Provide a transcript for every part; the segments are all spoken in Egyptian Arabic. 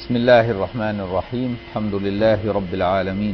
بسم الله الرحمن الرحيم الحمد لله رب العالمين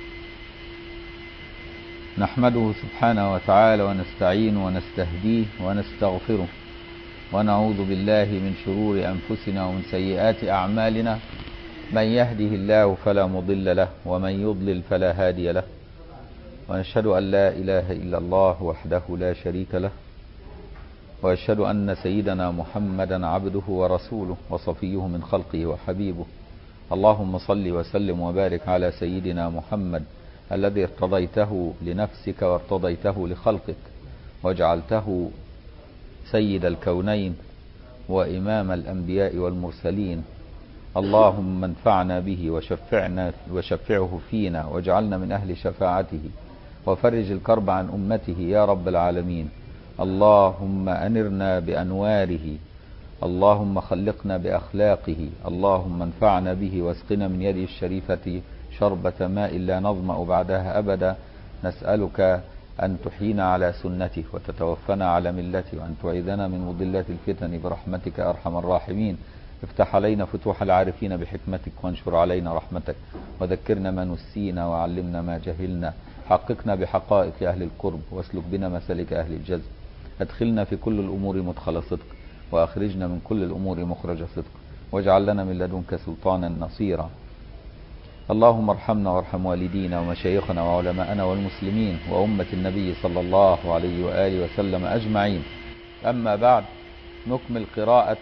نحمده سبحانه وتعالى ونستعين ونستهديه ونستغفره ونعوذ بالله من شرور أنفسنا ومن سيئات أعمالنا من يهده الله فلا مضل له ومن يضلل فلا هادي له ونشهد أن لا إله إلا الله وحده لا شريك له وأشهد أن سيدنا محمدا عبده ورسوله وصفيه من خلقه وحبيبه اللهم صل وسلم وبارك على سيدنا محمد الذي ارتضيته لنفسك وارتضيته لخلقك وجعلته سيد الكونين وإمام الأنبياء والمرسلين اللهم انفعنا به وشفعنا وشفعه فينا واجعلنا من أهل شفاعته وفرج الكرب عن أمته يا رب العالمين اللهم أنرنا بأنواره اللهم خلقنا بأخلاقه اللهم انفعنا به واسقنا من يده الشريفة شربة ماء لا نظمأ بعدها أبدا نسألك أن تحيينا على سنته وتتوفنا على ملته وأن تعيذنا من مضلات الفتن برحمتك أرحم الراحمين افتح علينا فتوح العارفين بحكمتك وانشر علينا رحمتك وذكرنا ما نسينا وعلمنا ما جهلنا حققنا بحقائق أهل القرب واسلك بنا مسالك أهل الجزم ادخلنا في كل الأمور مدخل صدق وأخرجنا من كل الأمور مخرج صدق واجعل لنا من لدنك سلطانا نصيرا اللهم ارحمنا وارحم والدينا ومشايخنا وعلماءنا والمسلمين وأمة النبي صلى الله عليه وآله وسلم أجمعين أما بعد نكمل قراءة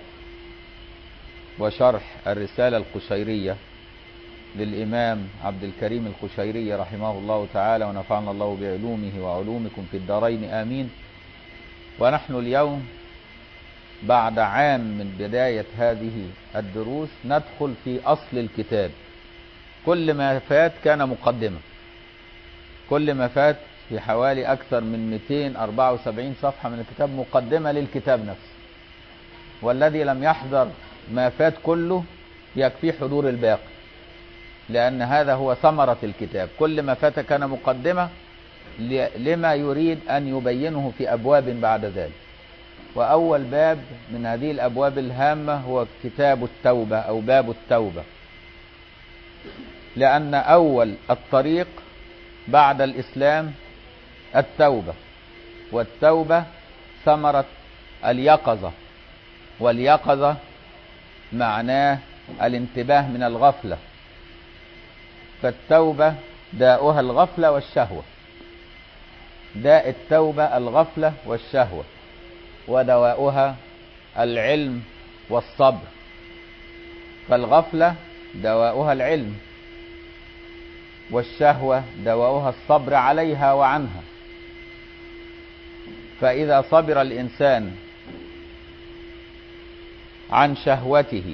وشرح الرسالة القشيرية للإمام عبد الكريم القشيري رحمه الله تعالى ونفعنا الله بعلومه وعلومكم في الدارين آمين ونحن اليوم بعد عام من بداية هذه الدروس ندخل في أصل الكتاب كل ما فات كان مقدمة كل ما فات في حوالي أكثر من 274 صفحة من الكتاب مقدمة للكتاب نفسه والذي لم يحضر ما فات كله يكفي حضور الباقي لأن هذا هو ثمرة الكتاب كل ما فات كان مقدمة لما يريد أن يبينه في أبواب بعد ذلك وأول باب من هذه الأبواب الهامة هو كتاب التوبة أو باب التوبة لأن أول الطريق بعد الإسلام التوبة والتوبة ثمرة اليقظة واليقظة معناه الانتباه من الغفلة فالتوبة داؤها الغفلة والشهوة داء التوبة الغفلة والشهوة ودواؤها العلم والصبر فالغفلة دواؤها العلم والشهوة دواؤها الصبر عليها وعنها فإذا صبر الإنسان عن شهوته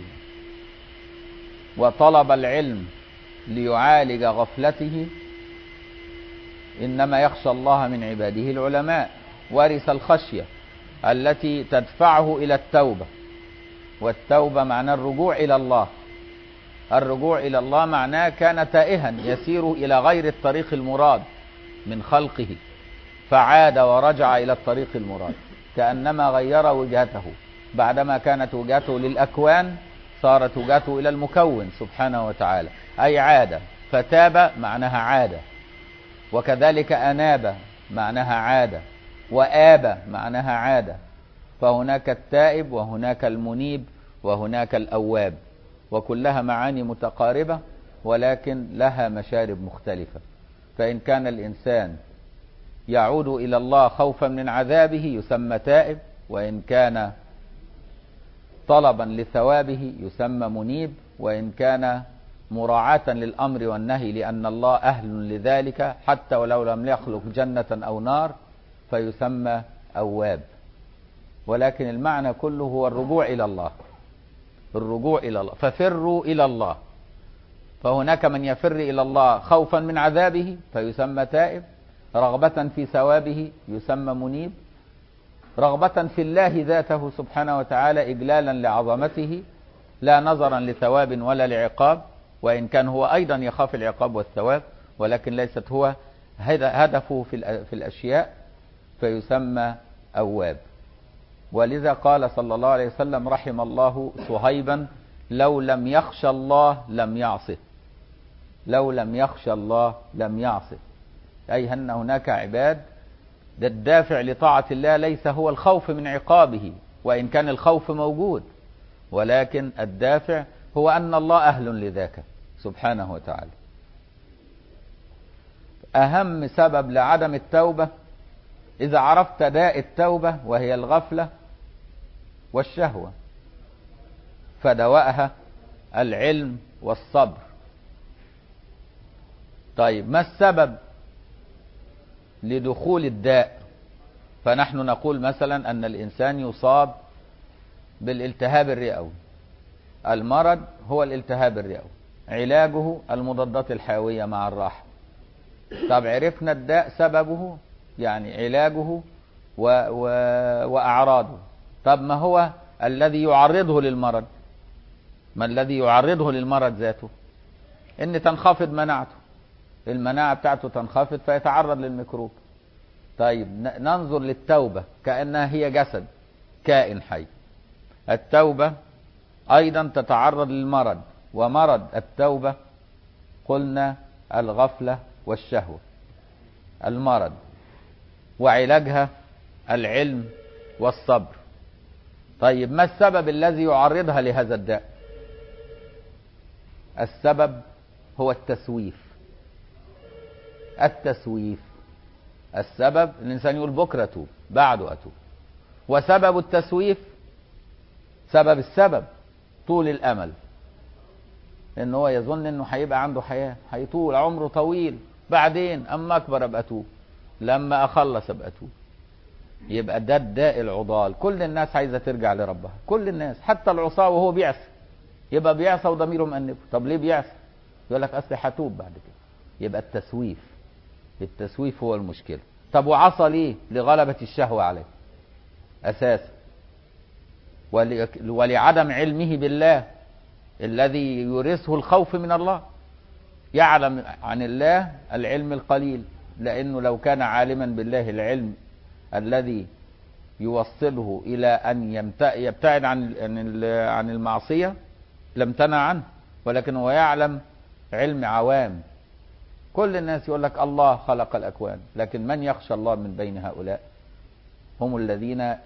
وطلب العلم ليعالج غفلته إنما يخشى الله من عباده العلماء ورث الخشية التي تدفعه إلى التوبة والتوبة معناه الرجوع إلى الله الرجوع إلى الله معناه كان تائها يسير إلى غير الطريق المراد من خلقه فعاد ورجع إلى الطريق المراد كأنما غير وجهته بعدما كانت وجهته للأكوان صارت وجهته إلى المكون سبحانه وتعالى أي عاد فتاب معناها عاد وكذلك أناب معناها عاد وآب معناها عاد فهناك التائب وهناك المنيب وهناك الأواب وكلها معاني متقاربة ولكن لها مشارب مختلفة فإن كان الإنسان يعود إلى الله خوفا من عذابه يسمى تائب وإن كان طلبا لثوابه يسمى منيب وإن كان مراعاة للأمر والنهي لأن الله أهل لذلك حتى ولو لم يخلق جنة أو نار فيسمى أواب ولكن المعنى كله هو الرجوع إلى الله الرجوع إلى الله ففروا إلى الله فهناك من يفر إلى الله خوفا من عذابه فيسمى تائب رغبة في ثوابه يسمى منيب رغبة في الله ذاته سبحانه وتعالى إجلالا لعظمته لا نظرا لثواب ولا لعقاب وإن كان هو أيضا يخاف العقاب والثواب ولكن ليست هو هدفه في الأشياء فيسمى أواب ولذا قال صلى الله عليه وسلم رحم الله صهيبا لو لم يخشى الله لم يعصه لو لم يخشى الله لم يعصه أي أن هناك عباد ده الدافع لطاعة الله ليس هو الخوف من عقابه وإن كان الخوف موجود ولكن الدافع هو أن الله أهل لذاك سبحانه وتعالى أهم سبب لعدم التوبة إذا عرفت داء التوبة وهي الغفلة والشهوة فدواءها العلم والصبر طيب ما السبب لدخول الداء فنحن نقول مثلا أن الإنسان يصاب بالالتهاب الرئوي المرض هو الالتهاب الرئوي علاجه المضادات الحيوية مع الراحة طب عرفنا الداء سببه يعني علاجه و و وأعراضه طب ما هو الذي يعرضه للمرض ما الذي يعرضه للمرض ذاته ان تنخفض مناعته المناعة بتاعته تنخفض فيتعرض للميكروب طيب ننظر للتوبة كأنها هي جسد كائن حي التوبة أيضا تتعرض للمرض ومرض التوبة قلنا الغفلة والشهوة المرض وعلاجها العلم والصبر طيب ما السبب الذي يعرضها لهذا الداء السبب هو التسويف التسويف السبب الإنسان يقول بكرة أتوب بعده أتوب وسبب التسويف سبب السبب طول الأمل إن هو يظن إنه هيبقى عنده حياة هيطول عمره طويل بعدين أما أكبر أبقى أتوب لما أخلص أبقى أتوب يبقى ده الداء العضال كل الناس عايزة ترجع لربها كل الناس حتى العصاة وهو بيعصي يبقى بيعصى وضميره مأنبه طب ليه بيعصي يقول لك أصل هتوب بعد كده يبقى التسويف التسويف هو المشكلة طب وعصى ليه لغلبة الشهوة عليه أساسا ول... ولعدم علمه بالله الذي يورثه الخوف من الله يعلم عن الله العلم القليل لأنه لو كان عالما بالله العلم الذي يوصله إلى أن يبتعد عن عن المعصية لم تنع عنه ولكن هو يعلم علم عوام كل الناس يقول لك الله خلق الأكوان لكن من يخشى الله من بين هؤلاء هم الذين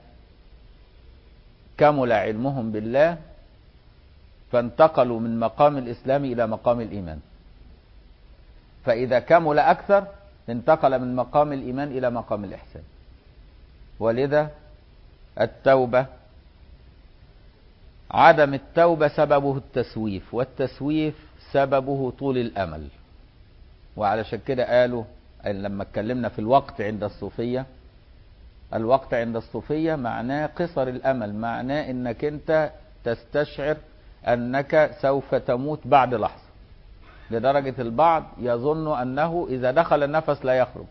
كمل علمهم بالله فانتقلوا من مقام الإسلام إلى مقام الإيمان فإذا كمل أكثر انتقل من مقام الإيمان إلى مقام الإحسان ولذا التوبة عدم التوبة سببه التسويف والتسويف سببه طول الأمل وعلشان كده قالوا لما اتكلمنا في الوقت عند الصوفية الوقت عند الصوفية معناه قصر الأمل معناه انك انت تستشعر انك سوف تموت بعد لحظة لدرجة البعض يظن انه اذا دخل النفس لا يخرج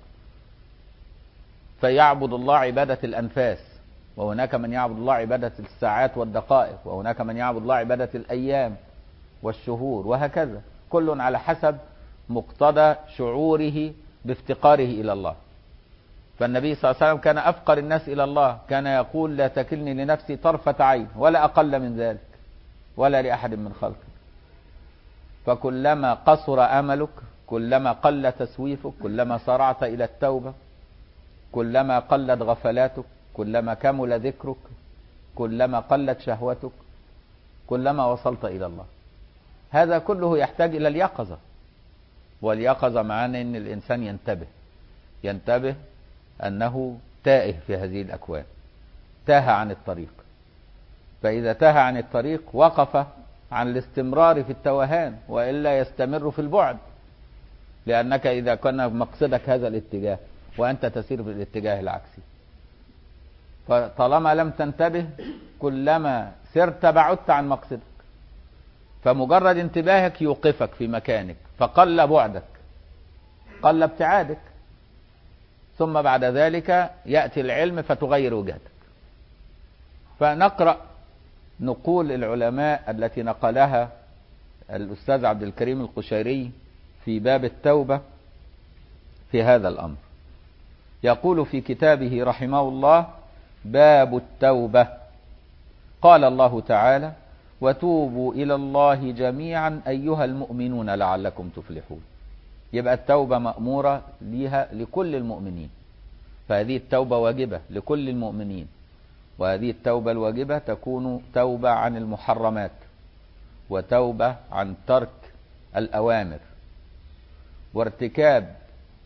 فيعبد الله عبادة الأنفاس وهناك من يعبد الله عبادة الساعات والدقائق وهناك من يعبد الله عبادة الأيام والشهور وهكذا كل على حسب مقتضى شعوره بافتقاره إلى الله فالنبي صلى الله عليه وسلم كان أفقر الناس إلى الله كان يقول لا تكلني لنفسي طرفة عين ولا أقل من ذلك ولا لأحد من خلقي فكلما قصر أملك كلما قل تسويفك كلما صرعت إلى التوبة كلما قلت غفلاتك كلما كمل ذكرك كلما قلت شهوتك كلما وصلت إلى الله هذا كله يحتاج إلى اليقظة واليقظة معانا أن الإنسان ينتبه ينتبه أنه تائه في هذه الأكوان تاه عن الطريق فإذا تاه عن الطريق وقف عن الاستمرار في التوهان وإلا يستمر في البعد لأنك إذا كان مقصدك هذا الاتجاه وأنت تسير في الاتجاه العكسي فطالما لم تنتبه كلما سرت بعدت عن مقصدك فمجرد انتباهك يوقفك في مكانك فقل بعدك قل ابتعادك ثم بعد ذلك يأتي العلم فتغير وجهتك فنقرأ نقول العلماء التي نقلها الأستاذ عبد الكريم القشيري في باب التوبة في هذا الأمر يقول في كتابه رحمه الله باب التوبة قال الله تعالى وتوبوا إلى الله جميعا أيها المؤمنون لعلكم تفلحون يبقى التوبة مأمورة ليها لكل المؤمنين فهذه التوبة واجبة لكل المؤمنين وهذه التوبة الواجبة تكون توبة عن المحرمات وتوبة عن ترك الأوامر وارتكاب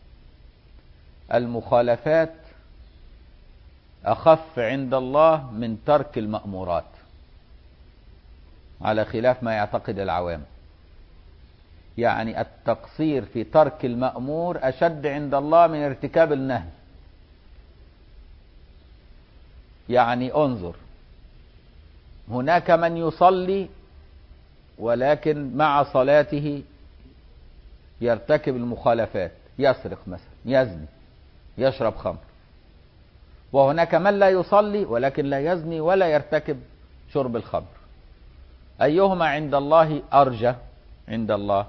المخالفات أخف عند الله من ترك المأمورات على خلاف ما يعتقد العوام يعني التقصير في ترك المأمور أشد عند الله من ارتكاب النهي يعني انظر هناك من يصلي ولكن مع صلاته يرتكب المخالفات يسرق مثلا يزني يشرب خمر وهناك من لا يصلي ولكن لا يزني ولا يرتكب شرب الخمر أيهما عند الله أرجى عند الله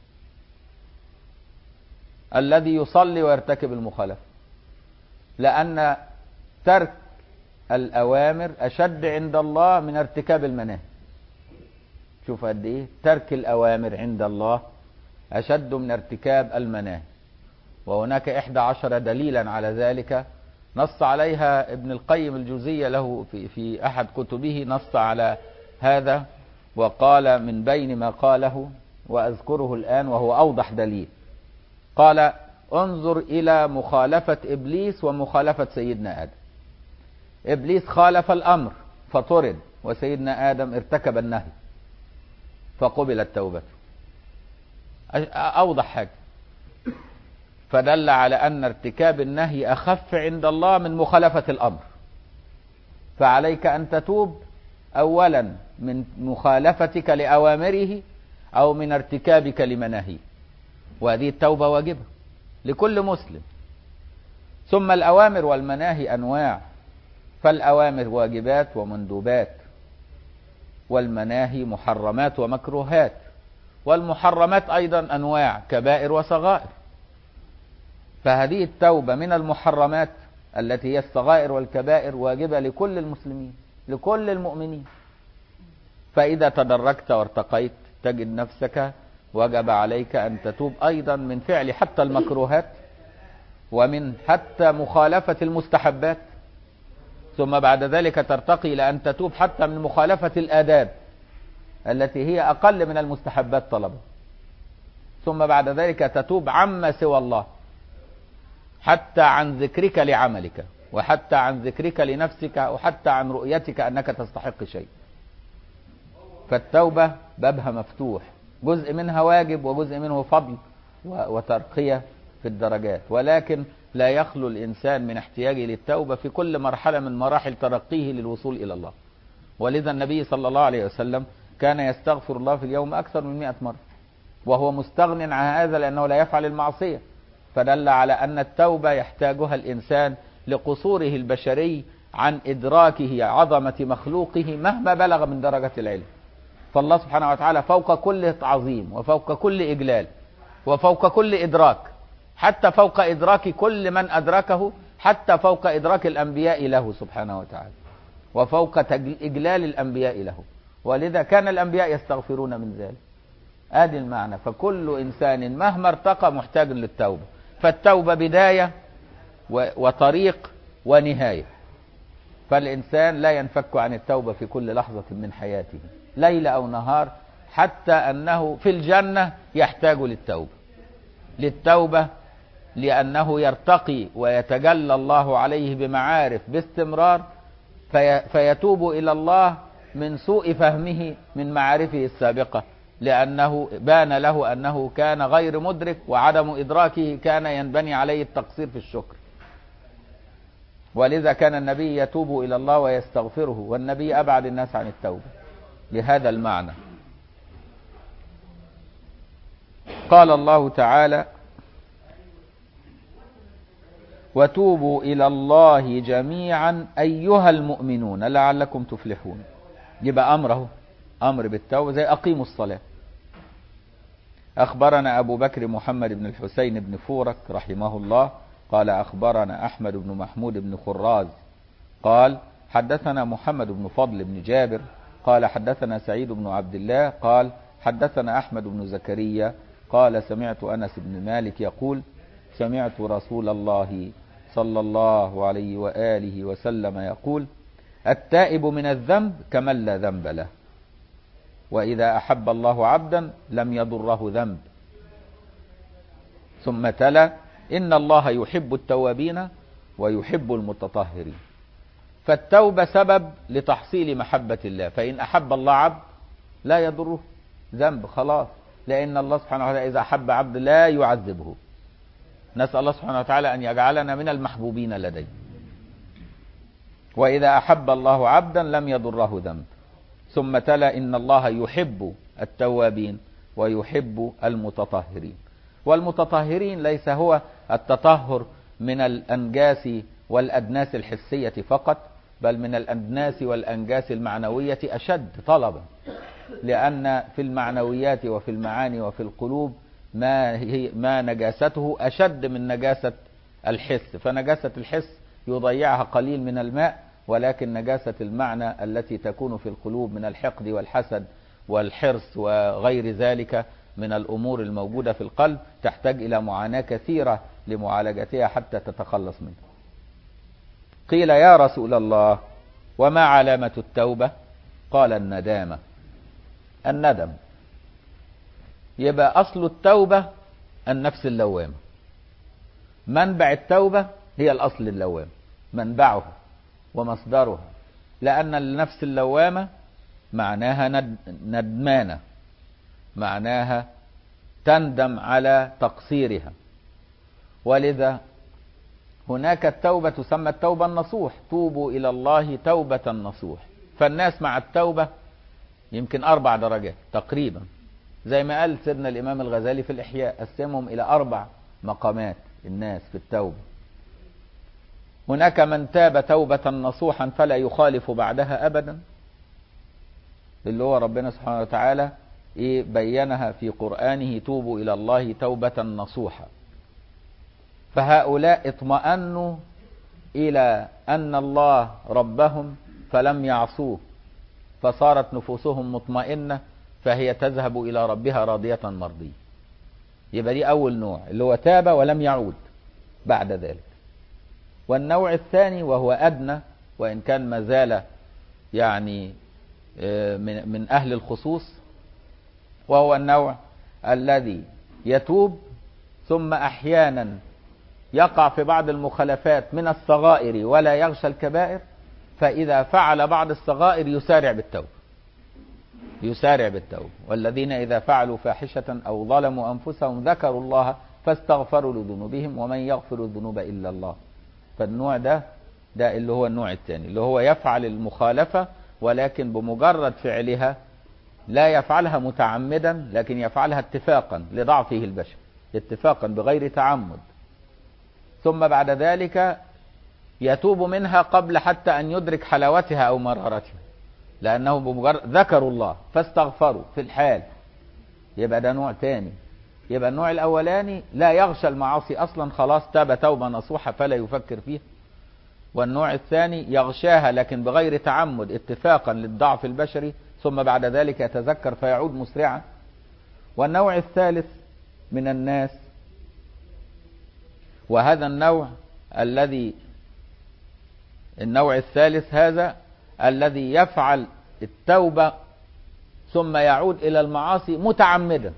الذي يصلي ويرتكب المخالفة لأن ترك الأوامر أشد عند الله من ارتكاب المناهي شوف قد إيه ترك الأوامر عند الله أشد من ارتكاب المناهي وهناك إحدى عشر دليلا على ذلك نص عليها ابن القيم الجوزية له في, في أحد كتبه نص على هذا وقال من بين ما قاله وأذكره الآن وهو أوضح دليل قال انظر إلى مخالفة إبليس ومخالفة سيدنا آدم إبليس خالف الأمر فطرد وسيدنا آدم ارتكب النهي فقبلت توبته أوضح حاجة فدل على أن ارتكاب النهي أخف عند الله من مخالفة الأمر فعليك أن تتوب أولا من مخالفتك لأوامره أو من ارتكابك لمناهيه وهذه التوبة واجبة لكل مسلم ثم الأوامر والمناهي أنواع فالأوامر واجبات ومندوبات والمناهي محرمات ومكروهات والمحرمات أيضا أنواع كبائر وصغائر فهذه التوبة من المحرمات التي هي الصغائر والكبائر واجبة لكل المسلمين لكل المؤمنين فإذا تدرجت وارتقيت تجد نفسك وجب عليك أن تتوب أيضا من فعل حتى المكروهات ومن حتى مخالفة المستحبات ثم بعد ذلك ترتقي إلى أن تتوب حتى من مخالفة الآداب التي هي أقل من المستحبات طلبا ثم بعد ذلك تتوب عما سوى الله حتى عن ذكرك لعملك وحتى عن ذكرك لنفسك وحتى عن رؤيتك أنك تستحق شيء فالتوبة بابها مفتوح جزء منها واجب وجزء منه فضل وترقية في الدرجات ولكن لا يخلو الإنسان من احتياجه للتوبة في كل مرحلة من مراحل ترقيه للوصول إلى الله ولذا النبي صلى الله عليه وسلم كان يستغفر الله في اليوم أكثر من مئة مرة وهو مستغن عن هذا لأنه لا يفعل المعصية فدل على أن التوبة يحتاجها الإنسان لقصوره البشري عن إدراكه عظمة مخلوقه مهما بلغ من درجة العلم فالله سبحانه وتعالى فوق كل تعظيم وفوق كل إجلال وفوق كل إدراك حتى فوق إدراك كل من أدركه حتى فوق إدراك الأنبياء له سبحانه وتعالى وفوق إجلال الأنبياء له ولذا كان الأنبياء يستغفرون من ذلك ادي المعنى فكل إنسان مهما ارتقى محتاج للتوبة فالتوبة بداية وطريق ونهاية فالإنسان لا ينفك عن التوبة في كل لحظة من حياته ليل أو نهار حتى أنه في الجنة يحتاج للتوبة للتوبة لأنه يرتقي ويتجلى الله عليه بمعارف باستمرار في فيتوب إلى الله من سوء فهمه من معارفه السابقة لأنه بان له أنه كان غير مدرك وعدم إدراكه كان ينبني عليه التقصير في الشكر ولذا كان النبي يتوب إلى الله ويستغفره والنبي أبعد الناس عن التوبة لهذا المعنى قال الله تعالى وتوبوا إلى الله جميعا أيها المؤمنون لعلكم تفلحون يبقى أمره أمر بالتوبة زي أقيموا الصلاة أخبرنا أبو بكر محمد بن الحسين بن فورك رحمه الله قال أخبرنا أحمد بن محمود بن خراز قال حدثنا محمد بن فضل بن جابر قال حدثنا سعيد بن عبد الله قال حدثنا أحمد بن زكريا قال سمعت أنس بن مالك يقول سمعت رسول الله صلى الله عليه وآله وسلم يقول التائب من الذنب كمن لا ذنب له وإذا أحب الله عبدا لم يضره ذنب ثم تلا إن الله يحب التوابين ويحب المتطهرين فالتوبة سبب لتحصيل محبة الله فإن أحب الله عبد لا يضره ذنب خلاص لأن الله سبحانه وتعالى إذا أحب عبد لا يعذبه نسأل الله سبحانه وتعالى أن يجعلنا من المحبوبين لديه وإذا أحب الله عبدا لم يضره ذنب ثم تلا إن الله يحب التوابين ويحب المتطهرين والمتطهرين ليس هو التطهر من الأنجاس والأدناس الحسية فقط بل من الأدناس والأنجاس المعنوية أشد طلبا لأن في المعنويات وفي المعاني وفي القلوب ما, هي ما نجاسته أشد من نجاسة الحس فنجاسة الحس يضيعها قليل من الماء ولكن نجاسة المعنى التي تكون في القلوب من الحقد والحسد والحرص وغير ذلك من الأمور الموجودة في القلب تحتاج إلى معاناة كثيرة لمعالجتها حتى تتخلص منها قيل يا رسول الله وما علامة التوبة قال الندامة الندم يبقى أصل التوبة النفس اللوامة منبع التوبة هي الأصل اللوام منبعه ومصدرها لأن النفس اللوامة معناها ند... ندمانة معناها تندم على تقصيرها ولذا هناك التوبة تسمى التوبة النصوح توبوا إلى الله توبة نصوح فالناس مع التوبة يمكن أربع درجات تقريبا زي ما قال سيدنا الإمام الغزالي في الإحياء قسمهم إلى أربع مقامات الناس في التوبة هناك من تاب توبة نصوحا فلا يخالف بعدها أبدا اللي هو ربنا سبحانه وتعالى إيه بينها في قرآنه توبوا إلى الله توبة نصوحا فهؤلاء اطمأنوا إلى أن الله ربهم فلم يعصوه فصارت نفوسهم مطمئنة فهي تذهب إلى ربها راضية مرضية يبقى دي أول نوع اللي هو تاب ولم يعود بعد ذلك والنوع الثاني وهو أدنى وإن كان ما زال يعني من من أهل الخصوص وهو النوع الذي يتوب ثم أحيانا يقع في بعض المخالفات من الصغائر ولا يغشى الكبائر فإذا فعل بعض الصغائر يسارع بالتوبة يسارع بالتوبة والذين إذا فعلوا فاحشة أو ظلموا أنفسهم ذكروا الله فاستغفروا لذنوبهم ومن يغفر الذنوب إلا الله فالنوع ده ده اللي هو النوع الثاني اللي هو يفعل المخالفة ولكن بمجرد فعلها لا يفعلها متعمدا لكن يفعلها اتفاقا لضعفه البشر اتفاقا بغير تعمد ثم بعد ذلك يتوب منها قبل حتى أن يدرك حلاوتها أو مرارتها لأنه بمجرد ذكروا الله فاستغفروا في الحال يبقى ده نوع تاني يبقى النوع الأولاني لا يغشى المعاصي أصلا خلاص تاب توبة نصوحة فلا يفكر فيها والنوع الثاني يغشاها لكن بغير تعمد اتفاقا للضعف البشري ثم بعد ذلك يتذكر فيعود مسرعا والنوع الثالث من الناس وهذا النوع الذي النوع الثالث هذا الذي يفعل التوبة ثم يعود إلى المعاصي متعمدا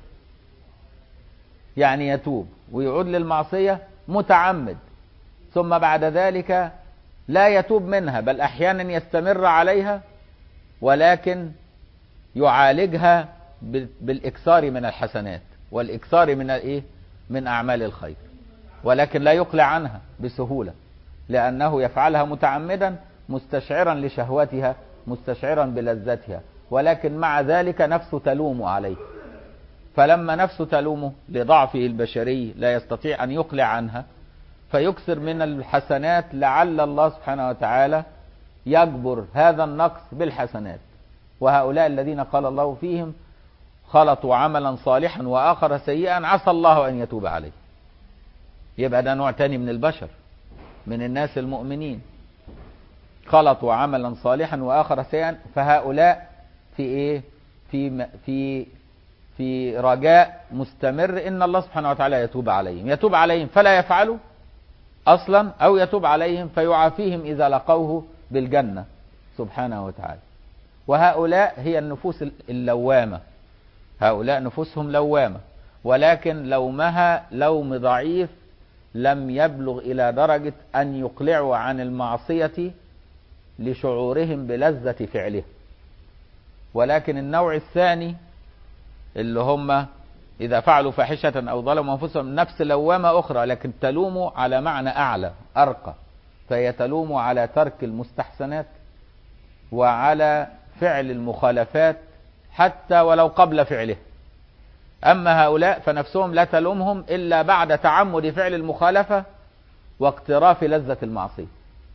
يعني يتوب ويعود للمعصية متعمد ثم بعد ذلك لا يتوب منها بل أحيانا يستمر عليها ولكن يعالجها بالإكثار من الحسنات والإكثار من إيه؟ من أعمال الخير ولكن لا يقلع عنها بسهولة لأنه يفعلها متعمدا مستشعرا لشهوتها مستشعرا بلذتها ولكن مع ذلك نفسه تلوم عليه فلما نفسه تلومه لضعفه البشري لا يستطيع أن يقلع عنها فيكثر من الحسنات لعل الله سبحانه وتعالى يجبر هذا النقص بالحسنات وهؤلاء الذين قال الله فيهم خلطوا عملا صالحا وآخر سيئا عسى الله أن يتوب عليه يبقى ده نوع تاني من البشر من الناس المؤمنين خلطوا عملا صالحا وآخر سيئا فهؤلاء في ايه في في في رجاء مستمر ان الله سبحانه وتعالى يتوب عليهم يتوب عليهم فلا يفعلوا اصلا او يتوب عليهم فيعافيهم اذا لقوه بالجنه سبحانه وتعالى وهؤلاء هي النفوس اللوامه هؤلاء نفوسهم لوامه ولكن لومها لوم ضعيف لم يبلغ الى درجه ان يقلعوا عن المعصيه لشعورهم بلذه فعلها ولكن النوع الثاني اللي هم إذا فعلوا فاحشة أو ظلموا أنفسهم نفس لوامة أخرى لكن تلوم على معنى أعلى أرقى فهي تلوم على ترك المستحسنات وعلى فعل المخالفات حتى ولو قبل فعله أما هؤلاء فنفسهم لا تلومهم إلا بعد تعمد فعل المخالفة واقتراف لذة المعصية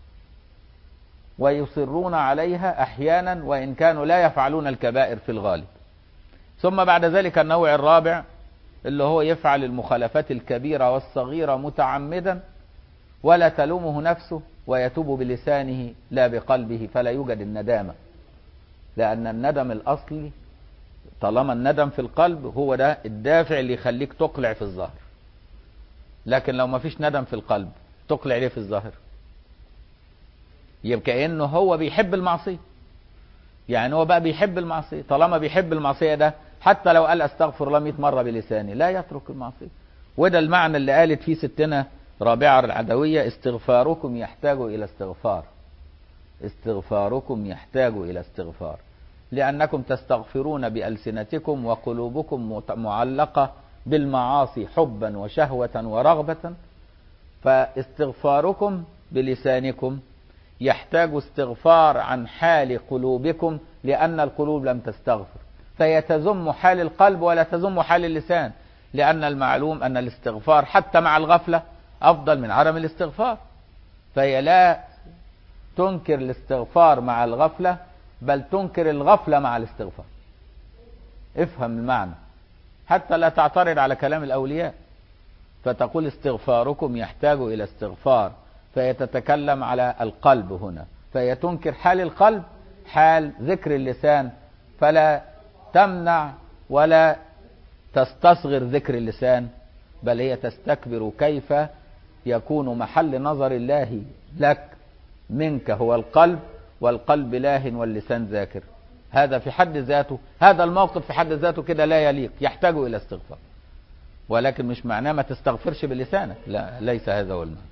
ويصرون عليها أحيانا وإن كانوا لا يفعلون الكبائر في الغالب ثم بعد ذلك النوع الرابع اللي هو يفعل المخالفات الكبيرة والصغيرة متعمدا ولا تلومه نفسه ويتوب بلسانه لا بقلبه فلا يوجد الندامة لأن الندم الأصلي طالما الندم في القلب هو ده الدافع اللي يخليك تقلع في الظاهر لكن لو ما فيش ندم في القلب تقلع ليه في الظاهر يبقى كأنه هو بيحب المعصية يعني هو بقى بيحب المعصية طالما بيحب المعصية ده حتى لو قال استغفر الله 100 مرة بلسانه لا يترك المعصية وده المعنى اللي قالت فيه ستنا رابعة العدوية استغفاركم يحتاج إلى استغفار استغفاركم يحتاج إلى استغفار لأنكم تستغفرون بألسنتكم وقلوبكم معلقة بالمعاصي حبا وشهوة ورغبة فاستغفاركم بلسانكم يحتاج استغفار عن حال قلوبكم لأن القلوب لم تستغفر فهي تذم حال القلب ولا تذم حال اللسان لأن المعلوم أن الاستغفار حتى مع الغفلة أفضل من عدم الاستغفار فهي لا تنكر الاستغفار مع الغفلة بل تنكر الغفلة مع الاستغفار افهم المعنى حتى لا تعترض على كلام الأولياء فتقول استغفاركم يحتاج إلى استغفار فهي تتكلم على القلب هنا فهي تنكر حال القلب حال ذكر اللسان فلا تمنع ولا تستصغر ذكر اللسان بل هي تستكبر كيف يكون محل نظر الله لك منك هو القلب والقلب لاه واللسان ذاكر هذا في حد ذاته هذا الموقف في حد ذاته كده لا يليق يحتاج إلى استغفار ولكن مش معناه ما تستغفرش بلسانك لا ليس هذا هو المعنى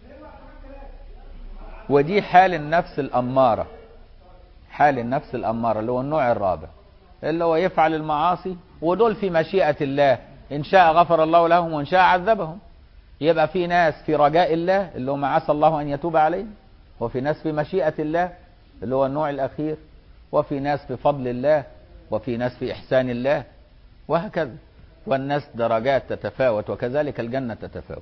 ودي حال النفس الأمارة حال النفس الأمارة اللي هو النوع الرابع اللي هو يفعل المعاصي ودول في مشيئة الله إن شاء غفر الله لهم وإن شاء عذبهم يبقى في ناس في رجاء الله اللي هم عسى الله أن يتوب عليهم وفي ناس في مشيئة الله اللي هو النوع الأخير وفي ناس في فضل الله وفي ناس في إحسان الله وهكذا والناس درجات تتفاوت وكذلك الجنة تتفاوت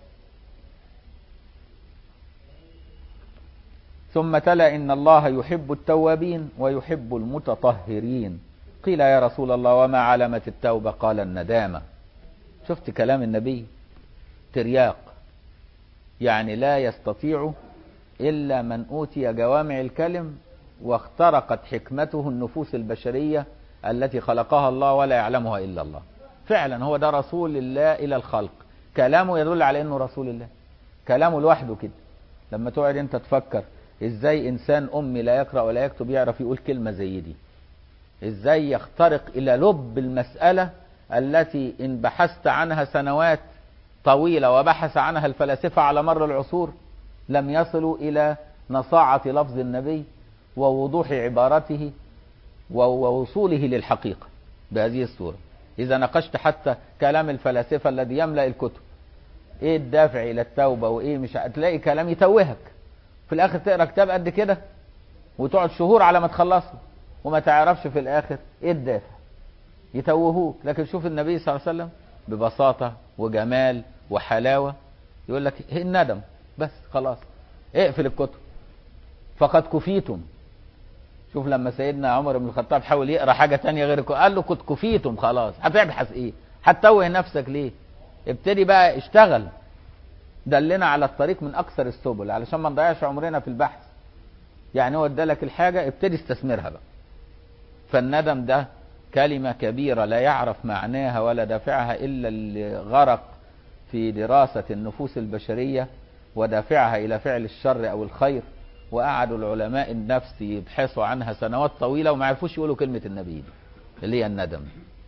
ثم تلا إن الله يحب التوابين ويحب المتطهرين قيل يا رسول الله وما علامة التوبة قال الندامة شفت كلام النبي ترياق يعني لا يستطيع إلا من أوتي جوامع الكلم واخترقت حكمته النفوس البشرية التي خلقها الله ولا يعلمها إلا الله فعلا هو ده رسول الله إلى الخلق كلامه يدل على أنه رسول الله كلامه لوحده كده لما تقعد أنت تفكر إزاي إنسان أمي لا يقرأ ولا يكتب يعرف يقول كلمة زي دي إزاي يخترق إلى لب المسألة التي إن بحثت عنها سنوات طويلة وبحث عنها الفلاسفة على مر العصور لم يصلوا إلى نصاعة لفظ النبي ووضوح عبارته ووصوله للحقيقة بهذه الصورة إذا ناقشت حتى كلام الفلاسفة الذي يملأ الكتب إيه الدافع إلى التوبة وإيه مش هتلاقي كلام يتوهك في الآخر تقرأ كتاب قد كده وتقعد شهور على ما تخلصه وما تعرفش في الآخر إيه الدافع يتوهوك لكن شوف النبي صلى الله عليه وسلم ببساطة وجمال وحلاوة يقول لك الندم بس خلاص اقفل الكتب فقد كفيتم شوف لما سيدنا عمر بن الخطاب حاول يقرا حاجه تانية غير قال له قد كفيتم خلاص هتبحث ايه هتتوه نفسك ليه ابتدي بقى اشتغل دلنا على الطريق من اكثر السبل علشان ما نضيعش عمرنا في البحث يعني هو ادالك الحاجه ابتدي استثمرها بقى فالندم ده كلمة كبيرة لا يعرف معناها ولا دافعها إلا اللي غرق في دراسة النفوس البشرية ودافعها إلى فعل الشر أو الخير وقعدوا العلماء النفس يبحثوا عنها سنوات طويلة وما عرفوش يقولوا كلمة النبي دي اللي هي الندم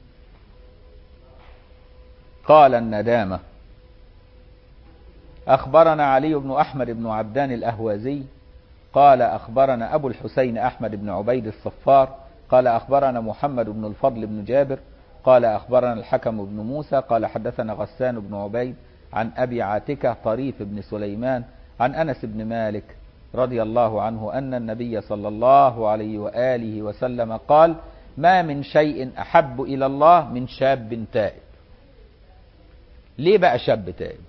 قال الندامة أخبرنا علي بن أحمد بن عبدان الأهوازي قال أخبرنا أبو الحسين أحمد بن عبيد الصفار قال أخبرنا محمد بن الفضل بن جابر قال أخبرنا الحكم بن موسى قال حدثنا غسان بن عبيد عن أبي عاتكة طريف بن سليمان عن أنس بن مالك رضي الله عنه أن النبي صلى الله عليه وآله وسلم قال ما من شيء أحب إلى الله من شاب تائب ليه بقى شاب تائب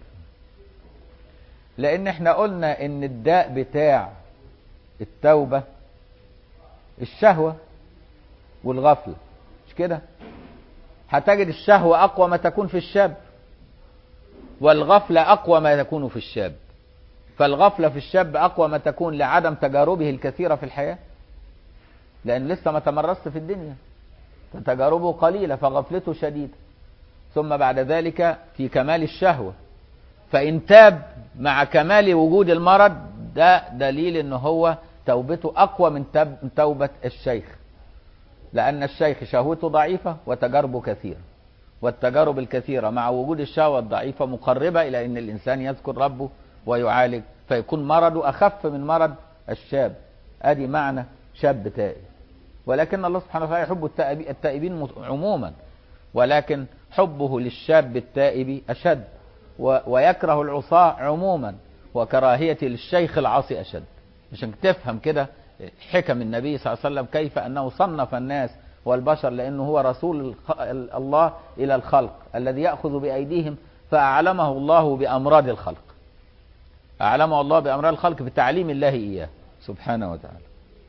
لأن احنا قلنا إن الداء بتاع التوبة الشهوة والغفلة مش كده هتجد الشهوة أقوى ما تكون في الشاب والغفلة أقوى ما تكون في الشاب فالغفلة في الشاب أقوى ما تكون لعدم تجاربه الكثيرة في الحياة لأن لسه ما تمرست في الدنيا فتجاربه قليلة فغفلته شديدة ثم بعد ذلك في كمال الشهوة فإن تاب مع كمال وجود المرض ده دليل ان هو توبته اقوى من توبة الشيخ لان الشيخ شهوته ضعيفة وتجاربه كثيرة والتجارب الكثيرة مع وجود الشهوة الضعيفة مقربة الى ان الانسان يذكر ربه ويعالج فيكون مرضه اخف من مرض الشاب ادي معنى شاب تائب ولكن الله سبحانه وتعالى يحب التائبين عموما ولكن حبه للشاب التائب اشد ويكره العصاة عموما وكراهية للشيخ العاصي أشد عشان تفهم كده حكم النبي صلى الله عليه وسلم كيف أنه صنف الناس والبشر لأنه هو رسول الله إلى الخلق الذي يأخذ بأيديهم فأعلمه الله بأمراض الخلق أعلمه الله بأمراض الخلق بتعليم الله إياه سبحانه وتعالى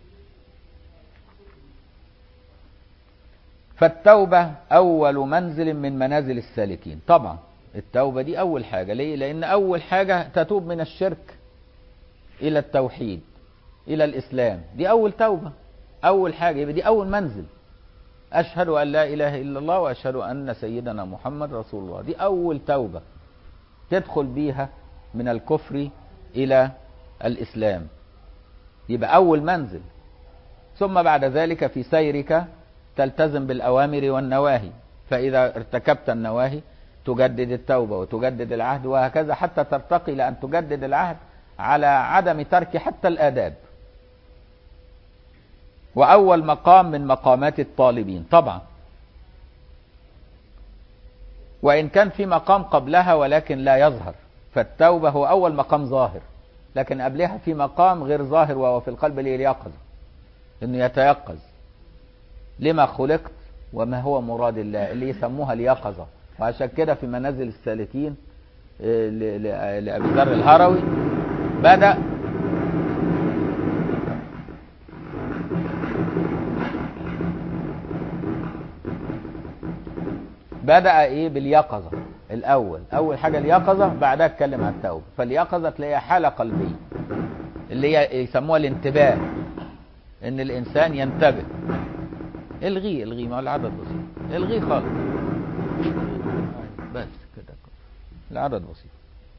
فالتوبة أول منزل من منازل السالكين طبعا التوبة دي أول حاجة ليه؟ لأن أول حاجة تتوب من الشرك إلى التوحيد إلى الإسلام دي أول توبة أول حاجة يبقى دي أول منزل أشهد أن لا إله إلا الله وأشهد أن سيدنا محمد رسول الله دي أول توبة تدخل بيها من الكفر إلى الإسلام يبقى أول منزل ثم بعد ذلك في سيرك تلتزم بالأوامر والنواهي فإذا ارتكبت النواهي تجدد التوبة وتجدد العهد وهكذا حتى ترتقي لأن تجدد العهد على عدم ترك حتى الآداب وأول مقام من مقامات الطالبين طبعا وإن كان في مقام قبلها ولكن لا يظهر فالتوبة هو أول مقام ظاهر لكن قبلها في مقام غير ظاهر وهو في القلب اليقظة إنه يتيقظ لما خلقت وما هو مراد الله اللي يسموها اليقظة وعشان كده في منازل السالكين لأبي ذر الهروي بدأ بدأ ايه باليقظة الاول اول حاجة اليقظة بعدها اتكلم عن التوبة فاليقظة تلاقيها حالة قلبية اللي هي يسموها الانتباه ان الانسان ينتبه الغي الغي ما هو العدد بسيط الغي خالص بس كده العدد بسيط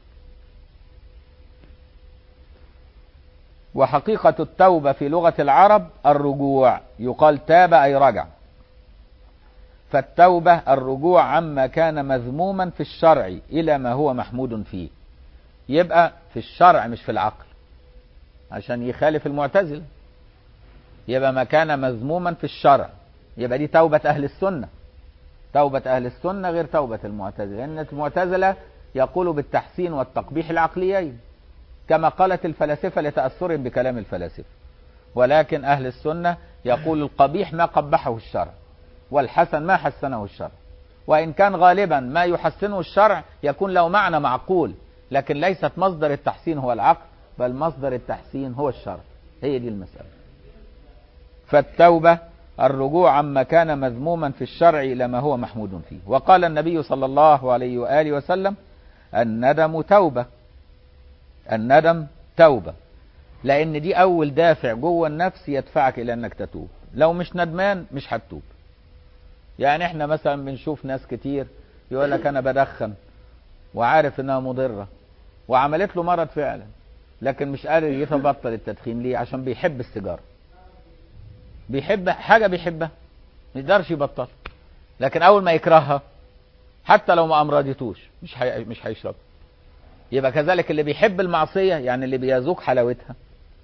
وحقيقة التوبة في لغة العرب الرجوع يقال تاب أي رجع فالتوبة الرجوع عما كان مذموما في الشرع إلى ما هو محمود فيه يبقى في الشرع مش في العقل عشان يخالف المعتزلة يبقى ما كان مذموما في الشرع يبقى دي توبة أهل السنة توبة أهل السنة غير توبة المعتزلة لأن المعتزلة يقولوا بالتحسين والتقبيح العقليين كما قالت الفلاسفة لتأثرهم بكلام الفلاسفة ولكن أهل السنة يقول القبيح ما قبحه الشرع والحسن ما حسنه الشرع وإن كان غالبا ما يحسنه الشرع يكون له معنى معقول لكن ليست مصدر التحسين هو العقل بل مصدر التحسين هو الشرع هي دي المسألة فالتوبة الرجوع عما كان مذموما في الشرع إلى ما هو محمود فيه وقال النبي صلى الله عليه وآله وسلم الندم توبة الندم توبة لأن دي أول دافع جوه النفس يدفعك إلى أنك تتوب لو مش ندمان مش هتتوب يعني احنا مثلا بنشوف ناس كتير يقول لك انا بدخن وعارف انها مضرة وعملت له مرض فعلا لكن مش قادر يتبطل التدخين ليه عشان بيحب السيجارة بيحب حاجة بيحبها ما يقدرش يبطل لكن اول ما يكرهها حتى لو ما امرضتوش مش حي... مش هيشرب يبقى كذلك اللي بيحب المعصية يعني اللي بيذوق حلاوتها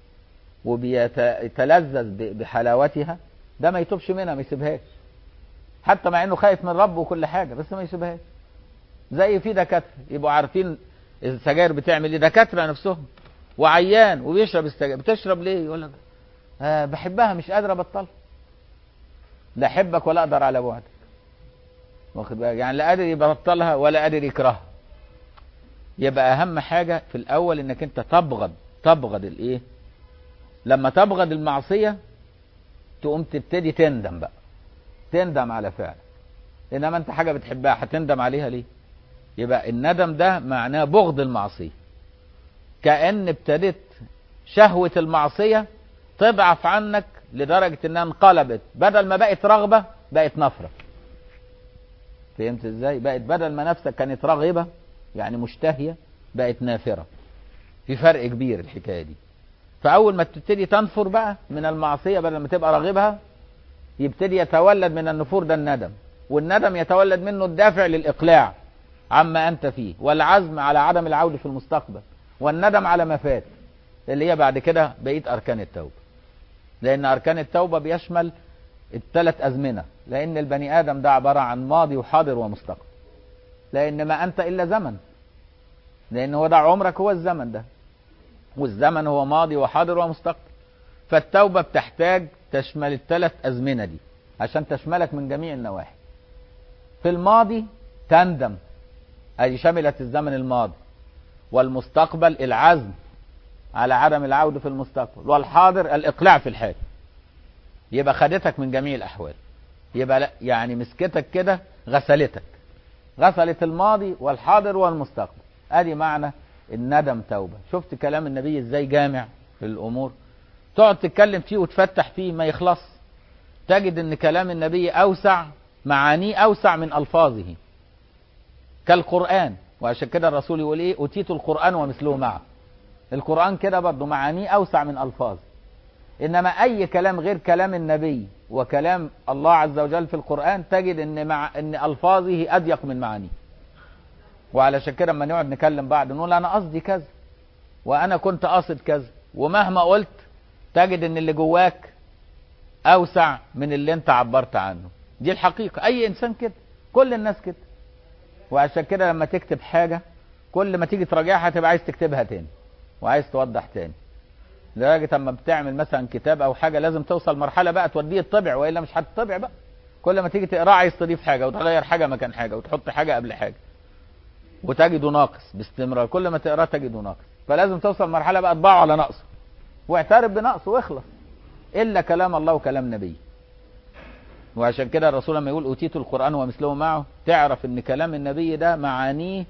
وبيتلذذ بحلاوتها ده ما يتوبش منها ما يسيبهاش حتى مع انه خايف من ربه وكل حاجة بس ما يسيبهاش زي في دكاترة يبقوا عارفين السجاير بتعمل ايه دكاترة نفسهم وعيان وبيشرب السجاير بتشرب ليه يقول لك آه بحبها مش قادر ابطلها لا احبك ولا اقدر على بعدك واخد بالك يعني لا قادر يبطلها ولا قادر يكرهها يبقى اهم حاجة في الاول انك انت تبغض تبغض الايه لما تبغض المعصية تقوم تبتدي تندم بقى تندم على فعل انما انت حاجة بتحبها هتندم عليها ليه يبقى الندم ده معناه بغض المعصية كأن ابتدت شهوة المعصية تضعف عنك لدرجة انها انقلبت بدل ما بقت رغبة بقت نفرة فهمت ازاي بقت بدل ما نفسك كانت راغبة يعني مشتهية بقت نافرة في فرق كبير الحكاية دي فأول ما تبتدي تنفر بقى من المعصية بدل ما تبقى راغبها يبتدي يتولد من النفور ده الندم والندم يتولد منه الدافع للإقلاع عما أنت فيه والعزم على عدم العودة في المستقبل والندم على ما فات اللي هي بعد كده بقية أركان التوبة لأن أركان التوبة بيشمل الثلاث أزمنة لأن البني آدم ده عبارة عن ماضي وحاضر ومستقبل لأن ما أنت إلا زمن لأن هو ده عمرك هو الزمن ده والزمن هو ماضي وحاضر ومستقبل فالتوبة بتحتاج تشمل الثلاث أزمنة دي عشان تشملك من جميع النواحي في الماضي تندم أي شملت الزمن الماضي والمستقبل العزم على عدم العودة في المستقبل والحاضر الإقلاع في الحال يبقى خدتك من جميع الأحوال يبقى لا يعني مسكتك كده غسلتك غسلت الماضي والحاضر والمستقبل ادي معنى الندم توبة شفت كلام النبي ازاي جامع في الامور تقعد تتكلم فيه وتفتح فيه ما يخلص تجد ان كلام النبي اوسع معانيه اوسع من الفاظه كالقرآن وعشان كده الرسول يقول ايه اتيت القرآن ومثله معه القرآن كده برضه معانيه اوسع من الفاظ انما اي كلام غير كلام النبي وكلام الله عز وجل في القرآن تجد ان مع ان الفاظه اضيق من معانيه وعلشان كده لما نقعد نكلم بعض نقول انا قصدي كذا وانا كنت قاصد كذا ومهما قلت تجد ان اللي جواك اوسع من اللي انت عبرت عنه دي الحقيقة اي انسان كده كل الناس كده وعشان كده لما تكتب حاجة كل ما تيجي تراجعها تبقى عايز تكتبها تاني وعايز توضح تاني لدرجة اما بتعمل مثلا كتاب او حاجة لازم توصل مرحلة بقى توديه الطبع والا مش هتطبع بقى كل ما تيجي تقراه عايز تضيف حاجة وتغير حاجة مكان حاجة وتحط حاجة قبل حاجة وتجده ناقص باستمرار كل ما تقراه تجده ناقص فلازم توصل مرحلة بقى طبعه على نقصه واعترف بنقصه واخلص الا كلام الله وكلام نبيه وعشان كده الرسول لما يقول اوتيت القرآن ومثله معه تعرف ان كلام النبي ده معانيه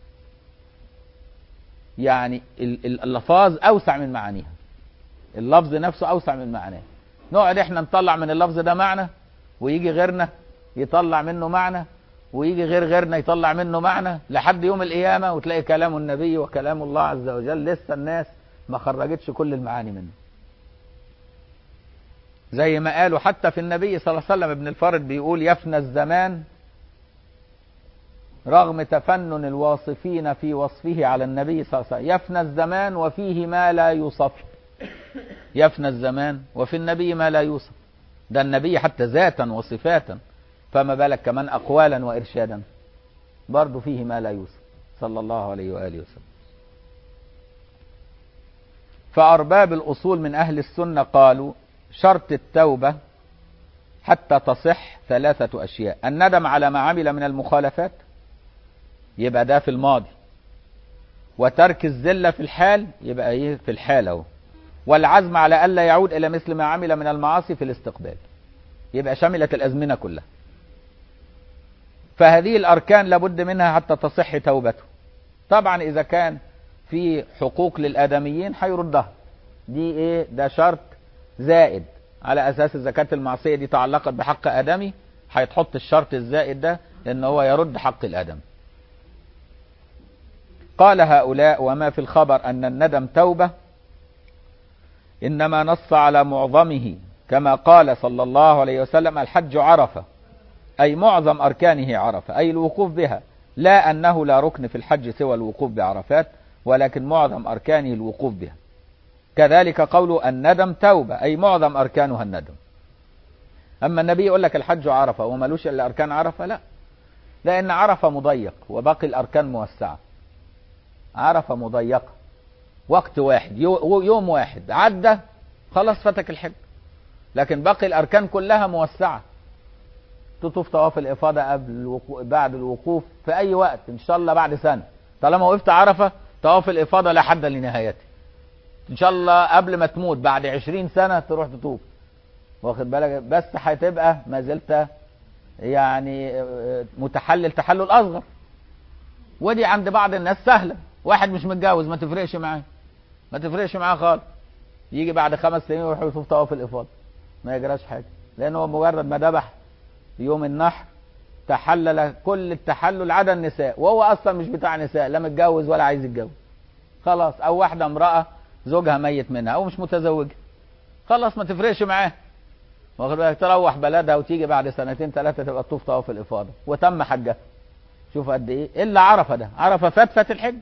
يعني الالفاظ اوسع من معانيها اللفظ نفسه اوسع من معناه نقعد احنا نطلع من اللفظ ده معنى ويجي غيرنا يطلع منه معنى ويجي غير غيرنا يطلع منه معنى لحد يوم القيامة وتلاقي كلام النبي وكلام الله عز وجل لسه الناس ما خرجتش كل المعاني منه زي ما قالوا حتى في النبي صلى الله عليه وسلم ابن الفارد بيقول يفنى الزمان رغم تفنن الواصفين في وصفه على النبي صلى الله عليه وسلم يفنى الزمان وفيه ما لا يوصف يفنى الزمان وفي النبي ما لا يوصف ده النبي حتى ذاتا وصفاتا فما بالك كمان أقوالا وإرشادا برضو فيه ما لا يوصف صلى الله عليه وآله وسلم فأرباب الأصول من أهل السنة قالوا شرط التوبة حتى تصح ثلاثة أشياء الندم على ما عمل من المخالفات يبقى ده في الماضي وترك الذلة في الحال يبقى ايه في الحال اهو والعزم على ألا يعود إلى مثل ما عمل من المعاصي في الاستقبال يبقى شملت الأزمنة كلها فهذه الأركان لابد منها حتى تصح توبته طبعا إذا كان في حقوق للآدميين هيردها دي إيه ده شرط زائد على اساس زكاة المعصية دي تعلقت بحق ادمي هيتحط الشرط الزائد ده ان هو يرد حق الادم قال هؤلاء وما في الخبر ان الندم توبة انما نص على معظمه كما قال صلى الله عليه وسلم الحج عرفة اي معظم اركانه عرفة اي الوقوف بها لا انه لا ركن في الحج سوى الوقوف بعرفات ولكن معظم اركانه الوقوف بها كذلك قول الندم توبة أي معظم أركانها الندم أما النبي يقول لك الحج عرفة وملوش إلا أركان عرفة لا لأن عرفة مضيق وباقي الأركان موسعة عرفة مضيقة وقت واحد يوم واحد عدى خلاص فتك الحج لكن باقي الأركان كلها موسعة تطوف طواف الإفاضة قبل الوقوف بعد الوقوف في أي وقت إن شاء الله بعد سنة طالما وقفت عرفة طواف الإفاضة لا حد لنهايته ان شاء الله قبل ما تموت بعد عشرين سنة تروح تتوب واخد بالك بس هتبقى ما زلت يعني متحلل تحلل اصغر ودي عند بعض الناس سهلة واحد مش متجوز ما تفرقش معاه ما تفرقش معاه خالص يجي بعد خمس سنين يروح يشوف طواف الافاضة ما يجراش حاجة لان هو مجرد ما ذبح يوم النحر تحلل كل التحلل عدا النساء وهو اصلا مش بتاع نساء لا متجوز ولا عايز يتجوز خلاص او واحدة امرأة زوجها ميت منها او مش متزوجه خلاص ما تفرقش معاه واخد بالك تروح بلدها وتيجي بعد سنتين ثلاثه تبقى تطوف طواف الافاضه وتم حجها شوف قد ايه الا عرفه ده عرفه فات فات الحج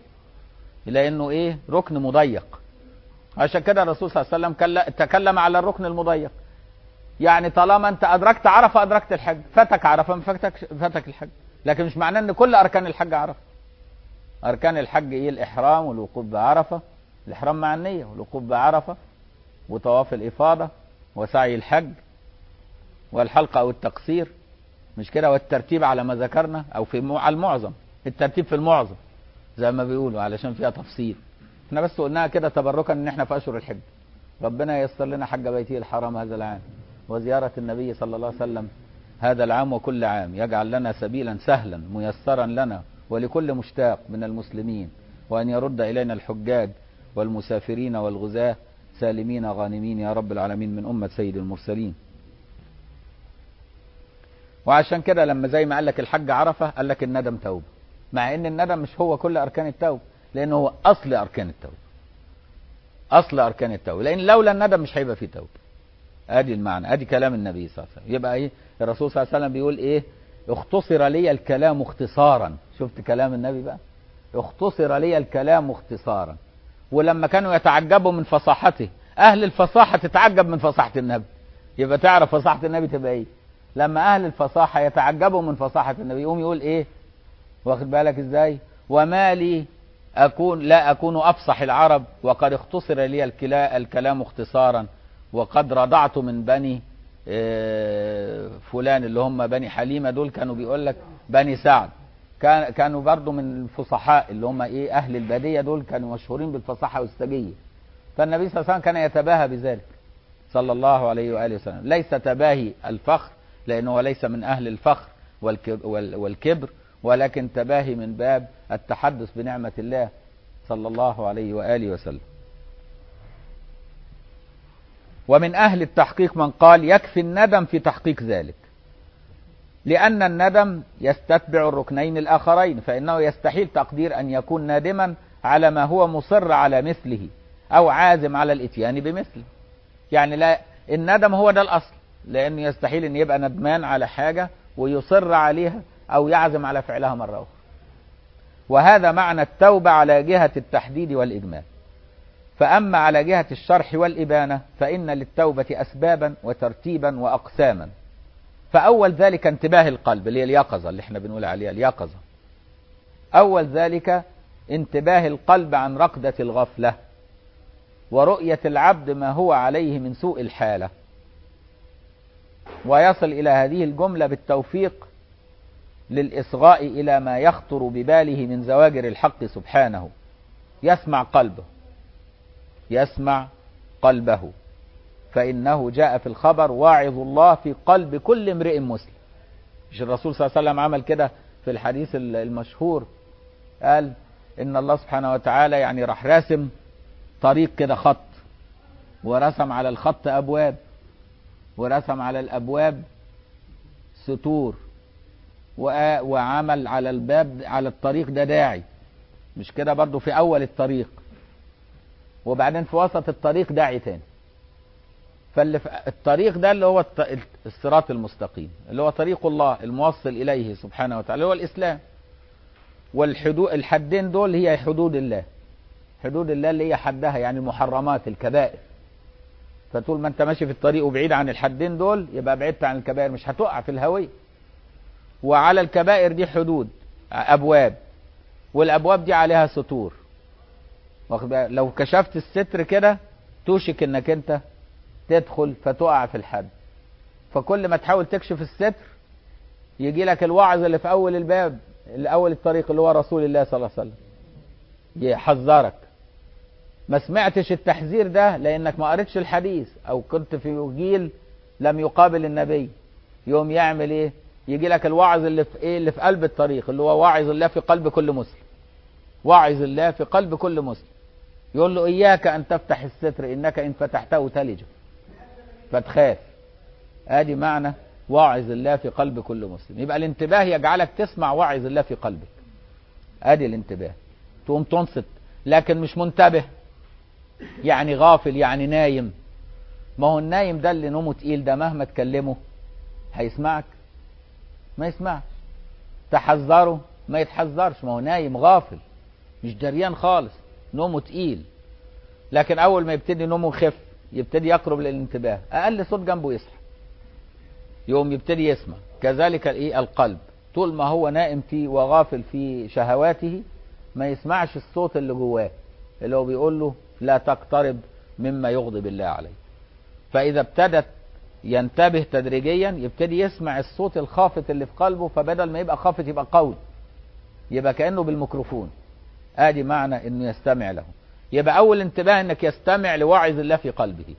لانه ايه ركن مضيق عشان كده الرسول صلى الله عليه وسلم تكلم على الركن المضيق يعني طالما انت ادركت عرفه ادركت الحج فاتك عرفه ما فاتك فاتك الحج لكن مش معناه ان كل اركان الحج عرفه اركان الحج ايه الاحرام والوقوف بعرفه الإحرام مع النية والوقوف بعرفة وطواف الإفاضة وسعي الحج والحلقة أو التقصير مش كده والترتيب على ما ذكرنا أو في مو... على المعظم الترتيب في المعظم زي ما بيقولوا علشان فيها تفصيل احنا بس قلناها كده تبركا ان احنا في اشهر الحج ربنا ييسر لنا حج بيته الحرام هذا العام وزيارة النبي صلى الله عليه وسلم هذا العام وكل عام يجعل لنا سبيلا سهلا ميسرا لنا ولكل مشتاق من المسلمين وأن يرد إلينا الحجاج والمسافرين والغزاة سالمين غانمين يا رب العالمين من أمة سيد المرسلين وعشان كده لما زي ما قال لك الحج عرفة قال لك الندم توبة مع ان الندم مش هو كل اركان التوبة لانه هو اصل اركان التوبة اصل اركان التوبة لان لولا الندم مش هيبقى فيه توبة ادي المعنى ادي كلام النبي صلى الله عليه وسلم يبقى ايه الرسول صلى الله عليه وسلم بيقول ايه اختصر لي الكلام اختصارا شفت كلام النبي بقى اختصر لي الكلام اختصارا ولما كانوا يتعجبوا من فصاحته اهل الفصاحة تتعجب من فصاحة النبي يبقى تعرف فصاحة النبي تبقى ايه لما اهل الفصاحة يتعجبوا من فصاحة النبي يقوم يقول ايه واخد بالك ازاي وما لي اكون لا اكون افصح العرب وقد اختصر لي الكلام اختصارا وقد رضعت من بني فلان اللي هم بني حليمة دول كانوا بيقول لك بني سعد كان كانوا برضو من الفصحاء اللي هم ايه اهل البادية دول كانوا مشهورين بالفصاحة والسجية فالنبي صلى الله عليه وسلم كان يتباهى بذلك صلى الله عليه وآله وسلم ليس تباهي الفخر لأنه ليس من أهل الفخر والكبر ولكن تباهي من باب التحدث بنعمة الله صلى الله عليه وآله وسلم ومن أهل التحقيق من قال يكفي الندم في تحقيق ذلك لأن الندم يستتبع الركنين الآخرين فإنه يستحيل تقدير أن يكون نادما على ما هو مصر على مثله أو عازم على الإتيان بمثله يعني لا الندم هو ده الأصل لأنه يستحيل أن يبقى ندمان على حاجة ويصر عليها أو يعزم على فعلها مرة أخرى وهذا معنى التوبة على جهة التحديد والإجمال فأما على جهة الشرح والإبانة فإن للتوبة أسبابا وترتيبا وأقساما فأول ذلك انتباه القلب اللي هي اليقظة اللي احنا بنقول عليها اليقظة أول ذلك انتباه القلب عن رقدة الغفلة ورؤية العبد ما هو عليه من سوء الحالة ويصل إلى هذه الجملة بالتوفيق للإصغاء إلى ما يخطر بباله من زواجر الحق سبحانه يسمع قلبه يسمع قلبه فإنه جاء في الخبر واعظ الله في قلب كل امرئ مسلم مش الرسول صلى الله عليه وسلم عمل كده في الحديث المشهور قال إن الله سبحانه وتعالى يعني راح راسم طريق كده خط ورسم على الخط أبواب ورسم على الابواب ستور وعمل على الباب على الطريق ده داعي مش كده برضو في اول الطريق وبعدين في وسط الطريق داعي تاني فاللي في الطريق ده اللي هو الصراط المستقيم اللي هو طريق الله الموصل اليه سبحانه وتعالى اللي هو الاسلام والحدود الحدين دول هي حدود الله حدود الله اللي هي حدها يعني محرمات الكبائر فطول ما انت ماشي في الطريق وبعيد عن الحدين دول يبقى بعدت عن الكبائر مش هتقع في الهوية وعلى الكبائر دي حدود ابواب والابواب دي عليها سطور لو كشفت الستر كده توشك انك انت تدخل فتقع في الحد فكل ما تحاول تكشف الستر يجي لك الوعظ اللي في اول الباب اللي اول الطريق اللي هو رسول الله صلى الله عليه وسلم يحذرك ما سمعتش التحذير ده لانك ما قريتش الحديث او كنت في جيل لم يقابل النبي يوم يعمل ايه يجي لك الوعظ اللي في ايه اللي في قلب الطريق اللي هو واعظ الله في قلب كل مسلم واعظ الله في قلب كل مسلم يقول له اياك ان تفتح الستر انك ان فتحته تلج فتخاف ادي معنى واعظ الله في قلب كل مسلم يبقى الانتباه يجعلك تسمع واعظ الله في قلبك ادي الانتباه تقوم تنصت لكن مش منتبه يعني غافل يعني نايم ما هو النايم ده اللي نومه تقيل ده مهما تكلمه هيسمعك ما يسمعش تحذره ما يتحذرش ما هو نايم غافل مش دريان خالص نومه تقيل لكن اول ما يبتدي نومه يخف يبتدي يقرب للانتباه اقل صوت جنبه يصحى يوم يبتدي يسمع كذلك الايه القلب طول ما هو نائم فيه وغافل في شهواته ما يسمعش الصوت اللي جواه اللي هو بيقول له لا تقترب مما يغضب الله عليه فاذا ابتدت ينتبه تدريجيا يبتدي يسمع الصوت الخافت اللي في قلبه فبدل ما يبقى خافت يبقى قول يبقى كانه بالميكروفون ادي معنى انه يستمع له يبقى اول انتباه انك يستمع لوعظ الله في قلبه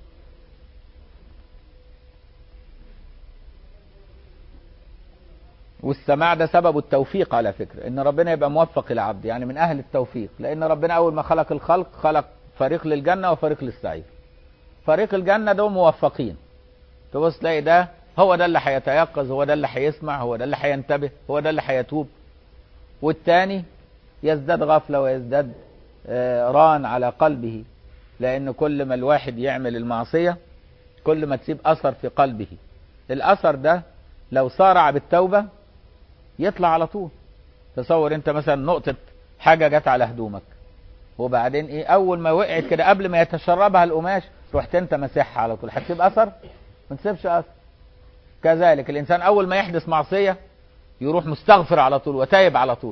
والسماع ده سبب التوفيق على فكرة ان ربنا يبقى موفق العبد يعني من اهل التوفيق لان ربنا اول ما خلق الخلق خلق فريق للجنة وفريق للسعير فريق الجنة دول موفقين تبص تلاقي ده هو ده اللي هيتيقظ هو ده اللي هيسمع هو ده اللي هينتبه هو ده اللي هيتوب والتاني يزداد غفلة ويزداد ران على قلبه لان كل ما الواحد يعمل المعصية كل ما تسيب اثر في قلبه الاثر ده لو صارع بالتوبة يطلع على طول تصور انت مثلا نقطة حاجة جت على هدومك وبعدين ايه اول ما وقعت كده قبل ما يتشربها القماش رحت انت مسحها على طول هتسيب اثر ما تسيبش اثر كذلك الانسان اول ما يحدث معصية يروح مستغفر على طول وتايب على طول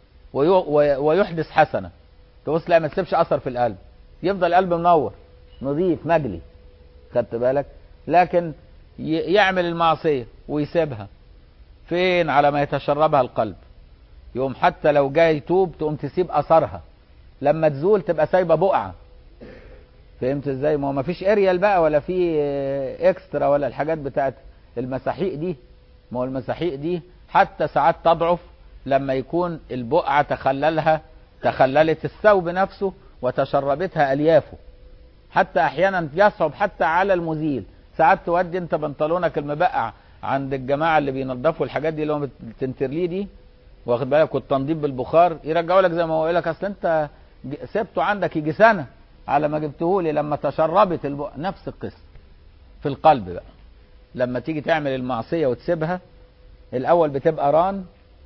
ويحدث حسنة تبص لا ما تسيبش اثر في القلب يفضل القلب منور نظيف مجلي خدت بالك لكن يعمل المعصية ويسيبها فين على ما يتشربها القلب يوم حتى لو جاي يتوب تقوم تسيب اثرها لما تزول تبقى سايبه بقعه فهمت ازاي ما هو مفيش اريال بقى ولا في اكسترا ولا الحاجات بتاعت المساحيق دي ما هو المساحيق دي حتى ساعات تضعف لما يكون البقعه تخللها تخللت الثوب نفسه وتشربتها اليافه حتى احيانا يصعب حتى على المزيل ساعات تودي انت بنطلونك المبقع عند الجماعه اللي بينظفوا الحاجات دي اللي هم تنترليه دي واخد بالك والتنظيف بالبخار يرجعوا لك زي ما هو يقول لك اصل انت سبته عندك يجي سنه على ما جبته لي لما تشربت البق... نفس القصه في القلب بقى لما تيجي تعمل المعصيه وتسيبها الاول بتبقى ران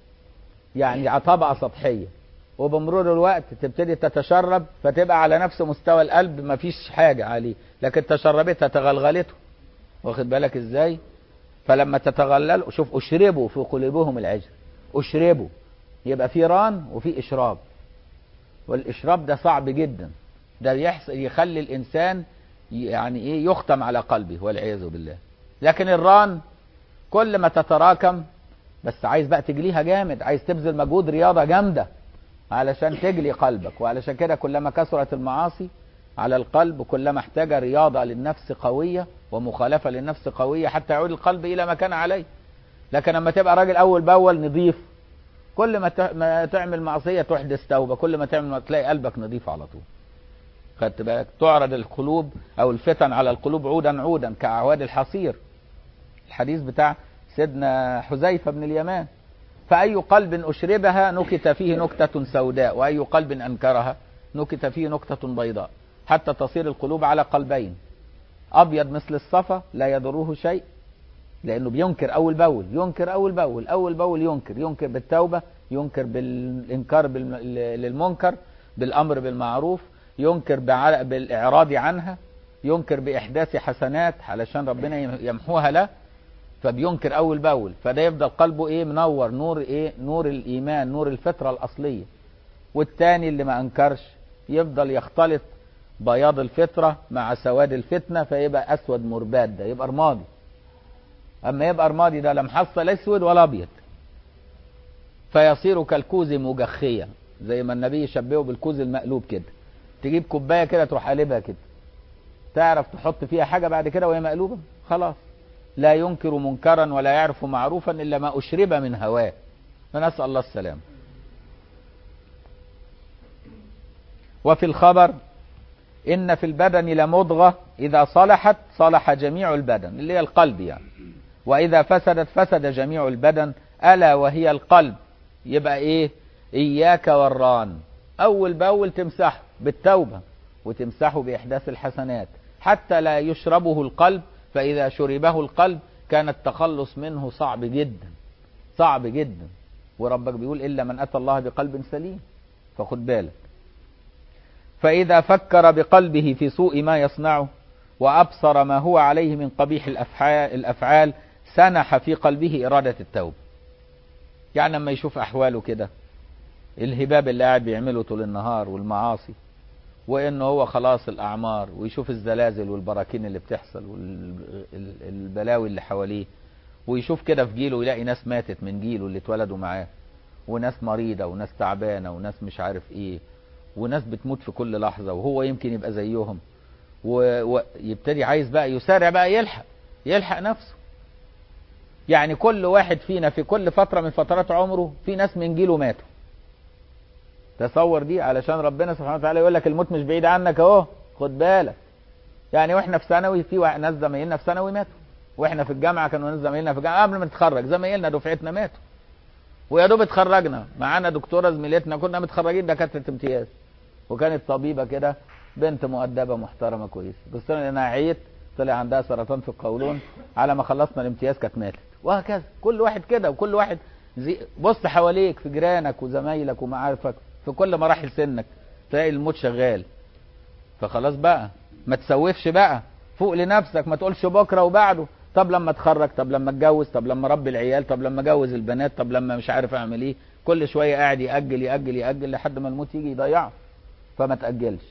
يعني طبقه سطحيه وبمرور الوقت تبتدي تتشرب فتبقى على نفس مستوى القلب مفيش حاجه عليه لكن تشربتها تغلغلته واخد بالك ازاي فلما تتغلل شوف اشربوا في قلوبهم العجل اشربوا يبقى في ران وفي اشراب والاشراب ده صعب جدا ده يحصل يخلي الانسان يعني ايه يختم على قلبه والعياذ بالله لكن الران كل ما تتراكم بس عايز بقى تجليها جامد عايز تبذل مجهود رياضة جامدة علشان تجلي قلبك وعلشان كده كلما كثرت المعاصي على القلب كلما احتاج رياضة للنفس قوية ومخالفة للنفس قوية حتى يعود القلب إلى ما كان عليه لكن لما تبقى راجل أول بأول نظيف كل ما تعمل معصية تحدث توبة كل ما تعمل تلاقي قلبك نظيف على طول خدت بالك تعرض القلوب او الفتن على القلوب عودا عودا كاعواد الحصير الحديث بتاع سيدنا حذيفه بن اليمان فاي قلب اشربها نكت فيه نكته سوداء واي قلب انكرها نكت فيه نكته بيضاء حتى تصير القلوب على قلبين ابيض مثل الصفا لا يضره شيء لانه بينكر اول باول ينكر اول باول اول باول ينكر ينكر بالتوبه ينكر بالانكار بال- للمنكر بالامر بالمعروف ينكر بع- بالاعراض عنها ينكر باحداث حسنات علشان ربنا يمحوها له فبينكر اول باول فده يفضل قلبه ايه منور نور ايه نور الايمان نور الفطره الاصليه والتاني اللي ما انكرش يفضل يختلط بياض الفطره مع سواد الفتنه فيبقى اسود مرباد ده يبقى رمادي اما يبقى رمادي ده لا محصل اسود ولا ابيض فيصير كالكوز مجخيا زي ما النبي شبهه بالكوز المقلوب كده تجيب كوبايه كده تروح قلبها كده تعرف تحط فيها حاجه بعد كده وهي مقلوبه خلاص لا ينكر منكرا ولا يعرف معروفا الا ما اشرب من هواه فنسال الله السلامه وفي الخبر ان في البدن لمضغه اذا صلحت صلح جميع البدن اللي هي القلب يعني واذا فسدت فسد جميع البدن الا وهي القلب يبقى ايه اياك والران اول باول تمسحه بالتوبه وتمسحه باحداث الحسنات حتى لا يشربه القلب فاذا شربه القلب كان التخلص منه صعب جدا صعب جدا وربك بيقول الا من اتى الله بقلب سليم فخد بالك فاذا فكر بقلبه في سوء ما يصنعه وابصر ما هو عليه من قبيح الافعال الافعال سنح في قلبه اراده التوبه يعني لما يشوف احواله كده الهباب اللي قاعد بيعمله طول النهار والمعاصي وانه هو خلاص الاعمار ويشوف الزلازل والبراكين اللي بتحصل والبلاوي اللي حواليه ويشوف كده في جيله يلاقي ناس ماتت من جيله اللي اتولدوا معاه وناس مريضه وناس تعبانه وناس مش عارف ايه وناس بتموت في كل لحظه وهو يمكن يبقى زيهم ويبتدي عايز بقى يسارع بقى يلحق يلحق نفسه يعني كل واحد فينا في كل فترة من فترات عمره في ناس من جيله ماتوا تصور دي علشان ربنا سبحانه وتعالى يقول لك الموت مش بعيد عنك اهو خد بالك يعني واحنا في ثانوي في واحد- ناس زمايلنا في ثانوي ماتوا واحنا في الجامعه كانوا ناس زمايلنا في الجامعه قبل ما نتخرج زمايلنا دفعتنا ماتوا ويا دوب اتخرجنا معانا دكتوره زميلتنا كنا متخرجين دكاتره امتياز وكانت طبيبه كده بنت مؤدبه محترمه كويسه بس انا لانها عيت طلع عندها سرطان في القولون على ما خلصنا الامتياز كانت ماتت وهكذا كل واحد كده وكل واحد زي بص حواليك في جيرانك وزمايلك ومعارفك في كل مراحل سنك تلاقي الموت شغال فخلاص بقى ما تسوفش بقى فوق لنفسك ما تقولش بكره وبعده طب لما اتخرج طب لما اتجوز طب لما ربي العيال طب لما اجوز البنات طب لما مش عارف اعمل ايه كل شويه قاعد ياجل ياجل ياجل لحد ما الموت يجي يضيعه فما تاجلش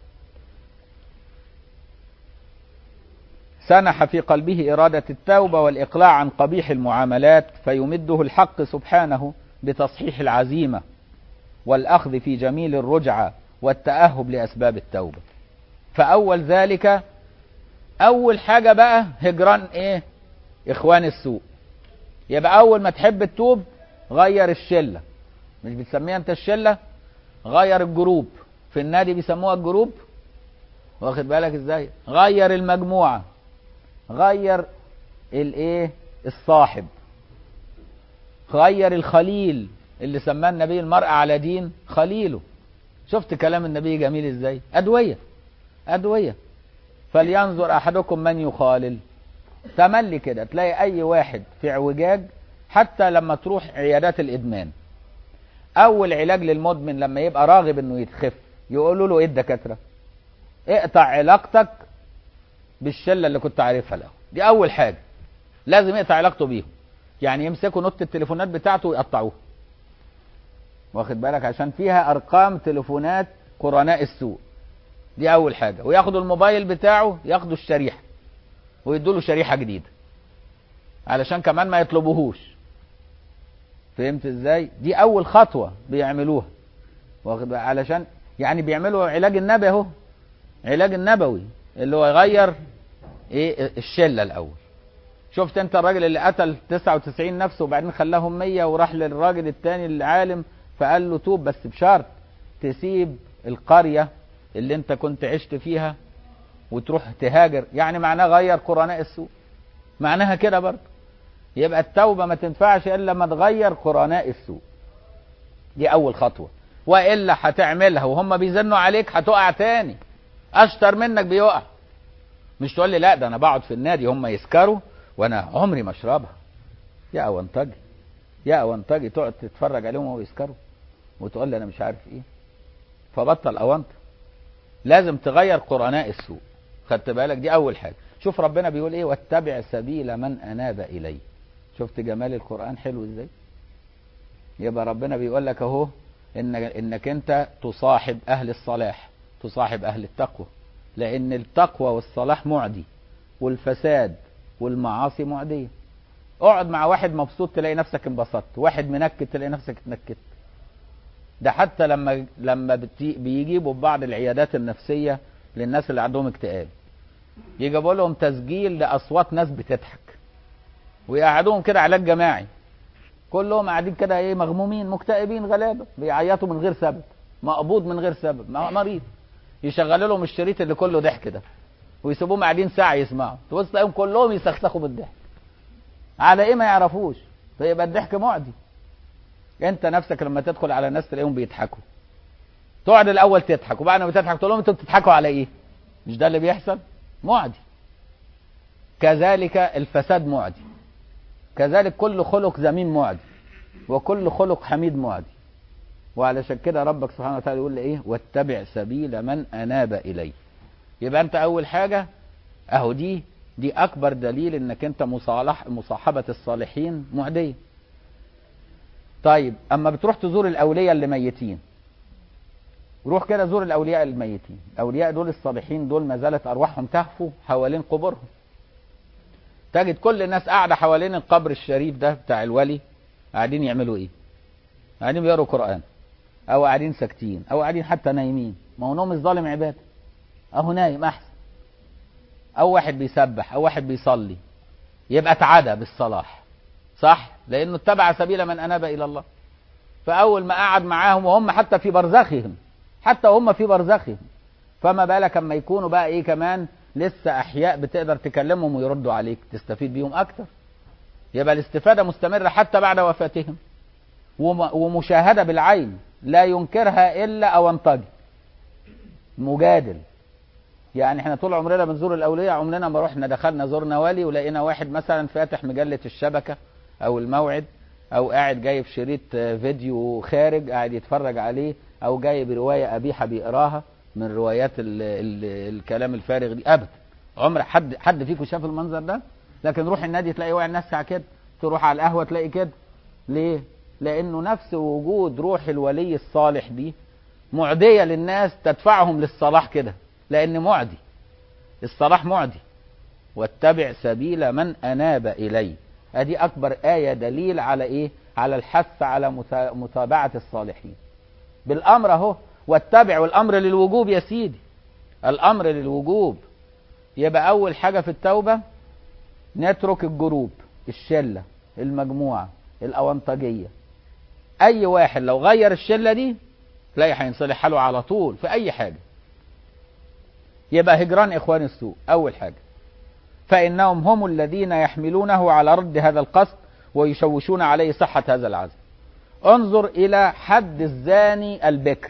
سنح في قلبه إرادة التوبة والإقلاع عن قبيح المعاملات فيمده الحق سبحانه بتصحيح العزيمة والأخذ في جميل الرجعة والتأهب لأسباب التوبة فأول ذلك أول حاجة بقى هجران إيه إخوان السوء يبقى أول ما تحب تتوب غير الشلة مش بتسميها أنت الشلة غير الجروب في النادي بيسموها الجروب واخد بالك ازاي غير المجموعة غير الايه الصاحب غير الخليل اللي سماه النبي المرء على دين خليله شفت كلام النبي جميل ازاي ادويه ادويه فلينظر احدكم من يخالل تملي كده تلاقي اي واحد في اعوجاج حتى لما تروح عيادات الادمان اول علاج للمدمن لما يبقى راغب انه يتخف يقولوا له ايه الدكاتره اقطع علاقتك بالشله اللي كنت عارفها له دي اول حاجه لازم يقطع علاقته بيهم يعني يمسكوا نوت التليفونات بتاعته ويقطعوها واخد بالك عشان فيها ارقام تليفونات قرناء السوء دي اول حاجه وياخدوا الموبايل بتاعه ياخدوا الشريحه ويدوا له شريحه جديده علشان كمان ما يطلبوهوش فهمت ازاي دي اول خطوه بيعملوها واخد بالك؟ علشان يعني بيعملوا علاج النبي اهو علاج النبوي اللي هو يغير ايه الشله الاول شفت انت الراجل اللي قتل 99 نفس وبعدين خلاهم 100 وراح للراجل التاني العالم فقال له توب بس بشرط تسيب القريه اللي انت كنت عشت فيها وتروح تهاجر يعني معناه غير قرناء السوء معناها كده برضه يبقى التوبة ما تنفعش إلا لما تغير قرناء السوء دي أول خطوة وإلا هتعملها وهم بيزنوا عليك هتقع تاني أشطر منك بيقع مش تقول لي لا ده أنا بقعد في النادي هم يسكروا وأنا عمري ما أشربها يا أونطجي يا أونطجي تقعد تتفرج عليهم وهو يسكروا وتقول لي أنا مش عارف إيه فبطل أونطة لازم تغير قرناء السوء خدت بالك دي أول حاجة شوف ربنا بيقول إيه واتبع سبيل من أناب إلي شفت جمال القرآن حلو إزاي يبقى ربنا بيقول لك أهو إن إنك أنت تصاحب أهل الصلاح تصاحب أهل التقوى لأن التقوى والصلاح معدي والفساد والمعاصي معدية اقعد مع واحد مبسوط تلاقي نفسك انبسطت واحد منكد تلاقي نفسك اتنكدت ده حتى لما لما بتي بيجيبوا في بعض العيادات النفسيه للناس اللي عندهم اكتئاب يجيبوا لهم تسجيل لاصوات ناس بتضحك ويقعدوهم كده علاج جماعي كلهم قاعدين كده ايه مغمومين مكتئبين غلابه بيعيطوا من غير سبب مقبوض من غير سبب مريض يشغلوا لهم الشريط اللي كله ضحك ده ويسيبوهم قاعدين ساعه يسمعوا تبص تلاقيهم كلهم يسخسخوا بالضحك على ايه ما يعرفوش فيبقى الضحك معدي انت نفسك لما تدخل على ناس تلاقيهم بيضحكوا تقعد الاول تضحك وبعد ما تضحك تقول لهم انتوا بتضحكوا على ايه مش ده اللي بيحصل معدي كذلك الفساد معدي كذلك كل خلق ذميم معدي وكل خلق حميد معدي وعلشان كده ربك سبحانه وتعالى يقول ايه واتبع سبيل من اناب الي يبقى انت اول حاجه اهو دي دي اكبر دليل انك انت مصالح مصاحبه الصالحين معديه طيب اما بتروح تزور الاولياء اللي ميتين روح كده زور الاولياء الميتين الاولياء دول الصالحين دول ما زالت ارواحهم تهفو حوالين قبورهم تجد كل الناس قاعده حوالين القبر الشريف ده بتاع الولي قاعدين يعملوا ايه قاعدين بيقروا قران او قاعدين ساكتين او قاعدين حتى نايمين ما هو نوم الظالم عباده اهو نايم احسن او واحد بيسبح او واحد بيصلي يبقى اتعدى بالصلاح صح لانه اتبع سبيل من اناب الى الله فاول ما قعد معاهم وهم حتى في برزخهم حتى هم في برزخهم فما بالك اما يكونوا بقى ايه كمان لسه احياء بتقدر تكلمهم ويردوا عليك تستفيد بيهم اكتر يبقى الاستفاده مستمره حتى بعد وفاتهم ومشاهده بالعين لا ينكرها الا اونطجي مجادل يعني احنا طول عمرنا بنزور الاولياء عمرنا ما رحنا دخلنا زرنا والي ولقينا واحد مثلا فاتح مجله الشبكه او الموعد او قاعد جايب شريط فيديو خارج قاعد يتفرج عليه او جايب روايه قبيحه بيقراها من روايات ال ال الكلام الفارغ دي ابدا عمر حد حد فيكم شاف المنظر ده لكن روح النادي تلاقي واقع الناس ساعه كده تروح على القهوه تلاقي كده ليه لانه نفس وجود روح الولي الصالح دي معديه للناس تدفعهم للصلاح كده لان معدي الصلاح معدي واتبع سبيل من اناب الي ادي اكبر ايه دليل على ايه على الحث على متابعه الصالحين بالامر اهو واتبع والامر للوجوب يا سيدي الامر للوجوب يبقى اول حاجه في التوبه نترك الجروب الشله المجموعه الاونطجيه اي واحد لو غير الشله دي تلاقي هينصلح حاله على طول في اي حاجه يبقى هجران اخوان السوء اول حاجه فانهم هم الذين يحملونه على رد هذا القصد ويشوشون عليه صحه هذا العزم انظر الى حد الزاني البكر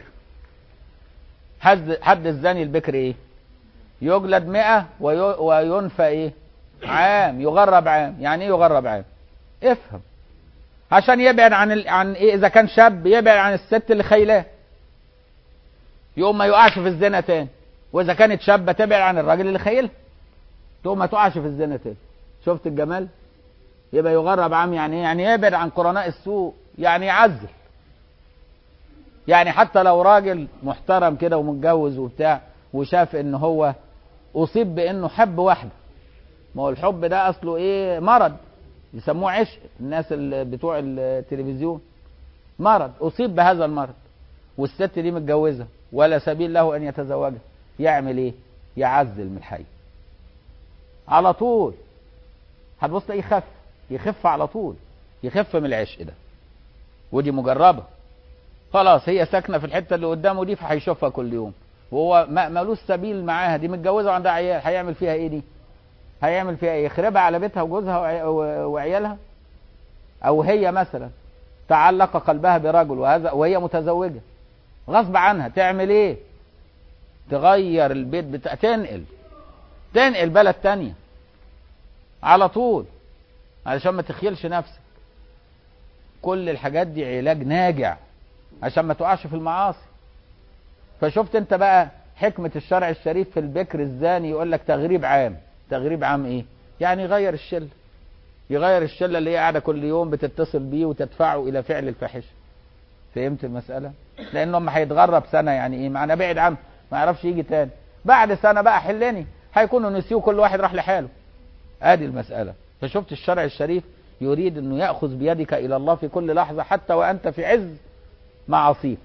حد حد الزاني البكر ايه يجلد مئة وينفى ايه عام يغرب عام يعني ايه يغرب عام افهم عشان يبعد عن ال... عن ايه اذا كان شاب يبعد عن الست اللي خيلاه يقوم ما يقعش في الزنا تاني واذا كانت شابه تبعد عن الراجل اللي خيلها تقوم ما تقعش في الزنا تاني شفت الجمال يبقى يغرب عام يعني ايه يعني يبعد عن قرناء السوء يعني يعزل يعني حتى لو راجل محترم كده ومتجوز وبتاع وشاف ان هو اصيب بانه حب واحده ما هو الحب ده اصله ايه مرض يسموه عشق الناس اللي بتوع التلفزيون مرض اصيب بهذا المرض والست دي متجوزه ولا سبيل له ان يتزوجها يعمل ايه يعزل من الحي على طول هتبص تلاقيه يخف يخف على طول يخف من العشق ده ودي مجربه خلاص هي ساكنه في الحته اللي قدامه دي فهيشوفها كل يوم وهو ما- ملوش سبيل معاها دي متجوزه وعندها عيال هيعمل فيها ايه دي هيعمل فيها ايه يخربها على بيتها وجوزها وعي- و- وعيالها او هي مثلا تعلق قلبها برجل وهذا وهي متزوجه غصب عنها تعمل ايه تغير البيت بتاع تنقل تنقل بلد تانية على طول علشان ما تخيلش نفسك كل الحاجات دي علاج ناجع عشان ما تقعش في المعاصي فشفت انت بقى حكمة الشرع الشريف في البكر الزاني يقول لك تغريب عام تغريب عام ايه يعني يغير الشلة يغير الشلة اللي هي قاعدة كل يوم بتتصل بيه وتدفعه الى فعل الفاحشة فهمت المسألة لانه اما هيتغرب سنة يعني ايه معنى بعد عنه ما يعرفش يجي تاني بعد سنة بقى حلني هيكونوا نسيوه كل واحد راح لحاله ادي المسألة فشفت الشرع الشريف يريد انه يأخذ بيدك الى الله في كل لحظة حتى وانت في عز معاصيك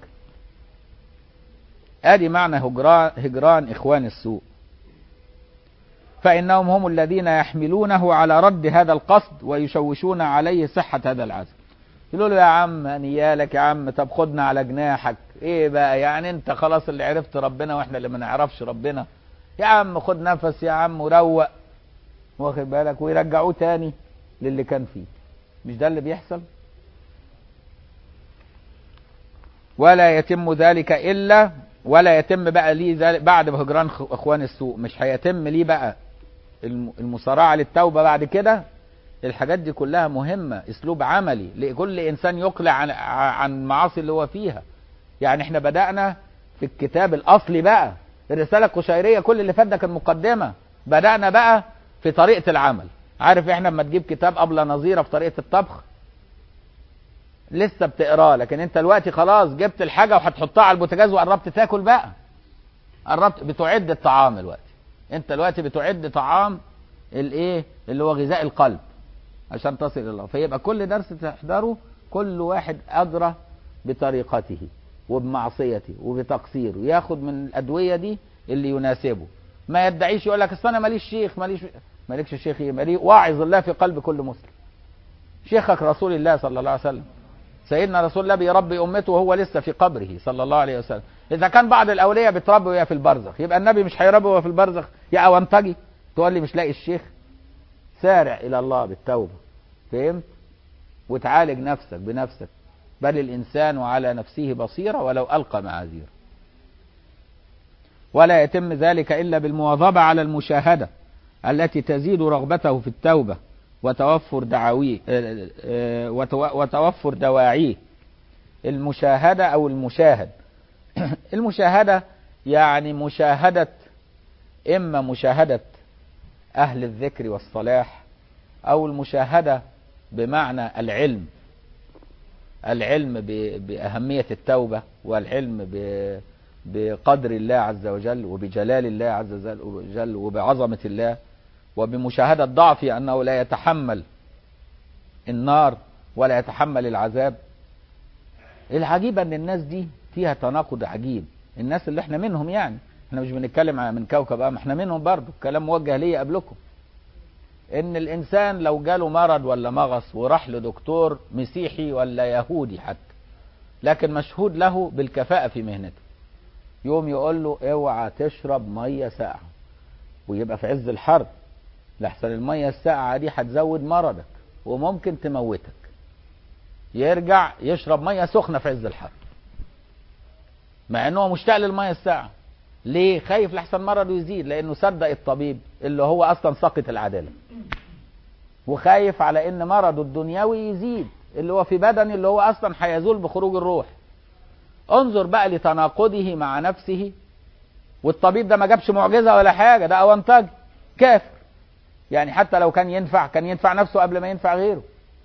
ادي معنى هجران, هجران اخوان السوء فانهم هم الذين يحملونه على رد هذا القصد ويشوشون عليه صحة هذا العزم يقولوا له يا عم نيالك يا عم طب خدنا على جناحك ايه بقى يعني انت خلاص اللي عرفت ربنا واحنا اللي ما نعرفش ربنا يا عم خد نفس يا عم وروق واخد بالك ويرجعوه تاني للي كان فيه مش ده اللي بيحصل ولا يتم ذلك الا ولا يتم بقى ليه ذلك بعد هجران خ- اخوان السوء مش هيتم ليه بقى الم- المصارعه للتوبه بعد كده الحاجات دي كلها مهمه اسلوب عملي لكل انسان يقلع عن عن المعاصي اللي هو فيها يعني احنا بدانا في الكتاب الاصلي بقى الرساله القشيريه كل اللي فات ده كان مقدمه بدانا بقى في طريقه العمل عارف احنا لما تجيب كتاب ابله نظيره في طريقه الطبخ لسه بتقراه لكن انت دلوقتي خلاص جبت الحاجه وهتحطها على البوتاجاز وقربت تاكل بقى قربت بتعد الطعام دلوقتي انت دلوقتي بتعد طعام الايه اللي هو غذاء القلب عشان تصل الى الله فيبقى كل درس تحضره كل واحد ادرى بطريقته وبمعصيته وبتقصيره ياخد من الادويه دي اللي يناسبه ما يدعيش يقول لك اصل انا ماليش شيخ ماليش مالكش شيخ ايه مالي واعظ الله في قلب كل مسلم شيخك رسول الله صلى الله عليه وسلم سيدنا رسول الله بيربي امته وهو لسه في قبره صلى الله عليه وسلم اذا كان بعض الاولياء بتربي وهي في البرزخ يبقى النبي مش هيربي وهو في البرزخ يا اونطجي تقول لي مش لاقي الشيخ سارع الى الله بالتوبه فهمت وتعالج نفسك بنفسك بل الانسان على نفسه بصيره ولو القى معاذيره ولا يتم ذلك الا بالمواظبه على المشاهده التي تزيد رغبته في التوبه وتوفر دعاويه آه، آه، وتو- وتوفر دواعيه المشاهده او المشاهد المشاهده يعني مشاهده اما مشاهده اهل الذكر والصلاح او المشاهده بمعنى العلم العلم ب- باهميه التوبه والعلم ب- بقدر الله عز وجل وبجلال الله عز وجل وبعظمه الله وبمشاهده ضعفه انه لا يتحمل النار ولا يتحمل العذاب العجيب ان الناس دي فيها تناقض عجيب الناس اللي احنا منهم يعني احنا مش بنتكلم عن- من كوكب اه ما احنا منهم برضه الكلام موجه ليا قبلكم ان الانسان لو جاله مرض ولا مغص وراح لدكتور مسيحي ولا يهودي حتى لكن مشهود له بالكفاءة في مهنته يوم يقول له اوعى تشرب مية ساقعة ويبقى في عز الحر لحسن المية الساقعة دي هتزود مرضك وممكن تموتك يرجع يشرب مية سخنة في عز الحر مع انه مشتاق للمية الساقعة ليه خايف لحسن مرضه يزيد لانه صدق الطبيب اللي هو اصلا ساقط العدالة وخايف على ان مرضه الدنيوي يزيد اللي هو في بدنه اللي هو اصلا هيزول بخروج الروح انظر بقى لتناقضه مع نفسه والطبيب ده ما جابش معجزة ولا حاجة ده اونطاج كافر يعني حتى لو كان ينفع كان ينفع نفسه قبل ما ينفع غيره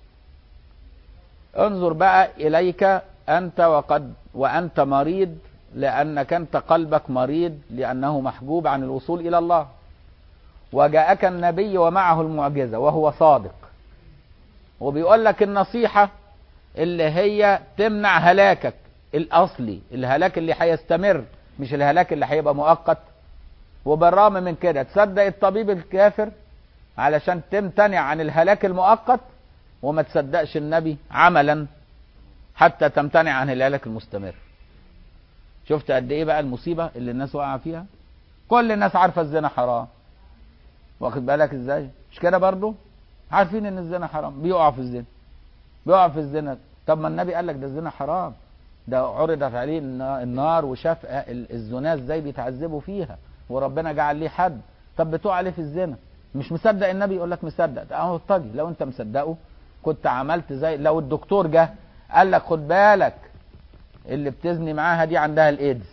انظر بقى اليك انت وقد وانت مريض لانك انت قلبك مريض لانه محجوب عن الوصول الى الله وجاءك النبي ومعه المعجزة وهو صادق وبيقول لك النصيحة اللي هي تمنع هلاكك الأصلي الهلاك اللي هيستمر مش الهلاك اللي هيبقى مؤقت وبالرغم من كده تصدق الطبيب الكافر علشان تمتنع عن الهلاك المؤقت وما تصدقش النبي عملا حتى تمتنع عن الهلاك المستمر شفت قد ايه بقى المصيبه اللي الناس واقعه فيها كل الناس عارفه الزنا حرام واخد بالك ازاي مش كده برضو عارفين ان الزنا حرام بيقعوا في الزنا بيقعوا في الزنا طب ما النبي قال لك ده الزنا حرام ده عرضت عليه النار وشاف الزنا ازاي بيتعذبوا فيها وربنا جعل ليه حد طب بتقع عليه في الزنا مش مصدق النبي يقول لك مصدق ده اهو طجي لو انت مصدقه كنت عملت زي لو الدكتور جه قال لك خد بالك اللي بتزني معاها دي عندها الايدز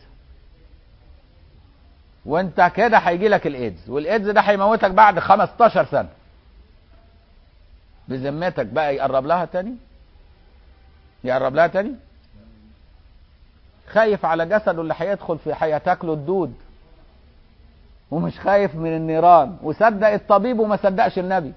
وانت كده هيجي لك الايدز والايدز ده هيموتك بعد 15 سنه بذمتك بقى يقرب لها تاني يقرب لها تاني خايف على جسده اللي هيدخل في هيتاكله الدود ومش خايف من النيران وصدق الطبيب وما صدقش النبي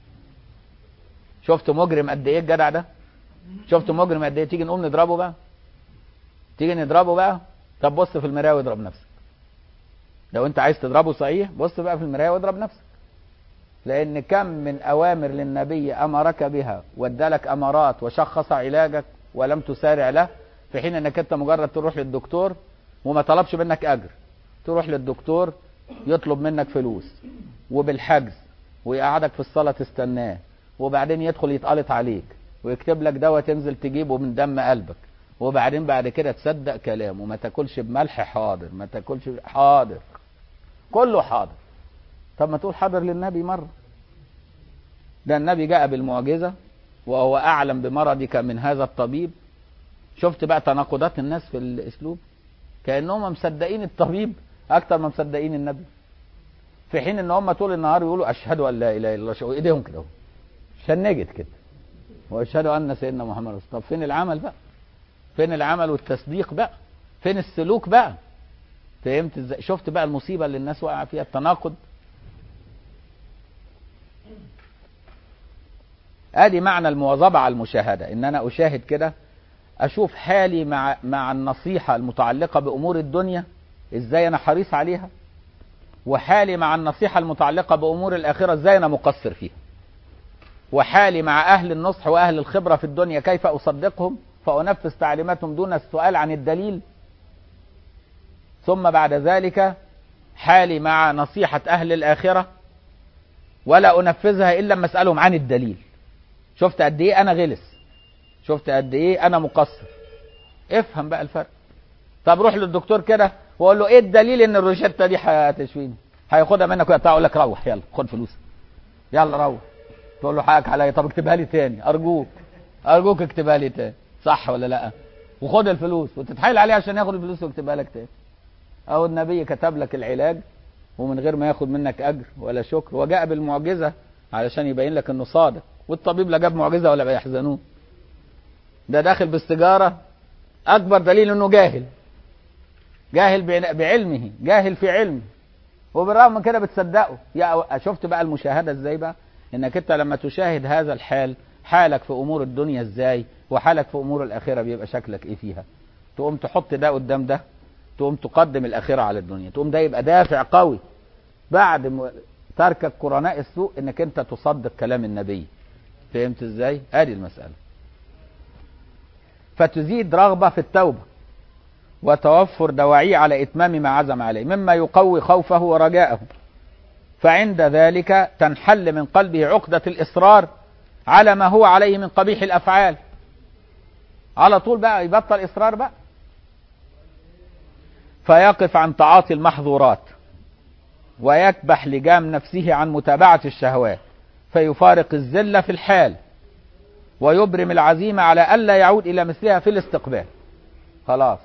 شفت مجرم قد ايه الجدع ده شفت مجرم قد ايه تيجي نقوم نضربه بقى تيجي نضربه بقى طب بص في المرايه واضرب نفسك لو انت عايز تضربه صحيح بص بقى في المرايه واضرب نفسك لان كم من اوامر للنبي امرك بها وادالك امارات وشخص علاجك ولم تسارع له في حين انك انت مجرد تروح للدكتور وما طلبش منك اجر تروح للدكتور يطلب منك فلوس وبالحجز ويقعدك في الصلاه تستناه وبعدين يدخل يتقلط عليك ويكتب لك دواء تنزل تجيبه من دم قلبك وبعدين بعد كده تصدق كلامه ما تاكلش بملح حاضر ما تاكلش حاضر كله حاضر طب ما تقول حاضر للنبي مره ده النبي جاء بالمعجزه وهو اعلم بمرضك من هذا الطبيب شفت بقى تناقضات الناس في الاسلوب كانهم مصدقين الطبيب اكتر ما مصدقين النبي في حين ان هم طول النهار يقولوا اشهد ان لا اله الا الله ايديهم كده شنجت كده واشهد ان سيدنا محمد رسول طب فين العمل بقى فين العمل والتصديق بقى فين السلوك بقى فهمت ازاي شفت بقى المصيبه اللي الناس واقعه فيها التناقض ادي معنى المواظبه على المشاهده ان انا اشاهد كده اشوف حالي مع مع النصيحه المتعلقه بامور الدنيا ازاي انا حريص عليها وحالي مع النصيحه المتعلقه بامور الاخره ازاي انا مقصر فيها وحالي مع اهل النصح واهل الخبره في الدنيا كيف اصدقهم فانفذ تعليماتهم دون السؤال عن الدليل ثم بعد ذلك حالي مع نصيحه اهل الاخره ولا انفذها الا لما اسالهم عن الدليل شفت قد ايه انا غلس شفت قد ايه انا مقصر افهم بقى الفرق طب روح للدكتور كده واقول له ايه الدليل ان الروشته دي هتشفيني هياخدها منك ويقطع يقول لك روح يلا خد فلوس يلا روح تقول له حقك عليا طب اكتبها لي تاني ارجوك ارجوك اكتبها لي تاني صح ولا لا وخد الفلوس وتتحايل عليه عشان ياخد الفلوس ويكتبها لك تاني او النبي كتب لك العلاج ومن غير ما ياخد منك اجر ولا شكر وجاء بالمعجزه علشان يبين لك انه صادق والطبيب لا جاب معجزه ولا بيحزنوه ده داخل بالسيجاره اكبر دليل انه جاهل جاهل بعلمه جاهل في علمه وبالرغم من كده بتصدقه يا شفت بقى المشاهده ازاي بقى انك انت لما تشاهد هذا الحال حالك في امور الدنيا ازاي وحالك في امور الاخره بيبقى شكلك ايه فيها تقوم تحط ده قدام ده تقوم تقدم الاخره على الدنيا تقوم ده يبقى دافع قوي بعد م... تركك قرناء السوء انك انت تصدق كلام النبي فهمت ازاي ادي المساله فتزيد رغبه في التوبه وتوفر دواعيه على اتمام ما عزم عليه مما يقوي خوفه ورجاءه فعند ذلك تنحل من قلبه عقده الاصرار على ما هو عليه من قبيح الافعال على طول بقى يبطل اصرار بقى فيقف عن تعاطي المحظورات ويكبح لجام نفسه عن متابعه الشهوات فيفارق الذله في الحال ويبرم العزيمه على الا يعود الى مثلها في الاستقبال خلاص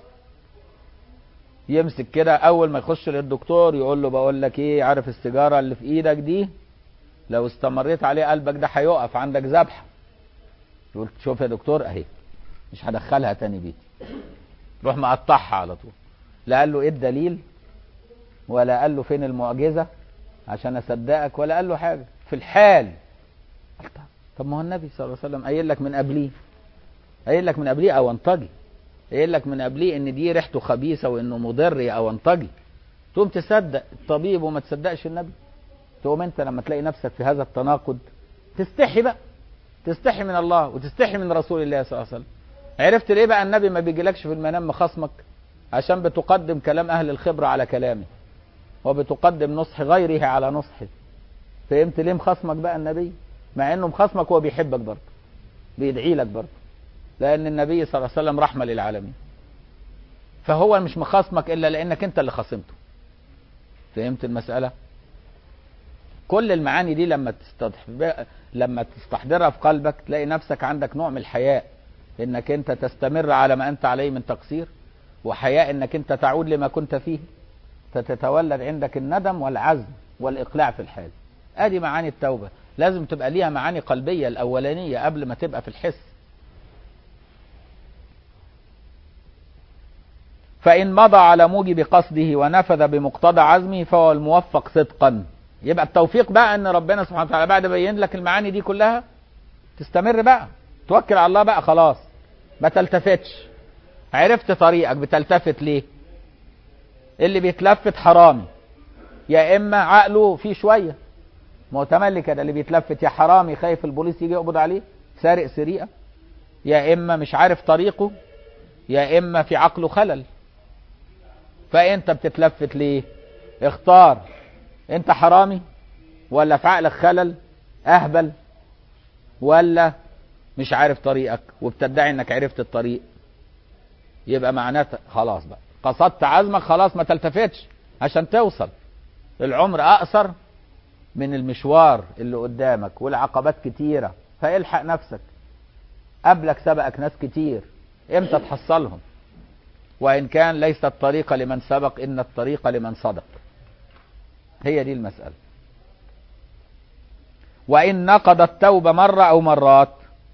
يمسك كده اول ما يخش للدكتور يقول له بقول لك ايه عارف السيجاره اللي في ايدك دي لو استمريت عليه قلبك ده هيقف عندك ذبحه يقول شوف يا دكتور اهي مش هدخلها تاني بيتي روح مقطعها على طول لا قال له ايه الدليل ولا قال له فين المعجزه عشان اصدقك ولا قال له حاجه في الحال طب ما هو النبي صلى الله عليه وسلم قايل لك من قبليه قايل لك من قبليه او انطجي قايل لك من قبليه ان دي ريحته خبيثه وانه مضر او انطجي تقوم تصدق الطبيب وما تصدقش النبي تقوم انت لما تلاقي نفسك في هذا التناقض تستحي بقى تستحي من الله وتستحي من رسول الله صلى الله عليه وسلم عرفت ليه بقى النبي ما بيجيلكش في المنام مخاصمك عشان بتقدم كلام اهل الخبره على كلامه وبتقدم نصح غيره على نصحه فهمت ليه مخصمك بقى النبي مع انه مخصمك هو بيحبك برضه بيدعي لك برضه لان النبي صلى الله عليه وسلم رحمه للعالمين فهو مش مخاصمك الا لانك انت اللي خاصمته فهمت المساله كل المعاني دي لما تستحضر لما تستحضرها في قلبك تلاقي نفسك عندك نوع من الحياء انك انت تستمر على ما انت عليه من تقصير وحياء انك انت تعود لما كنت فيه فتتولد عندك الندم والعزم والاقلاع في الحال ادي معاني التوبه لازم تبقى ليها معاني قلبيه الاولانيه قبل ما تبقى في الحس فإن مضى على موجب قصده ونفذ بمقتضى عزمه فهو الموفق صدقا يبقى التوفيق بقى ان ربنا سبحانه وتعالى بعد ما يبين لك المعاني دي كلها تستمر بقى توكل على الله بقى خلاص ما تلتفتش عرفت طريقك بتلتفت ليه اللي بيتلفت حرامي يا اما عقله فيه شويه ما هو تملي كده اللي بيتلفت يا حرامي خايف البوليس يجي يقبض عليه سارق سرقه يا اما مش عارف طريقه يا اما في عقله خلل فانت بتتلفت ليه اختار انت حرامي ولا في عقلك خلل اهبل ولا مش عارف طريقك وبتدعي انك عرفت الطريق يبقى معناته خلاص بقى قصدت عزمك خلاص ما تلتفتش عشان توصل العمر اقصر من المشوار اللي قدامك والعقبات كتيره فالحق نفسك قبلك سبقك ناس كتير امتى تحصلهم وإن كان ليس الطريق لمن سبق إن الطريق لمن صدق هي دي المسألة وإن نقض التوبة مرة أو مرات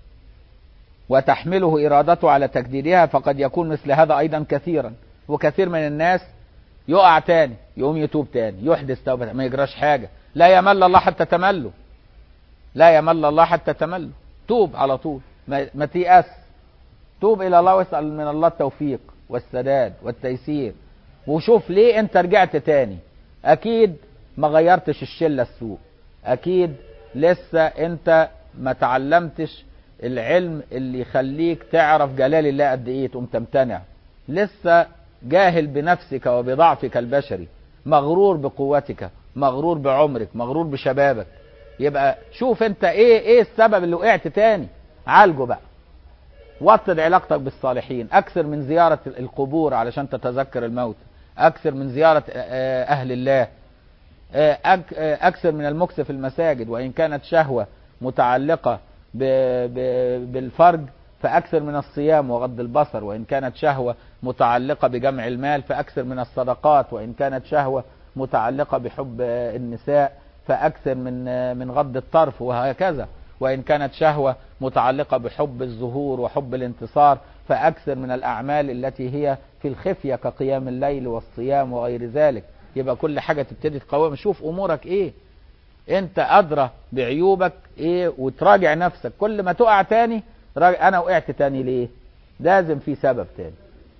وتحمله إرادته على تجديدها فقد يكون مثل هذا أيضا كثيرا وكثير من الناس يقع تاني يقوم يتوب تاني يحدث توبة ما يجراش حاجة لا يمل الله حتى تمله لا يمل الله حتى تمله توب على طول ما, ما تيأس توب إلى الله واسأل من الله التوفيق والسداد والتيسير وشوف ليه انت رجعت تاني اكيد ما غيرتش الشله السوء اكيد لسه انت ما تعلمتش العلم اللي يخليك تعرف جلال الله قد ايه تقوم تمتنع لسه جاهل بنفسك وبضعفك البشري مغرور بقوتك مغرور بعمرك مغرور بشبابك يبقى شوف انت ايه ايه السبب اللي وقعت تاني عالجه بقى وطد علاقتك بالصالحين اكثر من زيارة القبور علشان تتذكر الموت اكثر من زيارة اهل الله اكثر من المكث في المساجد وان كانت شهوة متعلقة بالفرج فاكثر من الصيام وغض البصر وان كانت شهوة متعلقة بجمع المال فاكثر من الصدقات وان كانت شهوة متعلقة بحب النساء فاكثر من من غض الطرف وهكذا وإن كانت شهوة متعلقة بحب الظهور وحب الانتصار فأكثر من الأعمال التي هي في الخفية كقيام الليل والصيام وغير ذلك يبقى كل حاجة تبتدي تقوم شوف أمورك إيه أنت أدرى بعيوبك إيه وتراجع نفسك كل ما تقع تاني راجع أنا وقعت تاني ليه لازم في سبب تاني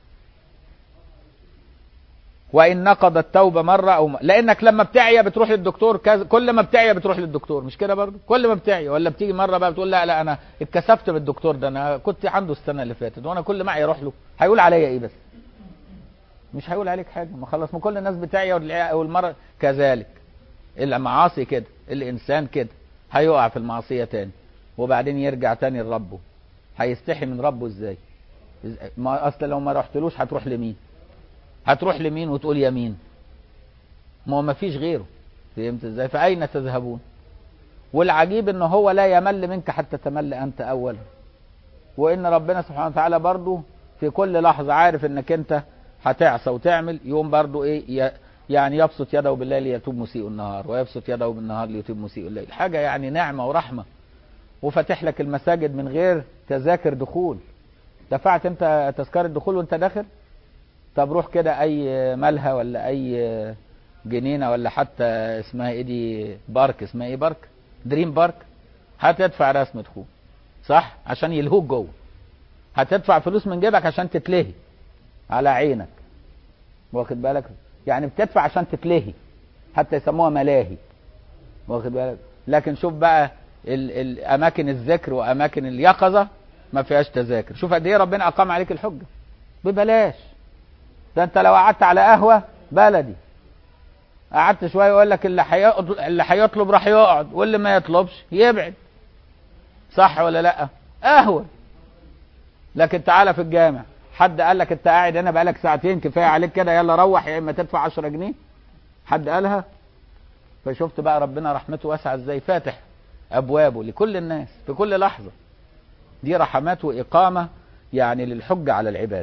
وان نقض التوبه مره او م... لانك لما بتعيا بتروح للدكتور كذا كل ما بتعيا بتروح للدكتور مش كده برضه كل ما بتعيا ولا بتيجي مره بقى بتقول لا لا انا اتكسفت من الدكتور ده انا كنت عنده السنه اللي فاتت وانا كل ما اعيا اروح له هيقول عليا ايه بس مش هيقول عليك حاجه ما خلاص ما كل الناس بتعيا والمره كذلك المعاصي كده الانسان كده هيقع في المعصيه تاني وبعدين يرجع تاني لربه هيستحي من ربه ازاي ما اصل لو ما رحتلوش هتروح لمين هتروح لمين وتقول يمين ما هو ما فيش غيره فهمت ازاي فاين تذهبون والعجيب ان هو لا يمل منك حتى تمل انت اولا وان ربنا سبحانه وتعالى برضه في كل لحظه عارف انك انت هتعصى وتعمل يوم برضه ايه يعني يبسط يده بالليل ليتوب مسيء النهار ويبسط يده بالنهار ليتوب مسيء الليل حاجه يعني نعمه ورحمه وفاتح لك المساجد من غير تذاكر دخول دفعت انت تذكره الدخول وانت داخل طب روح كده اي ملهى ولا اي جنينه ولا حتى اسمها ايه دي بارك اسمها ايه بارك دريم بارك هتدفع رسم دخول صح عشان يلهوك جوه هتدفع فلوس من جيبك عشان تتلهي على عينك واخد بالك يعني بتدفع عشان تتلهي حتى يسموها ملاهي واخد بالك لكن شوف بقى ال ال اماكن الذكر واماكن اليقظه ما فيهاش تذاكر شوف قد ايه ربنا اقام عليك الحجه ببلاش ده انت لو قعدت على قهوه بلدي قعدت شويه يقول لك اللي هيطلب اللي هيطلب راح يقعد واللي ما يطلبش يبعد صح ولا لا قهوه لكن تعالى في الجامع حد قال لك انت قاعد هنا بقالك ساعتين كفايه عليك كده يلا روح يا اما تدفع 10 جنيه حد قالها فشفت بقى ربنا رحمته واسعه ازاي فاتح ابوابه لكل الناس في كل لحظه دي رحمات واقامه يعني للحجه على العباد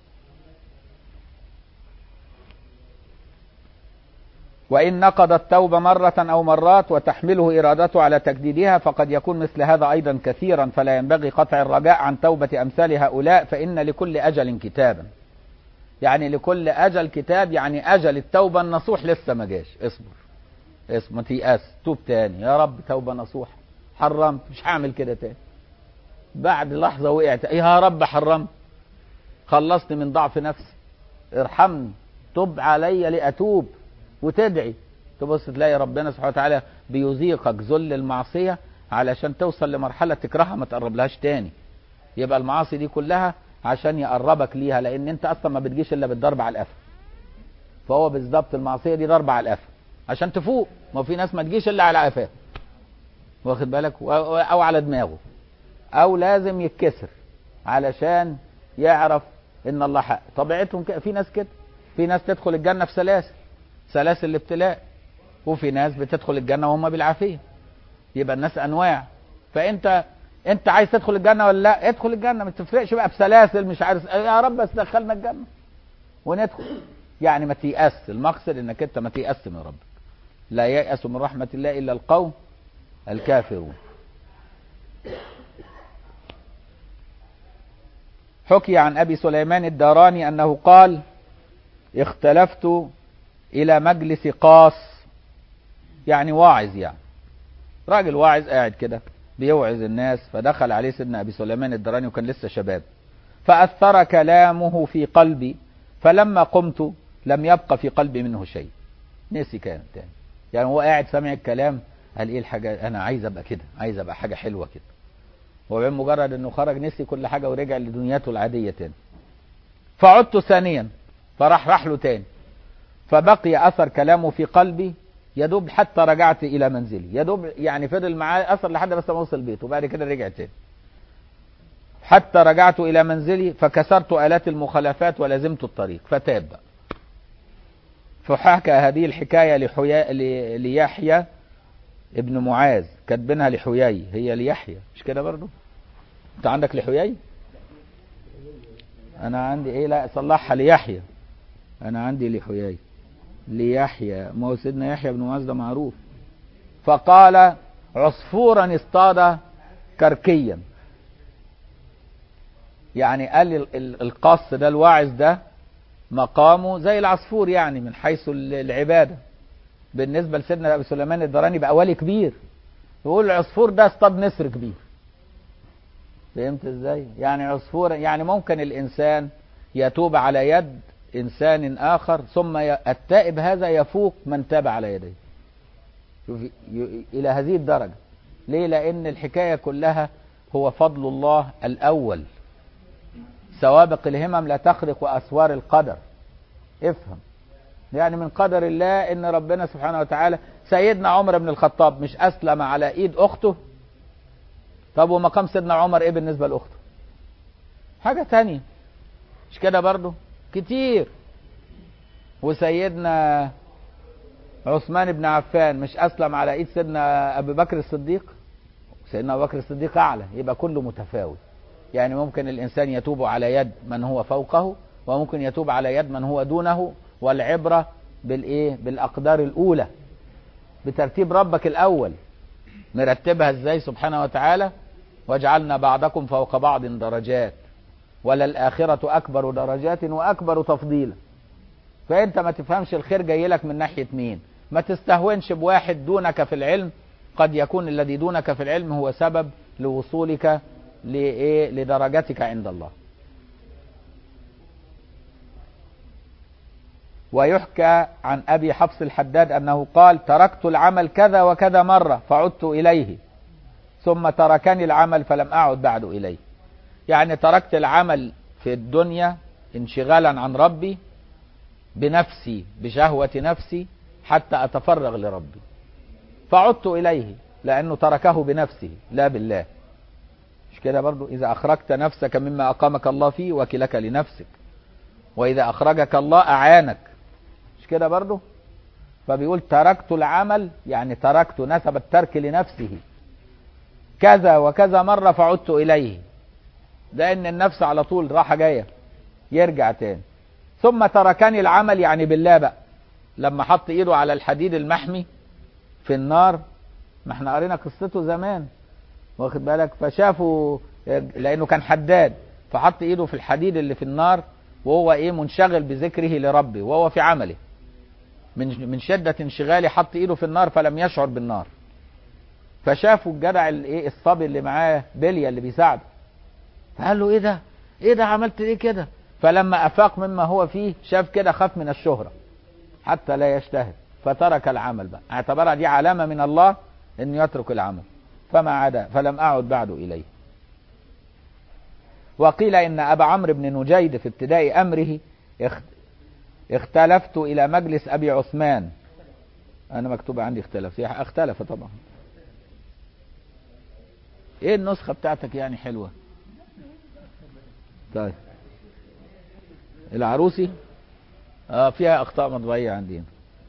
وإن نقض التوبة مرة أو مرات وتحمله إرادته على تجديدها فقد يكون مثل هذا أيضا كثيرا فلا ينبغي قطع الرجاء عن توبة أمثال هؤلاء فإن لكل أجل كتابا يعني لكل أجل كتاب يعني أجل التوبة النصوح لسه ما جاش اصبر اصبر ما تيأس توب تاني يا رب توبة نصوح حرمت مش هعمل كده تاني بعد لحظة وقعت يا رب حرمت خلصني من ضعف نفسي ارحمني تب علي لأتوب وتدعي تبص تلاقي ربنا سبحانه وتعالى بيذيقك ذل المعصية علشان توصل لمرحلة تكرهها ما تقربلهاش تاني يبقى المعاصي دي كلها عشان يقربك ليها لان انت اصلا ما بتجيش الا بالضرب على القفا فهو بالظبط المعصية دي ضرب على القفا عشان تفوق ما في ناس ما تجيش الا على قفاه واخد بالك او على دماغه او لازم يتكسر علشان يعرف ان الله حق طبيعتهم كده في ناس كده في ناس تدخل الجنة في سلاسل سلاسل الابتلاء وفي ناس بتدخل الجنة وهم بالعافية يبقى الناس أنواع فأنت أنت عايز تدخل الجنة ولا لا ادخل الجنة ما تفرقش بقى بسلاسل مش عارف يا رب بس دخلنا الجنة وندخل يعني ما تيأس المقصد انك انت ما تيأس من ربك لا ييأس من رحمة الله إلا القوم الكافرون حكي عن أبي سليمان الداراني أنه قال اختلفت الى مجلس قاص يعني واعظ يعني راجل واعظ قاعد كده بيوعظ الناس فدخل عليه سيدنا ابي سليمان الدراني وكان لسه شباب فاثر كلامه في قلبي فلما قمت لم يبقى في قلبي منه شيء نسي كان تاني يعني هو قاعد سامع الكلام قال ايه الحاجه انا عايز ابقى كده عايز ابقى حاجه حلوه كده وبعدين مجرد انه خرج نسي كل حاجه ورجع لدنياته العاديه تاني فعدت ثانيا فراح راح له تاني فبقي اثر كلامه في قلبي يدوب حتى رجعت الى منزلي يدوب يعني فضل معاه اثر لحد بس ما وصل بيته وبعد كده رجع تاني حتى رجعت الى منزلي فكسرت الات المخالفات ولزمت الطريق فتاب بقى فحكى هذه الحكايه لحيا ليحيى ابن معاذ كاتبينها لحيي هي ليحيى مش كده برضو انت عندك لحيي انا عندي ايه لا صلحها ليحيى انا عندي لحيي ليحيى ما هو سيدنا يحيى بن معاذ ده معروف فقال عصفورا اصطاد كركيا يعني قال القص ده الواعظ ده مقامه زي العصفور يعني من حيث العباده بالنسبه لسيدنا ابي سليمان الدراني بقى ولي كبير يقول العصفور ده اصطاد نسر كبير فهمت ازاي يعني عصفور يعني ممكن الانسان يتوب على يد انسان اخر ثم التائب هذا يفوق من تاب على يديه شوف الى هذه الدرجه ليه لان الحكايه كلها هو فضل الله الاول سوابق الهمم لا تخرق اسوار القدر افهم يعني من قدر الله ان ربنا سبحانه وتعالى سيدنا عمر بن الخطاب مش اسلم على ايد اخته طب ومقام سيدنا عمر ايه بالنسبه لاخته حاجه تانية مش كده برضو كتير وسيدنا عثمان بن عفان مش اسلم على ايد سيدنا ابي بكر الصديق سيدنا ابو بكر الصديق اعلى يبقى كله متفاوت يعني ممكن الانسان يتوب على يد من هو فوقه وممكن يتوب على يد من هو دونه والعبره بالايه بالاقدار الاولى بترتيب ربك الاول مرتبها ازاي سبحانه وتعالى وجعلنا بعضكم فوق بعض درجات وللآخرة أكبر درجات وأكبر تفضيلا فأنت ما تفهمش الخير جاي لك من ناحية مين ما تستهونش بواحد دونك في العلم قد يكون الذي دونك في العلم هو سبب لوصولك لإيه لدرجتك عند الله ويحكى عن أبي حفص الحداد أنه قال تركت العمل كذا وكذا مرة فعدت إليه ثم تركني العمل فلم أعد بعد إليه يعني تركت العمل في الدنيا انشغالا عن ربي بنفسي بشهوة نفسي حتى أتفرغ لربي فعدت إليه لأنه تركه بنفسه لا بالله مش كده برضو إذا أخرجت نفسك مما أقامك الله فيه وكلك لنفسك وإذا أخرجك الله أعانك مش كده برضو فبيقول تركت العمل يعني تركت نسب الترك لنفسه كذا وكذا مرة فعدت إليه ده إن النفس على طول راحة جاية يرجع تاني ثم تركني العمل يعني بالله بقى لما حط ايده على الحديد المحمي في النار ما احنا قرينا قصته زمان واخد بالك فشافوا لانه كان حداد فحط ايده في الحديد اللي في النار وهو ايه منشغل بذكره لربه وهو في عمله من من شدة انشغاله حط ايده في النار فلم يشعر بالنار فشافوا الجدع الايه الصبي اللي معاه بليا اللي بيساعده فقال له ايه ده ايه ده عملت ليه كده فلما افاق مما هو فيه شاف كده خاف من الشهرة حتى لا يشتهر فترك العمل بقى اعتبرها دي علامة من الله انه يترك العمل فما عدا فلم اعد بعد اليه وقيل ان ابا عمرو بن نجيد في ابتداء امره اختلفت الى مجلس ابي عثمان انا مكتوب عندي اختلف اختلف طبعا ايه النسخة بتاعتك يعني حلوة طيب العروسي اه فيها اخطاء مطبعية عندنا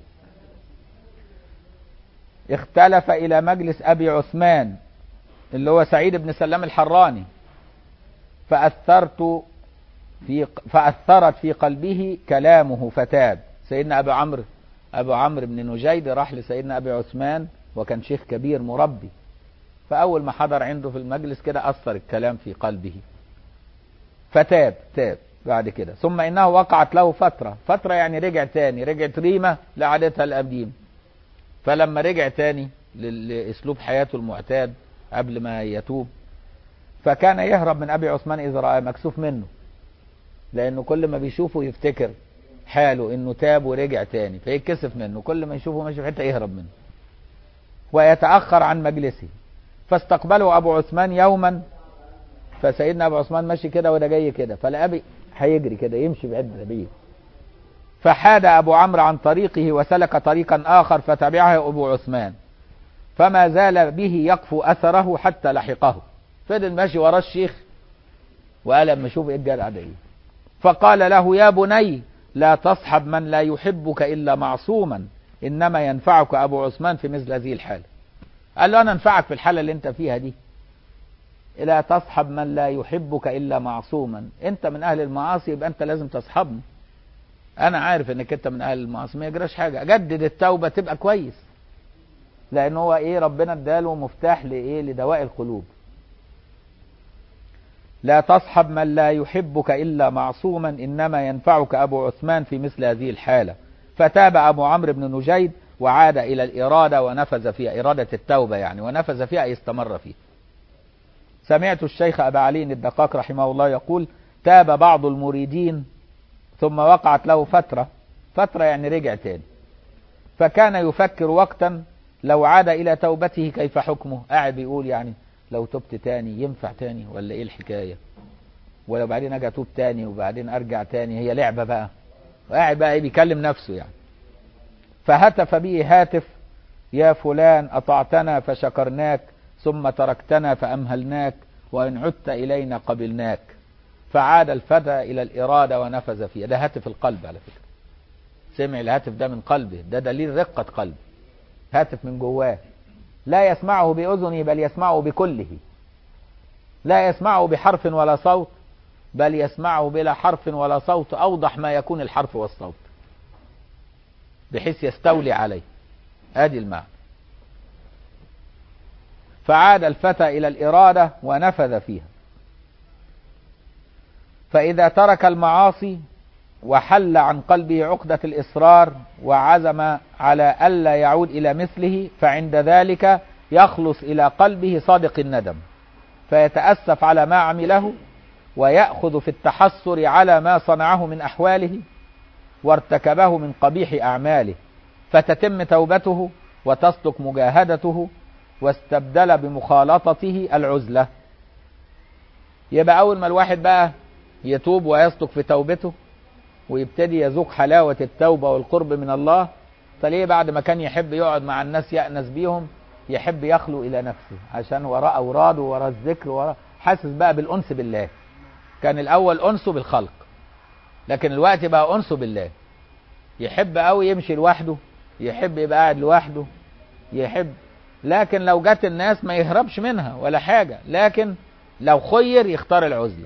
اختلف الى مجلس ابي عثمان اللي هو سعيد بن سلام الحراني فاثرت في فاثرت في قلبه كلامه فتاب سيدنا ابو عمرو ابو عمرو بن نجيد راح لسيدنا ابي عثمان وكان شيخ كبير مربي فاول ما حضر عنده في المجلس كده اثر الكلام في قلبه فتاب تاب بعد كده ثم انه وقعت له فترة فترة يعني رجع تاني رجعت ريمة لعادتها القديم فلما رجع تاني لاسلوب حياته المعتاد قبل ما يتوب فكان يهرب من ابي عثمان اذا رأى مكسوف منه لانه كل ما بيشوفه يفتكر حاله انه تاب ورجع تاني فيتكسف منه كل ما يشوفه ماشي في حته يهرب منه ويتاخر عن مجلسه فاستقبله ابو عثمان يوما فسيدنا ابو عثمان ماشي كده وده جاي كده فالابي هيجري كده يمشي بعد بعيد فحاد ابو عمرو عن طريقه وسلك طريقا اخر فتبعه ابو عثمان فما زال به يقفو اثره حتى لحقه فضل ماشي وراه الشيخ وقال لما اشوف ايه الجدع ده ايه فقال له يا بني لا تصحب من لا يحبك الا معصوما انما ينفعك ابو عثمان في مثل هذه الحاله قال له انا انفعك في الحاله اللي انت فيها دي لا تصحب من لا يحبك الا معصوما انت من اهل المعاصي يبقى انت لازم تصحبني انا عارف انك انت من اهل المعاصي ما يجراش حاجه جدد التوبه تبقى كويس لان هو ايه ربنا اداله مفتاح لايه لدواء القلوب لا تصحب من لا يحبك الا معصوما انما ينفعك ابو عثمان في مثل هذه الحاله فتاب ابو عمرو بن نجيد وعاد الى الاراده ونفذ فيها اراده التوبه يعني ونفذ فيها اي استمر فيها سمعت الشيخ أبا علي الدقاق رحمه الله يقول تاب بعض المريدين ثم وقعت له فترة فترة يعني رجع تاني فكان يفكر وقتا لو عاد إلى توبته كيف حكمه قاعد بيقول يعني لو تبت تاني ينفع تاني ولا ايه الحكاية ولو بعدين اجي اتوب تاني وبعدين ارجع تاني هي لعبة بقى وقاعد بقى ايه بيكلم نفسه يعني فهتف به هاتف يا فلان أطعتنا فشكرناك ثم تركتنا فأمهلناك وإن عدت إلينا قبلناك فعاد الفتى إلى الإرادة ونفذ فيها ده هاتف القلب على فكرة سمع الهاتف ده من قلبه ده دليل رقة قلب هاتف من جواه لا يسمعه بأذنه بل يسمعه بكله لا يسمعه بحرف ولا صوت بل يسمعه بلا حرف ولا صوت أوضح ما يكون الحرف والصوت بحيث يستولي عليه ادي المعنى فعاد الفتى إلى الإرادة ونفذ فيها فإذا ترك المعاصي وحل عن قلبه عقدة الإصرار وعزم على ألا يعود إلى مثله فعند ذلك يخلص إلى قلبه صادق الندم فيتأسف على ما عمله ويأخذ في التحسر على ما صنعه من أحواله وارتكبه من قبيح أعماله فتتم توبته وتصدق مجاهدته واستبدل بمخالطته العزلة يبقى أول ما الواحد بقى يتوب ويصدق في توبته ويبتدي يذوق حلاوة التوبة والقرب من الله فليه بعد ما كان يحب يقعد مع الناس يأنس بيهم يحب يخلو إلى نفسه عشان وراء أوراده وراء الذكر وراء حاسس بقى بالأنس بالله كان الأول أنسه بالخلق لكن الوقت بقى أنسه بالله يحب قوي يمشي لوحده يحب يبقى قاعد لوحده يحب لكن لو جت الناس ما يهربش منها ولا حاجة لكن لو خير يختار العزلة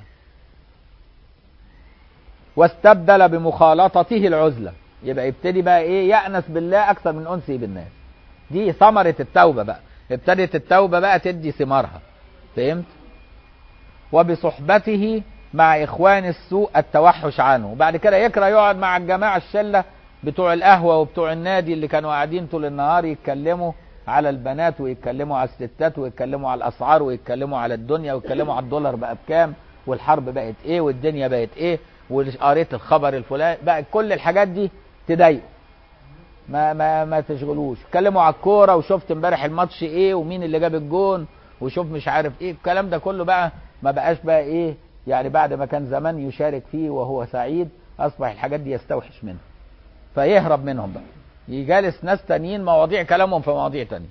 واستبدل بمخالطته العزلة يبقى يبتدي بقى ايه يأنس بالله اكثر من انسه بالناس دي ثمرة التوبة بقى ابتدت التوبة بقى تدي ثمارها فهمت وبصحبته مع اخوان السوء التوحش عنه وبعد كده يكره يقعد مع الجماعة الشلة بتوع القهوة وبتوع النادي اللي كانوا قاعدين طول النهار يتكلموا على البنات ويتكلموا على الستات ويتكلموا على الاسعار ويتكلموا على الدنيا ويتكلموا على الدولار بقى بكام والحرب بقت ايه والدنيا بقت ايه وقريت الخبر الفلاني بقى كل الحاجات دي تضايقه ما ما ما تشغلوش اتكلموا على الكوره وشفت امبارح الماتش ايه ومين اللي جاب الجون وشوف مش عارف ايه الكلام ده كله بقى ما بقاش بقى ايه يعني بعد ما كان زمان يشارك فيه وهو سعيد اصبح الحاجات دي يستوحش منها فيهرب منهم بقى يجالس ناس تانيين مواضيع كلامهم في مواضيع تانية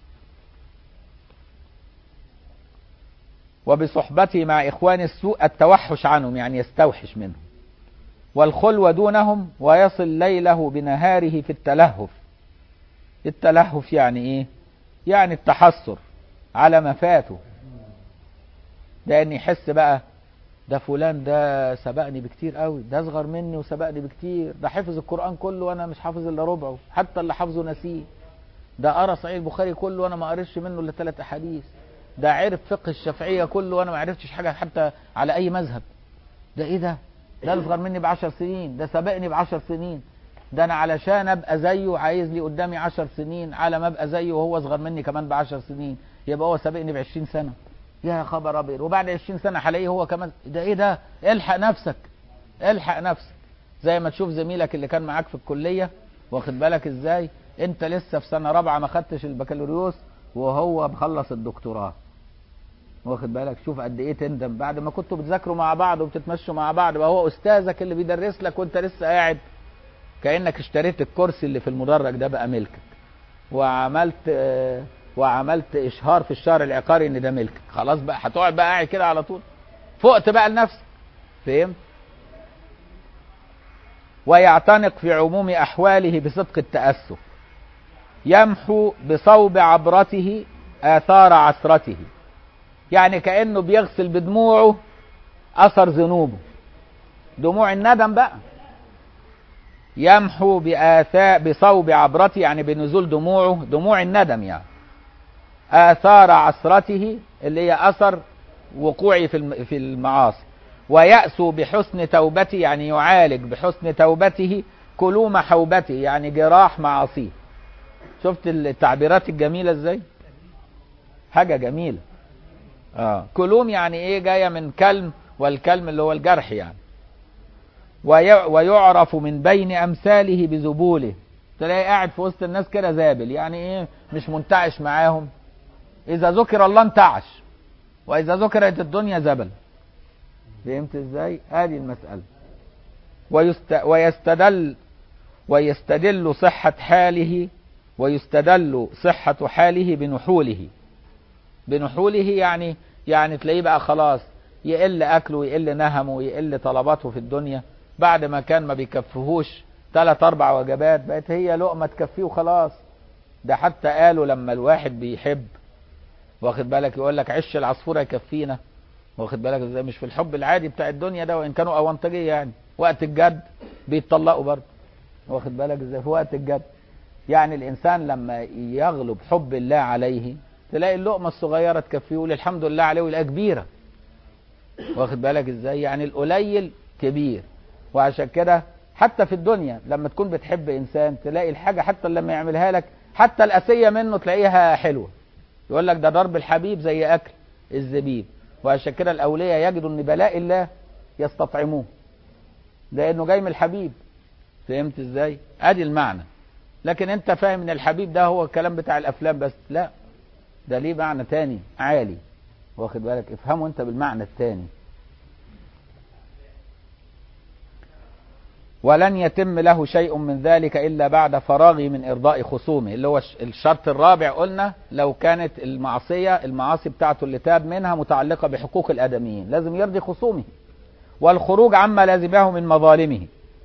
وبصحبته مع إخوان السوء التوحش عنهم يعني يستوحش منهم والخلوة دونهم ويصل ليله بنهاره في التلهف التلهف يعني ايه يعني التحسر على ما فاته لان يحس بقى ده فلان ده سبقني بكتير قوي ده اصغر مني وسبقني بكتير ده حفظ القرآن كله وانا مش حافظ الا ربعه حتى اللي حافظه نسيه ده قرا صحيح البخاري كله وانا ما قريتش منه الا ثلاث احاديث ده عرف فقه الشافعية كله وانا ما عرفتش حاجة حتى على اي مذهب ده ايه ده ده اصغر مني بعشر سنين ده سبقني بعشر سنين ده انا علشان ابقى زيه عايز لي قدامي عشر سنين على ما ابقى زيه وهو اصغر مني كمان بعشر سنين يبقى هو سابقني بعشرين سنة يا خبر ابيض وبعد 20 سنه هلاقيه هو كمان ده ايه ده الحق نفسك الحق نفسك زي ما تشوف زميلك اللي كان معاك في الكليه واخد بالك ازاي انت لسه في سنه رابعه ما خدتش البكالوريوس وهو مخلص الدكتوراه واخد بالك شوف قد ايه تندم بعد ما كنتوا بتذاكروا مع بعض وبتتمشوا مع بعض بقى هو استاذك اللي بيدرس لك وانت لسه قاعد كانك اشتريت الكرسي اللي في المدرج ده بقى ملكك وعملت آه وعملت اشهار في الشهر العقاري ان ده ملكك خلاص بقى هتقعد بقى قاعد كده على طول فقت بقى لنفسك فهمت ويعتنق في عموم احواله بصدق التاسف يمحو بصوب عبرته اثار عثرته يعني كانه بيغسل بدموعه اثر ذنوبه دموع الندم بقى يمحو بآثاء بصوب عبرته يعني بنزول دموعه دموع الندم يعني آثار عثرته اللي هي أثر وقوعي في في المعاصي ويأسو بحسن توبته يعني يعالج بحسن توبته كلوم حوبته يعني جراح معاصيه شفت التعبيرات الجميلة ازاي حاجة جميلة اه كلوم يعني ايه جاية من كلم والكلم اللي هو الجرح يعني ويعرف من بين أمثاله بذبوله تلاقي قاعد في وسط الناس كده زابل يعني ايه مش منتعش معاهم إذا ذكر الله انتعش وإذا ذكرت الدنيا زبل فهمت ازاي؟ هذه المسألة ويست... ويستدل ويستدل صحة حاله ويستدل صحة حاله بنحوله بنحوله يعني يعني تلاقيه بقى خلاص يقل أكله يقل نهمه يقل طلباته في الدنيا بعد ما كان ما بيكفهوش ثلاث أربع وجبات بقت هي لقمة تكفيه وخلاص ده حتى قالوا لما الواحد بيحب واخد بالك يقول لك عش العصفوره يكفينا واخد بالك ازاي مش في الحب العادي بتاع الدنيا ده وان كانوا اونطجيه يعني وقت الجد بيتطلقوا برضه واخد بالك ازاي في وقت الجد يعني الانسان لما يغلب حب الله عليه تلاقي اللقمه الصغيره تكفيه يقول الحمد لله عليه ويلاقيها كبيره واخد بالك ازاي يعني القليل كبير وعشان كده حتى في الدنيا لما تكون بتحب انسان تلاقي الحاجه حتى لما يعملها لك حتى الاسيه منه تلاقيها حلوه يقول لك ده ضرب الحبيب زي اكل الزبيب وعشان كده الاولياء يجدوا ان بلاء الله يستطعموه لانه جاي من الحبيب فهمت ازاي ادي المعنى لكن انت فاهم ان الحبيب ده هو الكلام بتاع الافلام بس لا ده ليه معنى تاني عالي واخد بالك افهمه انت بالمعنى التاني ولن يتم له شيء من ذلك إلا بعد فراغه من إرضاء خصومه اللي هو الشرط الرابع قلنا لو كانت المعصية المعاصي بتاعته اللي تاب منها متعلقة بحقوق الآدميين لازم يرضي خصومه والخروج عما لازمه من مظالمه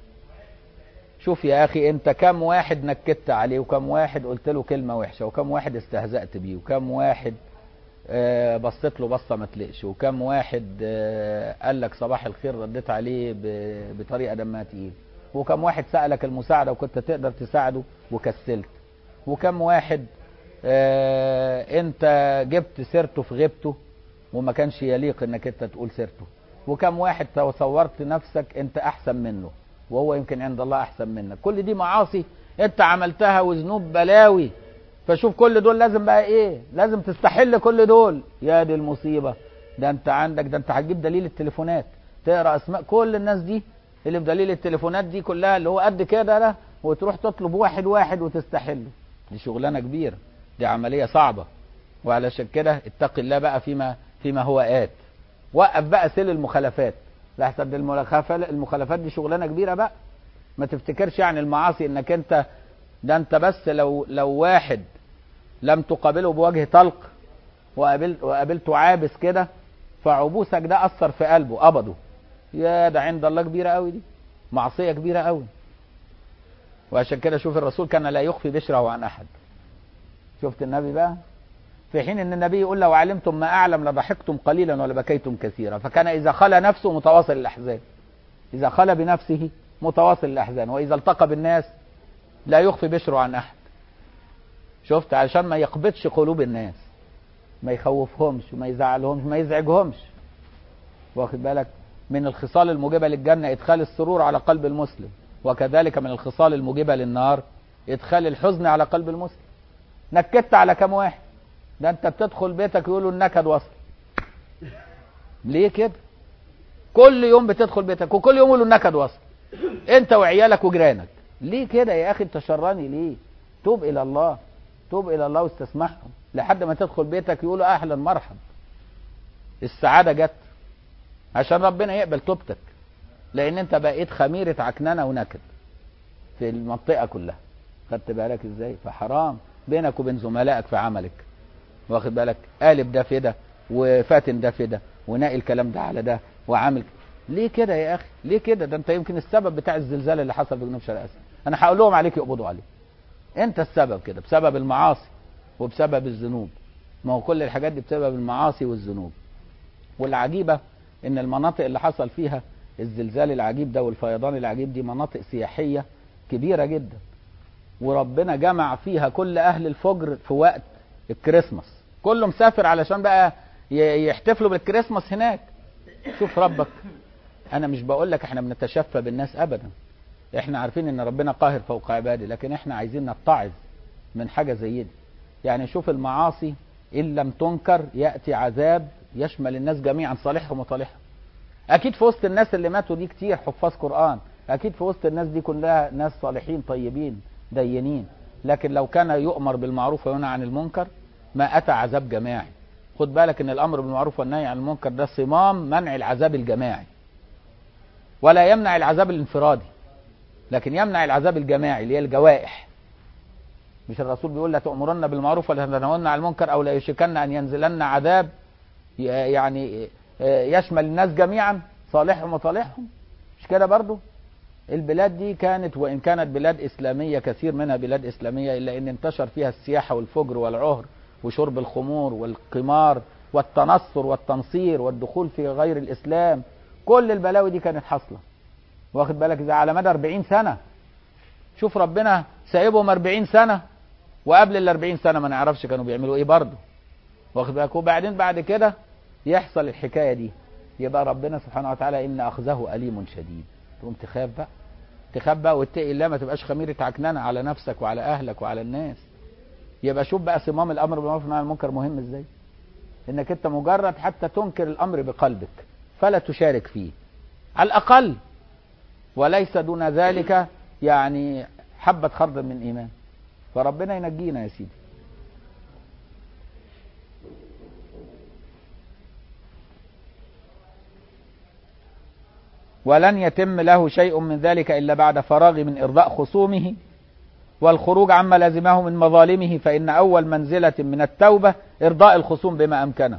شوف يا أخي أنت كم واحد نكدت عليه وكم واحد قلت له كلمة وحشة وكم واحد استهزأت بيه وكم واحد آه بصيت له بصة ما تلقش وكم واحد آه قال لك صباح الخير رديت عليه بطريقة دمها تقيل وكم واحد سألك المساعدة وكنت تقدر تساعده وكسلت وكم واحد آه انت جبت سيرته في غيبته وما كانش يليق انك انت تقول سيرته وكم واحد تصورت نفسك انت احسن منه وهو يمكن عند الله احسن منك كل دي معاصي انت عملتها وذنوب بلاوي فشوف كل دول لازم بقى ايه لازم تستحل كل دول يا دي المصيبة ده انت عندك ده انت هتجيب دليل التليفونات تقرا اسماء كل الناس دي اللي بدليل التليفونات دي كلها اللي هو قد كده ده وتروح تطلب واحد واحد وتستحله دي شغلانه كبيره دي عمليه صعبه وعلشان كده اتق الله بقى فيما فيما هو آت وقف بقى سيل المخالفات لحسن المخالفات المخالفات دي شغلانه كبيره بقى ما تفتكرش يعني المعاصي انك انت ده انت بس لو لو واحد لم تقابله بوجه طلق وقابلت وقابلته عابس كده فعبوسك ده اثر في قلبه قبضه يا ده عند الله كبيره قوي دي معصيه كبيره قوي وعشان كده شوف الرسول كان لا يخفي بشره عن احد شفت النبي بقى في حين ان النبي يقول لو علمتم ما اعلم لضحكتم قليلا ولبكيتم كثيرا فكان اذا خلى نفسه متواصل الاحزان اذا خلى بنفسه متواصل الاحزان واذا التقى بالناس لا يخفي بشره عن احد شفت علشان ما يقبضش قلوب الناس ما يخوفهمش وما يزعلهمش ما يزعجهمش واخد بالك من الخصال الموجبه للجنه ادخال السرور على قلب المسلم وكذلك من الخصال الموجبه للنار ادخال الحزن على قلب المسلم نكدت على كم واحد ده انت بتدخل بيتك يقولوا النكد وصل ليه كده كل يوم بتدخل بيتك وكل يوم يقولوا النكد وصل انت وعيالك وجيرانك ليه كده يا اخي انت شراني ليه توب الى الله توب الى الله واستسمحهم لحد ما تدخل بيتك يقولوا اهلا مرحب السعاده جت عشان ربنا يقبل توبتك لان انت بقيت خميره عكننه ونكد في المنطقه كلها خدت بالك ازاي فحرام بينك وبين زملائك في عملك واخد بالك قالب ده في ده وفاتن ده في ده وناقل الكلام ده على ده وعامل ليه كده يا اخي ليه كده ده انت يمكن السبب بتاع الزلزال اللي حصل في جنوب شرق اسيا انا هقول لهم عليك يقبضوا عليه انت السبب كده بسبب المعاصي وبسبب الذنوب ما هو كل الحاجات دي بسبب المعاصي والذنوب والعجيبه ان المناطق اللي حصل فيها الزلزال العجيب ده والفيضان العجيب دي مناطق سياحيه كبيره جدا وربنا جمع فيها كل اهل الفجر في وقت الكريسماس كله مسافر علشان بقى يحتفلوا بالكريسماس هناك شوف ربك انا مش بقول لك احنا بنتشفى بالناس ابدا احنا عارفين ان ربنا قاهر فوق عباده لكن احنا عايزين نتعظ من حاجه زي دي يعني شوف المعاصي ان لم تنكر ياتي عذاب يشمل الناس جميعا صالحهم وطالحهم اكيد في وسط الناس اللي ماتوا دي كتير حفاظ قران اكيد في وسط الناس دي كلها ناس صالحين طيبين دينين لكن لو كان يؤمر بالمعروف وينهى عن المنكر ما اتى عذاب جماعي خد بالك ان الامر بالمعروف والنهي عن المنكر ده صمام منع العذاب الجماعي ولا يمنع العذاب الانفرادي لكن يمنع العذاب الجماعي اللي هي الجوائح مش الرسول بيقول لا تؤمرن بالمعروف ولا تنهون عن المنكر او لا يشكن ان ينزلن عذاب يعني يشمل الناس جميعا صالحهم وطالحهم مش كده برضو البلاد دي كانت وان كانت بلاد اسلاميه كثير منها بلاد اسلاميه الا ان انتشر فيها السياحه والفجر والعهر وشرب الخمور والقمار والتنصر والتنصير والدخول في غير الاسلام كل البلاوي دي كانت حاصله واخد بالك اذا على مدى 40 سنه شوف ربنا سايبهم 40 سنه وقبل ال 40 سنه ما نعرفش كانوا بيعملوا ايه برضه واخد بالك وبعدين بعد كده يحصل الحكايه دي يبقى ربنا سبحانه وتعالى ان اخذه اليم شديد تقوم تخاف بقى تخاف بقى واتقي الله ما تبقاش خميره عكننه على نفسك وعلى اهلك وعلى الناس يبقى شوف بقى صمام الامر بالمعروف والنهي عن المنكر مهم ازاي انك انت مجرد حتى تنكر الامر بقلبك فلا تشارك فيه على الاقل وليس دون ذلك يعني حبة خردل من ايمان فربنا ينجينا يا سيدي ولن يتم له شيء من ذلك إلا بعد فراغ من إرضاء خصومه والخروج عما لزمه من مظالمه فإن أول منزلة من التوبة إرضاء الخصوم بما أمكنه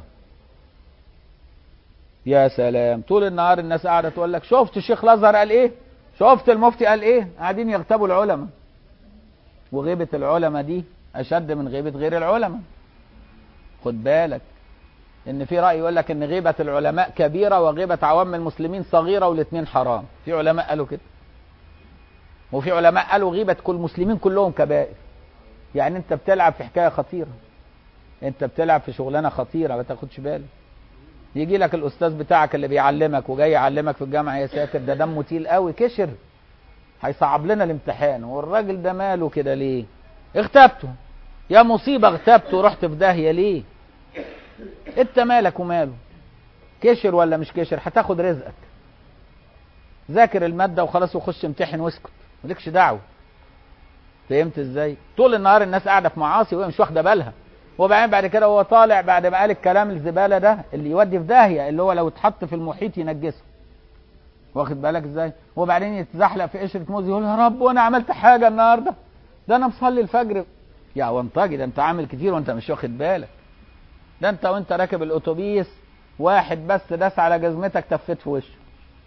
يا سلام طول النهار الناس قاعدة تقول لك شفت الشيخ الأزهر قال إيه شفت المفتي قال إيه قاعدين يغتابوا العلماء وغيبة العلماء دي أشد من غيبة غير العلماء خد بالك ان في راي يقول لك ان غيبه العلماء كبيره وغيبه عوام المسلمين صغيره والاثنين حرام في علماء قالوا كده وفي علماء قالوا غيبه كل المسلمين كلهم كبائر يعني انت بتلعب في حكايه خطيره انت بتلعب في شغلانه خطيره ما تاخدش بالك يجي لك الاستاذ بتاعك اللي بيعلمك وجاي يعلمك في الجامعه يا ساتر ده دمه تقيل قوي كشر هيصعب لنا الامتحان والراجل ده ماله كده ليه اغتبته يا مصيبه اغتبته رحت في داهيه ليه انت مالك وماله كشر ولا مش كشر هتاخد رزقك ذاكر الماده وخلاص وخش امتحن واسكت مالكش دعوه فهمت ازاي طول النهار الناس قاعده في معاصي وهي مش واخده بالها وبعدين بعد كده هو طالع بعد ما قال الكلام الزباله ده اللي يودي في داهيه اللي هو لو اتحط في المحيط ينجسه واخد بالك ازاي وبعدين يتزحلق في قشره موز يقول يا رب وانا عملت حاجه النهارده ده انا مصلي الفجر يا وانطجي ده انت عامل كتير وانت مش واخد بالك ده انت وانت راكب الاتوبيس واحد بس داس على جزمتك تفيت في وشه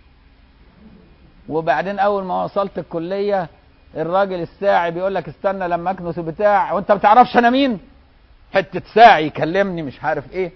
وبعدين اول ما وصلت الكليه الراجل الساعي بيقول لك استنى لما اكنس بتاع وانت ما بتعرفش انا مين حته ساعي يكلمني مش عارف ايه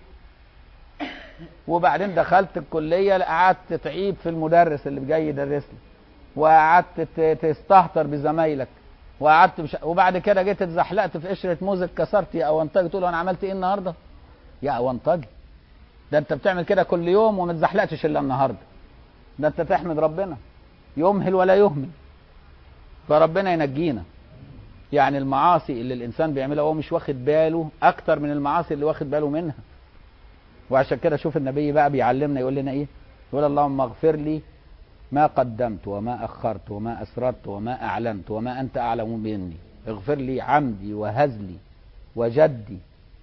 وبعدين دخلت الكليه قعدت تعيب في المدرس اللي جاي يدرس لي وقعدت تستهتر بزمايلك وقعدت مش... وبعد كده جيت اتزحلقت في قشره موز اتكسرت يا اونطاجي تقول انا عملت ايه النهارده؟ يا اونطاجي ده انت بتعمل كده كل يوم وما اتزحلقتش الا النهارده ده انت تحمد ربنا يمهل ولا يهمل فربنا ينجينا يعني المعاصي اللي الانسان بيعملها وهو مش واخد باله اكتر من المعاصي اللي واخد باله منها وعشان كده شوف النبي بقى بيعلمنا يقول لنا ايه يقول اللهم اغفر لي ما قدمت وما اخرت وما اسررت وما اعلنت وما انت اعلم مني اغفر لي عمدي وهزلي وجدي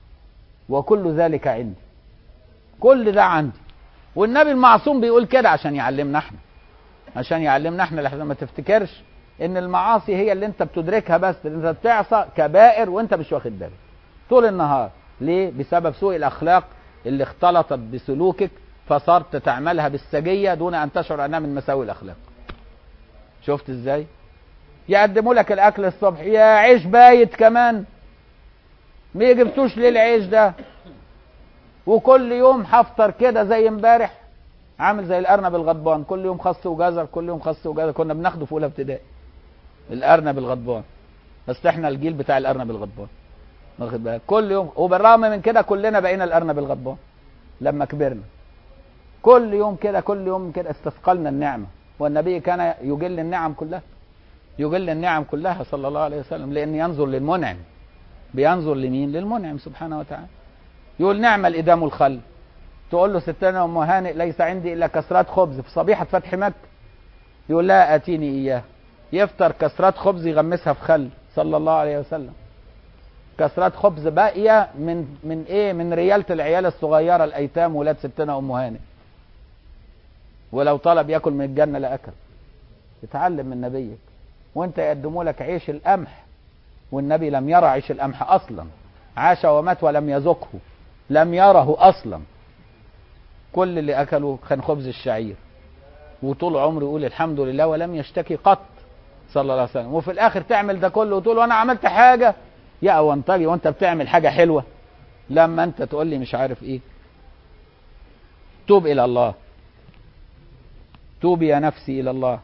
وكل ذلك عندي كل ده عندي والنبي المعصوم بيقول كده عشان يعلمنا احنا عشان يعلمنا احنا لحظه ما تفتكرش ان المعاصي هي اللي انت بتدركها بس انت بتعصى كبائر وانت مش واخد بالك طول النهار ليه بسبب سوء الاخلاق اللي اختلطت بسلوكك فصرت تعملها بالسجية دون ان تشعر انها من مساوئ الاخلاق شفت ازاي يقدموا لك الاكل الصبح يا عيش بايت كمان ما جبتوش ليه العيش ده وكل يوم هفطر كده زي امبارح عامل زي الارنب الغضبان كل يوم خس وجزر كل يوم خس وجزر كنا بناخده في اولى ابتدائي الارنب الغضبان بس احنا الجيل بتاع الارنب الغضبان واخد بالك كل يوم وبالرغم من كده كلنا بقينا الارنب الغضبان لما كبرنا كل يوم كده كل يوم كده استثقلنا النعمه والنبي كان يجل النعم كلها يجل النعم كلها صلى الله عليه وسلم لان ينظر للمنعم بينظر لمين للمنعم سبحانه وتعالى يقول نعم الادام الخل تقول له ستنا ام هانئ ليس عندي الا كسرات خبز في صبيحه فتح مكه يقول لا اتيني اياه يفطر كسرات خبز يغمسها في خل صلى الله عليه وسلم كسرات خبز باقيه من من ايه من رياله العيال الصغيره الايتام ولاد ستنا ام هانئ ولو طلب ياكل من الجنه لاكل اتعلم من نبيك وانت يقدموا لك عيش القمح والنبي لم يرى عيش القمح اصلا عاش ومات ولم يذقه لم يره اصلا كل اللي اكله كان خبز الشعير وطول عمره يقول الحمد لله ولم يشتكي قط صلى الله عليه وسلم وفي الاخر تعمل ده كله وتقول وانا عملت حاجه يا اونطجي وانت بتعمل حاجه حلوه لما انت تقول لي مش عارف ايه توب الى الله توب يا نفسي الى الله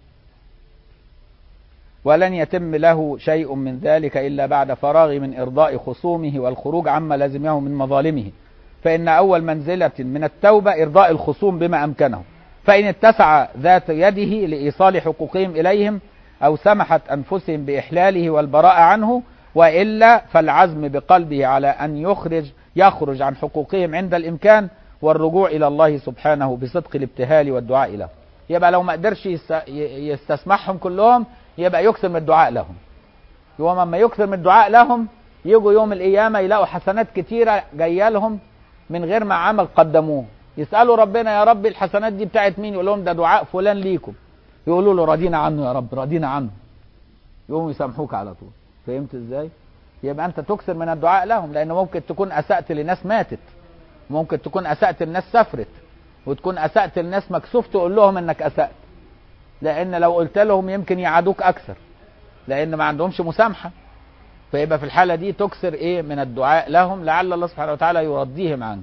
ولن يتم له شيء من ذلك الا بعد فراغ من ارضاء خصومه والخروج عما لزمه من مظالمه فان اول منزله من التوبه ارضاء الخصوم بما امكنه فان اتسع ذات يده لايصال حقوقهم اليهم او سمحت انفسهم باحلاله والبراءه عنه والا فالعزم بقلبه على ان يخرج يخرج عن حقوقهم عند الامكان والرجوع الى الله سبحانه بصدق الابتهال والدعاء له يبقى لو ما قدرش يستسمحهم كلهم يبقى يكثر من الدعاء لهم يوم اما يكثر من الدعاء لهم يجوا يوم القيامه يلاقوا حسنات كتيره جايه لهم من غير ما عمل قدموه يسالوا ربنا يا رب الحسنات دي بتاعت مين يقول لهم ده دعاء فلان ليكم يقولوا له راضينا عنه يا رب راضينا عنه يقوموا يسامحوك على طول فهمت ازاي يبقى انت تكثر من الدعاء لهم لان ممكن تكون اسأت لناس ماتت ممكن تكون اسأت الناس سافرت وتكون اسأت الناس مكسوف تقول لهم انك اسأت لان لو قلت لهم يمكن يعادوك اكثر لان ما عندهمش مسامحة فيبقى في الحالة دي تكثر ايه من الدعاء لهم لعل الله سبحانه وتعالى يرضيهم عنك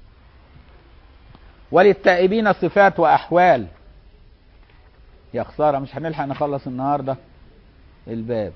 وللتائبين صفات واحوال يا خسارة مش هنلحق نخلص النهاردة الباب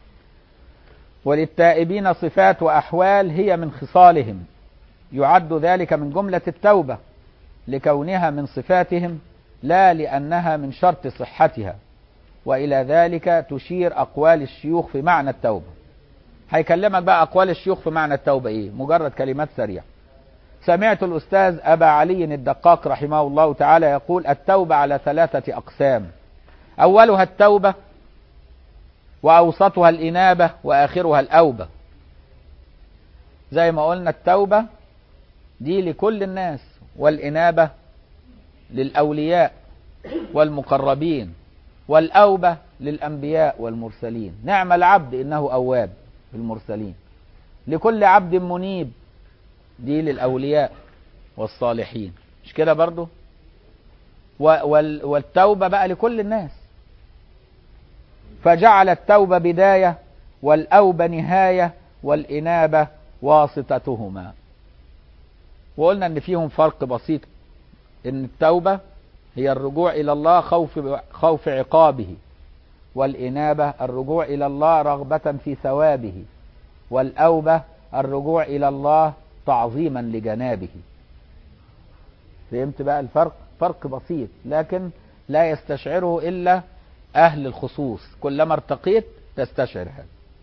وللتائبين صفات وأحوال هي من خصالهم يعد ذلك من جملة التوبة لكونها من صفاتهم لا لأنها من شرط صحتها وإلى ذلك تشير أقوال الشيوخ في معنى التوبة هيكلمك بقى أقوال الشيوخ في معنى التوبة إيه مجرد كلمات سريعة سمعت الأستاذ أبا علي الدقاق رحمه الله تعالى يقول التوبة على ثلاثة أقسام أولها التوبة وأوسطها الإنابة وآخرها الأوبة زي ما قلنا التوبة دي لكل الناس والإنابة للأولياء والمقربين والأوبة للأنبياء والمرسلين نعم العبد إنه أواب المرسلين لكل عبد منيب دي للأولياء والصالحين مش كده برضو والتوبة بقى لكل الناس فجعل التوبة بداية والأوبة نهاية والإنابة واسطتهما وقلنا ان فيهم فرق بسيط ان التوبة هي الرجوع الى الله خوف خوف عقابه والإنابة الرجوع الى الله رغبة في ثوابه والأوبة الرجوع الى الله تعظيما لجنابه فهمت بقى الفرق فرق بسيط لكن لا يستشعره إلا أهل الخصوص كلما ارتقيت تستشعر هذا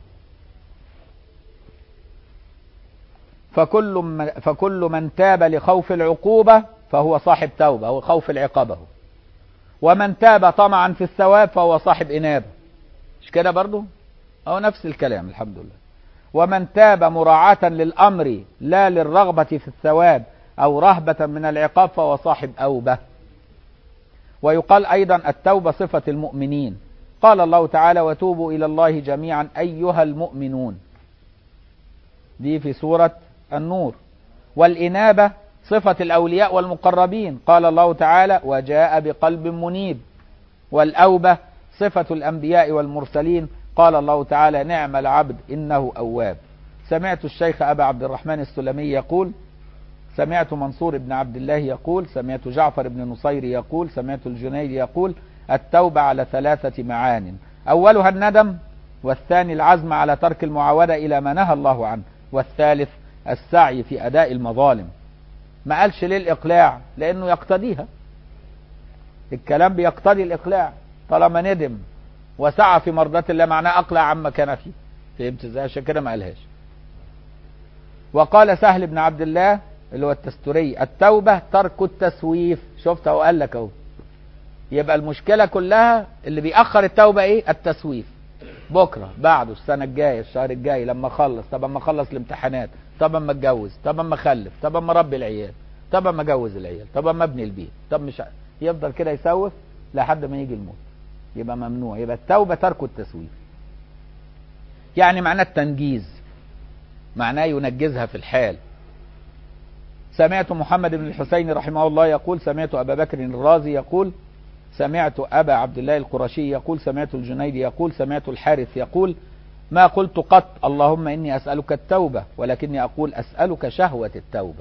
فكل من فكل من تاب لخوف العقوبة فهو صاحب توبة هو خوف العقابة ومن تاب طمعا في الثواب فهو صاحب إنابة مش كده برضو أو نفس الكلام الحمد لله ومن تاب مراعاة للأمر لا للرغبة في الثواب أو رهبة من العقاب فهو صاحب أوبة ويقال أيضا التوبة صفة المؤمنين قال الله تعالى وتوبوا إلى الله جميعا أيها المؤمنون دي في سورة النور والإنابة صفة الأولياء والمقربين قال الله تعالى وجاء بقلب منيب والأوبة صفة الأنبياء والمرسلين قال الله تعالى نعم العبد إنه أواب سمعت الشيخ أبا عبد الرحمن السلمي يقول سمعت منصور بن عبد الله يقول سمعت جعفر بن نصير يقول سمعت الجنيد يقول التوبة على ثلاثة معان أولها الندم والثاني العزم على ترك المعاودة إلى ما نهى الله عنه والثالث السعي في أداء المظالم ما قالش ليه الإقلاع لأنه يقتضيها الكلام بيقتضي الإقلاع طالما ندم وسعى في مرضاة الله معناه أقلع عما كان فيه فهمت ازاي عشان كده ما قالهاش وقال سهل بن عبد الله اللي هو التستوري التوبة ترك التسويف شفت اهو قال لك اهو يبقى المشكلة كلها اللي بيأخر التوبة ايه التسويف بكرة بعده السنة الجاية الشهر الجاي لما اخلص طب اما اخلص الامتحانات طب اما اتجوز طب اما اخلف طب اما اربي العيال طب اما اجوز العيال طب اما ابني البيت طب مش ع- يفضل كده يسوف لحد ما يجي الموت يبقى ممنوع يبقى التوبة ترك التسويف يعني معناه التنجيز معناه ينجزها في الحال سمعت محمد بن الحسين رحمه الله يقول سمعت أبا بكر الرازي يقول سمعت أبا عبد الله القرشي يقول سمعت الجنيد يقول سمعت الحارث يقول ما قلت قط اللهم إني أسألك التوبة ولكني أقول أسألك شهوة التوبة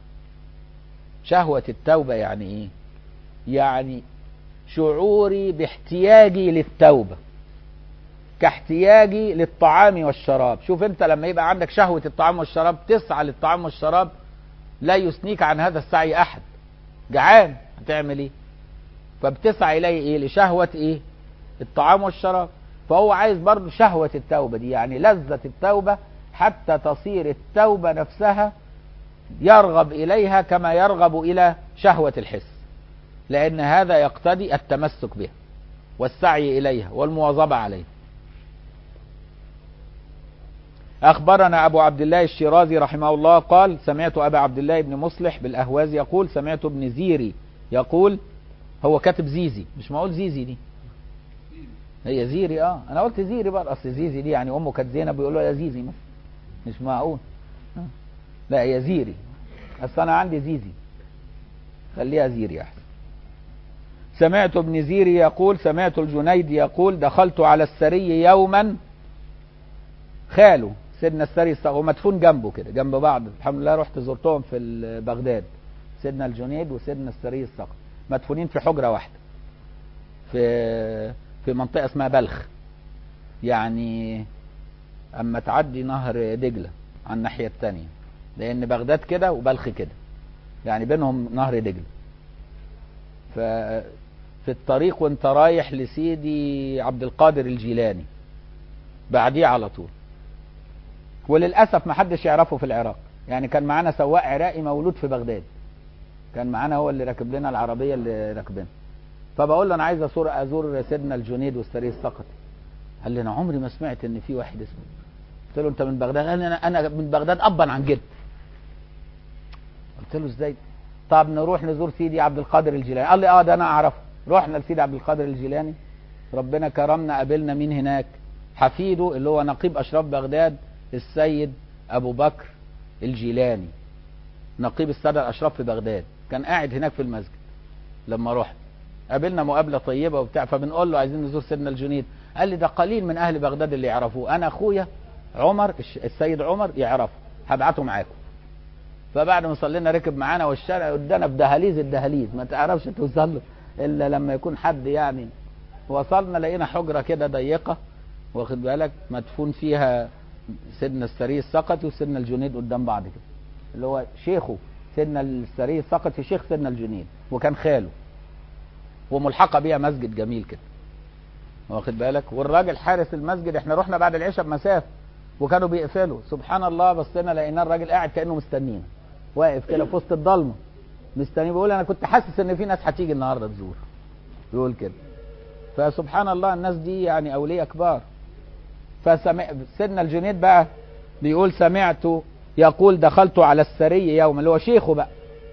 شهوة التوبة يعني إيه يعني شعوري باحتياجي للتوبة كاحتياجي للطعام والشراب شوف انت لما يبقى عندك شهوة الطعام والشراب تسعى للطعام والشراب لا يثنيك عن هذا السعي احد جعان هتعمل ايه فبتسعى اليه ايه لشهوة ايه الطعام والشراب فهو عايز برضه شهوة التوبة دي يعني لذة التوبة حتى تصير التوبة نفسها يرغب إليها كما يرغب إلى شهوة الحس لأن هذا يقتضي التمسك بها والسعي إليها والمواظبة عليها أخبرنا أبو عبد الله الشيرازي رحمه الله قال سمعت أبا عبد الله بن مصلح بالأهواز يقول سمعت ابن زيري يقول هو كاتب زيزي مش معقول زيزي دي هي زيري اه انا قلت زيري بقى اصل زيزي دي يعني امه كانت زينب بيقولوا يا زيزي مثلا مش معقول آه. لا هي زيري اصل انا عندي زيزي خليها زيري احسن سمعت ابن زيري يقول سمعت الجنيد يقول دخلت على السري يوما خاله سيدنا السري الصغير مدفون جنبه كده جنب بعض الحمد لله رحت زرتهم في بغداد سيدنا الجنيد وسيدنا السري الصغير مدفونين في حجرة واحدة في في منطقة اسمها بلخ يعني اما تعدي نهر دجلة على الناحية التانية لان بغداد كده وبلخ كده يعني بينهم نهر دجلة ففي الطريق وانت رايح لسيدي عبد القادر الجيلاني بعديه على طول وللأسف ما حدش يعرفه في العراق يعني كان معانا سواق عراقي مولود في بغداد كان معانا هو اللي راكب لنا العربية اللي راكبينها فبقول له انا عايز ازور ازور سيدنا الجنيد والسري السقطي قال لي انا عمري ما سمعت ان في واحد اسمه قلت له انت من بغداد قال لي انا انا من بغداد ابا عن جد قلت له ازاي طب نروح نزور سيدي عبد القادر الجيلاني قال لي اه ده انا اعرفه رحنا لسيدي عبد القادر الجيلاني ربنا كرمنا قابلنا مين هناك حفيده اللي هو نقيب اشراف بغداد السيد ابو بكر الجيلاني نقيب الساده الاشراف في بغداد كان قاعد هناك في المسجد لما رحت قابلنا مقابله طيبه وبتاع فبنقول له عايزين نزور سيدنا الجنيد قال لي ده قليل من اهل بغداد اللي يعرفوه انا اخويا عمر السيد عمر يعرفه هبعته معاكم فبعد ما صلينا ركب معانا والشارع ودانا بدهاليز الدهاليز ما تعرفش توصل له الا لما يكون حد يعني وصلنا لقينا حجره كده ضيقه واخد بالك مدفون فيها سيدنا السري السقطي وسيدنا الجنيد قدام بعض كده اللي هو شيخه سيدنا السري السقطي شيخ سيدنا الجنيد وكان خاله وملحقه بيها مسجد جميل كده واخد بالك والراجل حارس المسجد احنا رحنا بعد العشاء بمسافه وكانوا بيقفلوا سبحان الله بصينا لقينا الراجل قاعد كانه مستنينا واقف كده في وسط الضلمه مستني بيقول انا كنت حاسس ان في ناس هتيجي النهارده تزور يقول كده فسبحان الله الناس دي يعني اولياء كبار فسمع سيدنا الجنيد بقى بيقول سمعت يقول دخلت على السري يوم اللي هو شيخه بقى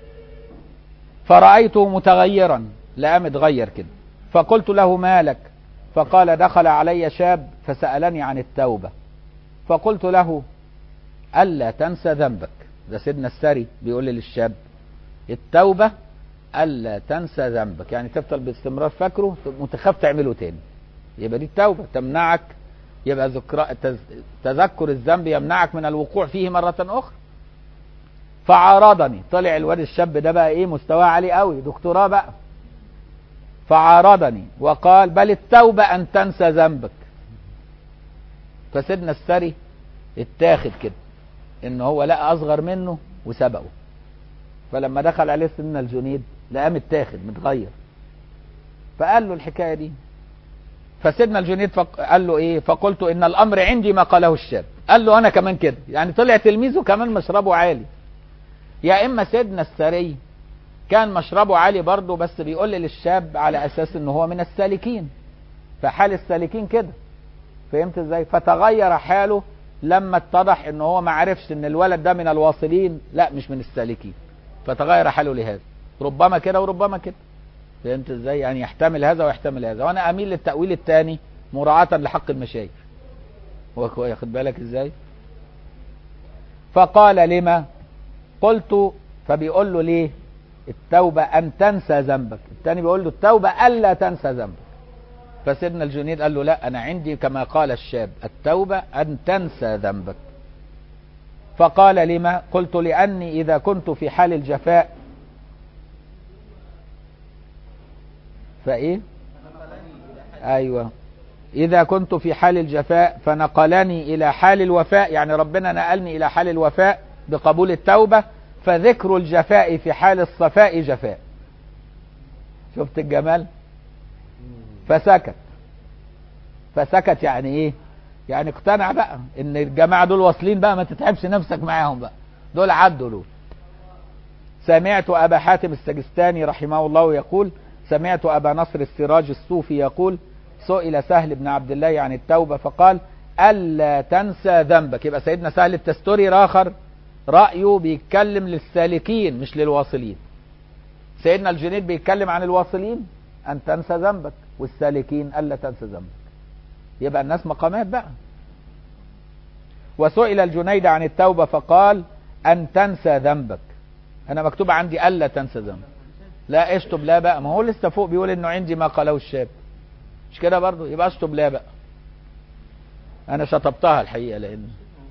فرأيته متغيرا لا متغير كده فقلت له مالك فقال دخل علي شاب فسألني عن التوبة فقلت له ألا تنسى ذنبك ده سيدنا السري بيقول للشاب التوبة ألا تنسى ذنبك يعني تفضل باستمرار فاكره متخاف تعمله تاني يبقى دي التوبة تمنعك يبقى ذكر تذكر الذنب يمنعك من الوقوع فيه مرة أخرى فعارضني طلع الواد الشاب ده بقى ايه مستواه عالي قوي دكتوراه بقى فعارضني وقال بل التوبة أن تنسى ذنبك فسيدنا السري اتاخد كده ان هو لقى اصغر منه وسبقه فلما دخل عليه سيدنا الجنيد لقاه متاخد متغير فقال له الحكايه دي فسيدنا الجنيد فق... قال له ايه فقلت ان الامر عندي ما قاله الشاب قال له انا كمان كده يعني طلع تلميذه كمان مشربه عالي يا اما سيدنا السري كان مشربه عالي برضه بس بيقول للشاب على اساس ان هو من السالكين فحال السالكين كده فهمت ازاي فتغير حاله لما اتضح ان هو ما عرفش ان الولد ده من الواصلين لا مش من السالكين فتغير حاله لهذا ربما كده وربما كده فهمت ازاي يعني يحتمل هذا ويحتمل هذا وانا اميل للتاويل الثاني مراعاه لحق المشايخ واخد بالك ازاي فقال لما قلت فبيقول له ليه التوبة أن تنسى ذنبك الثاني بيقول له التوبة ألا تنسى ذنبك فسيدنا الجنيد قال له لا أنا عندي كما قال الشاب التوبة أن تنسى ذنبك فقال لما قلت لأني إذا كنت في حال الجفاء فإيه أيوة إذا كنت في حال الجفاء فنقلني إلى حال الوفاء يعني ربنا نقلني إلى حال الوفاء بقبول التوبة فذكر الجفاء في حال الصفاء جفاء شفت الجمال فسكت فسكت يعني ايه يعني اقتنع بقى ان الجماعة دول واصلين بقى ما تتعبش نفسك معاهم بقى دول عدوا دول سمعت ابا حاتم السجستاني رحمه الله يقول سمعت ابا نصر السراج الصوفي يقول سئل سهل بن عبد الله عن التوبة فقال ألا تنسى ذنبك يبقى سيدنا سهل التستوري آخر رأيه بيتكلم للسالكين مش للواصلين سيدنا الجنيد بيتكلم عن الواصلين أن تنسى ذنبك والسالكين ألا تنسى ذنبك يبقى الناس مقامات بقى وسئل الجنيد عن التوبة فقال أن تنسى ذنبك أنا مكتوب عندي ألا تنسى ذنبك لا اشطب لا بقى ما هو لسه فوق بيقول إنه عندي ما قاله الشاب مش كده برضه يبقى اشطب لا بقى أنا شطبتها الحقيقة لأن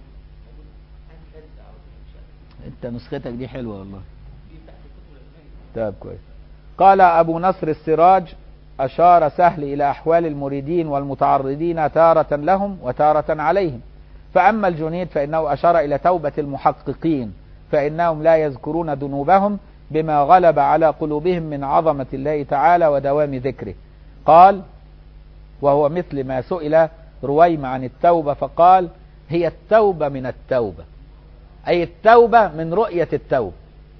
أنت نسختك دي حلوة والله طيب كويس قال أبو نصر السراج أشار سهل إلى أحوال المريدين والمتعرضين تارة لهم وتارة عليهم فأما الجنيد فإنه أشار إلى توبة المحققين فإنهم لا يذكرون ذنوبهم بما غلب على قلوبهم من عظمة الله تعالى ودوام ذكره قال وهو مثل ما سئل رويم عن التوبة فقال هي التوبة من التوبة أي التوبة من رؤية التوبة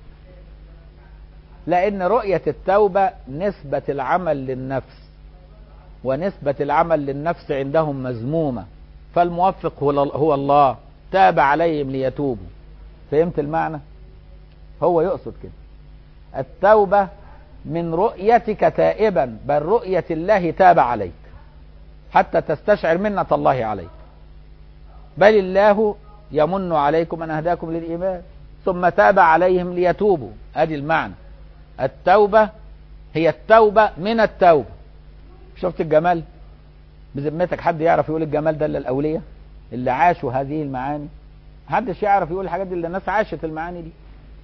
لأن رؤية التوبة نسبة العمل للنفس ونسبة العمل للنفس عندهم مذمومة فالموفق هو الله تاب عليهم ليتوبوا فهمت المعنى هو يقصد كده التوبة من رؤيتك تائبا بل رؤية الله تاب عليك حتى تستشعر منة الله عليك بل الله يمن عليكم أن أهداكم للإيمان ثم تاب عليهم ليتوبوا ادي المعنى التوبة هي التوبة من التوبة شفت الجمال بذمتك حد يعرف يقول الجمال ده الا الاولياء اللي عاشوا هذه المعاني محدش يعرف يقول الحاجات دي الا الناس عاشت المعاني دي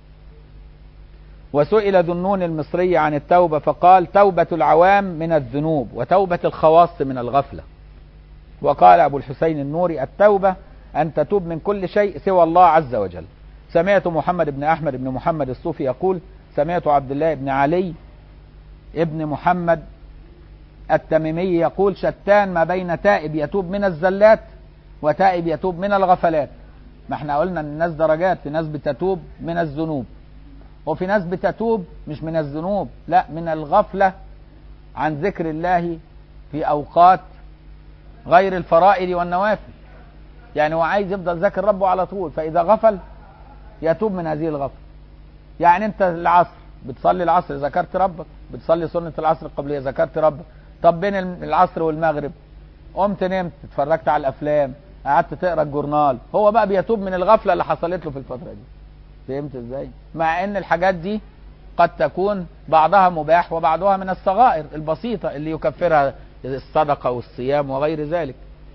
وسئل ذنون المصري عن التوبة فقال توبة العوام من الذنوب وتوبة الخواص من الغفلة وقال أبو الحسين النوري التوبة أن تتوب من كل شيء سوى الله عز وجل سمعت محمد بن أحمد بن محمد الصوفي يقول سمعت عبد الله بن علي ابن محمد التميمي يقول شتان ما بين تائب يتوب من الزلات وتائب يتوب من الغفلات ما احنا قلنا ان الناس درجات في ناس بتتوب من الذنوب وفي ناس بتتوب مش من الذنوب لا من الغفلة عن ذكر الله في اوقات غير الفرائض والنوافل يعني هو عايز يفضل ذاكر ربه على طول فاذا غفل يتوب من هذه الغفلة يعني انت العصر بتصلي العصر ذكرت ربك بتصلي سنة العصر القبلية ذكرت ربك طب بين العصر والمغرب قمت نمت اتفرجت على الافلام قعدت تقرا الجورنال هو بقى بيتوب من الغفله اللي حصلت له في الفتره دي فهمت ازاي مع ان الحاجات دي قد تكون بعضها مباح وبعضها من الصغائر البسيطه اللي يكفرها الصدقه والصيام وغير ذلك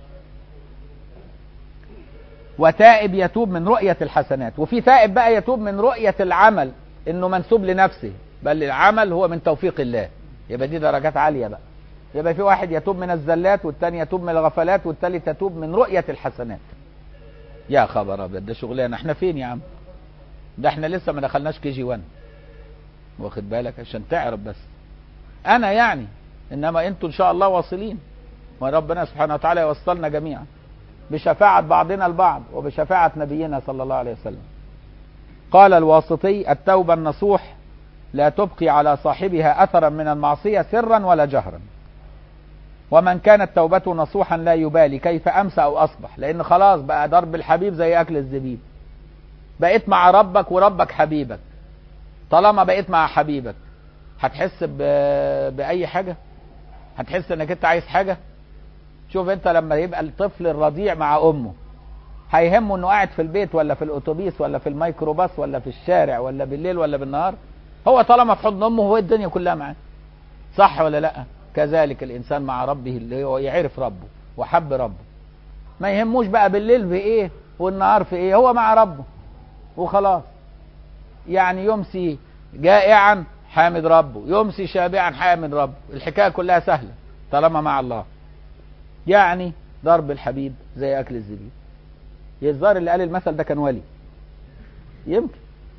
وتائب يتوب من رؤيه الحسنات وفي تائب بقى يتوب من رؤيه العمل انه منسوب لنفسه بل العمل هو من توفيق الله يبقى دي درجات عاليه بقى يبقى في واحد يتوب من الزلات والتاني يتوب من الغفلات والتالت يتوب من رؤية الحسنات يا خبر ابيض ده شغلانه احنا فين يا عم ده احنا لسه ما دخلناش كي جي 1 واخد بالك عشان تعرف بس انا يعني انما انتوا ان شاء الله واصلين وربنا سبحانه وتعالى يوصلنا جميعا بشفاعة بعضنا البعض وبشفاعة نبينا صلى الله عليه وسلم قال الواسطي التوبة النصوح لا تبقي على صاحبها أثرا من المعصية سرا ولا جهرا ومن كانت توبته نصوحا لا يبالي كيف امسى او اصبح لان خلاص بقى ضرب الحبيب زي اكل الزبيب بقيت مع ربك وربك حبيبك طالما بقيت مع حبيبك هتحس ب... باي حاجه هتحس انك انت عايز حاجه شوف انت لما يبقى الطفل الرضيع مع امه هيهمه انه قاعد في البيت ولا في الاتوبيس ولا في الميكروباص ولا في الشارع ولا بالليل ولا بالنهار هو طالما في حضن امه هو الدنيا كلها معاه صح ولا لا كذلك الانسان مع ربه اللي هو يعرف ربه وحب ربه ما يهموش بقى بالليل في ايه والنهار في ايه هو مع ربه وخلاص يعني يمسي جائعا حامد ربه يمسي شابعا حامد ربه الحكايه كلها سهله طالما مع الله يعني ضرب الحبيب زي اكل الزبيب الظاهر اللي قال المثل ده كان ولي يمكن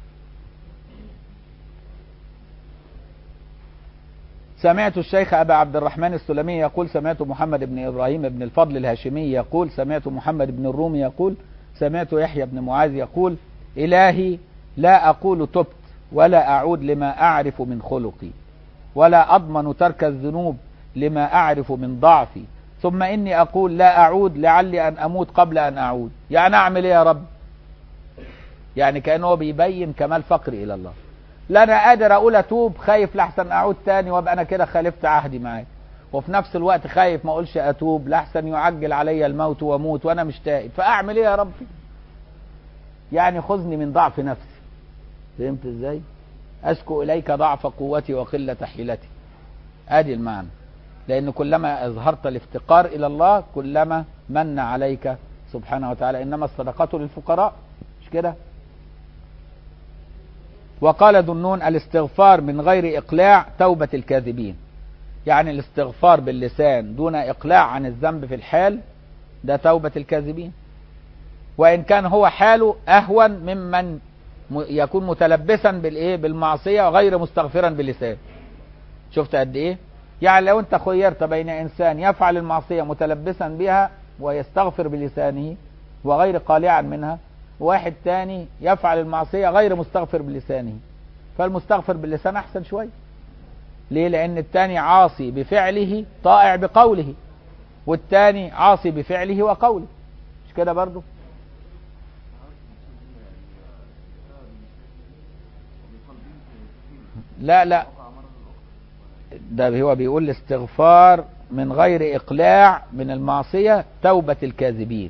سمعت الشيخ أبا عبد الرحمن السلمي يقول سمعت محمد بن إبراهيم بن الفضل الهاشمي يقول سمعت محمد بن الرومي يقول سمعت يحيى بن معاذ يقول إلهي لا أقول تبت ولا أعود لما أعرف من خلقي ولا أضمن ترك الذنوب لما أعرف من ضعفي ثم إني أقول لا أعود لعلي أن أموت قبل أن أعود يعني أعمل إيه يا رب يعني كأنه بيبين كمال فقري إلى الله لا أنا قادر أقول أتوب خايف لحسن أعود تاني وأبقى أنا كده خالفت عهدي معاك وفي نفس الوقت خايف ما أقولش أتوب لحسن يعجل علي الموت وأموت وأنا مش تائب فأعمل إيه يا ربي يعني خذني من ضعف نفسي فهمت إزاي أشكو إليك ضعف قوتي وقلة حيلتي ادي المعنى لان كلما اظهرت الافتقار الى الله كلما من عليك سبحانه وتعالى انما الصدقات للفقراء مش كده وقال ذنون الاستغفار من غير اقلاع توبة الكاذبين يعني الاستغفار باللسان دون اقلاع عن الذنب في الحال ده توبة الكاذبين وان كان هو حاله اهون ممن يكون متلبسا بالايه بالمعصية غير مستغفرا باللسان شفت قد ايه يعني لو انت خيرت بين انسان يفعل المعصية متلبسا بها ويستغفر بلسانه وغير قالعا منها وواحد تاني يفعل المعصية غير مستغفر بلسانه فالمستغفر باللسان احسن شوية ليه لان التاني عاصي بفعله طائع بقوله والتاني عاصي بفعله وقوله مش كده برضو لا لا ده هو بيقول الاستغفار من غير إقلاع من المعصية توبة الكاذبين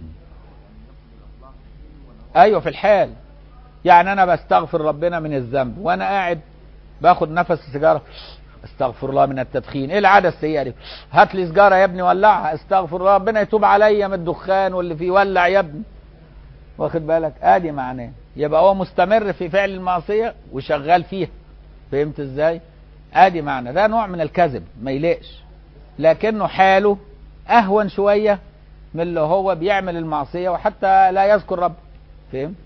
أيوة في الحال يعني أنا بستغفر ربنا من الذنب وأنا قاعد باخد نفس السيجارة استغفر الله من التدخين ايه العادة السيئة دي هات لي سيجارة يا ابني ولعها استغفر الله ربنا يتوب عليا من الدخان واللي فيه ولع يا ابني واخد بالك ادي معناه يبقى هو مستمر في فعل المعصية وشغال فيها فهمت ازاي ادي معنى ده نوع من الكذب ما يليقش لكنه حاله اهون شوية من اللي هو بيعمل المعصية وحتى لا يذكر رب فهم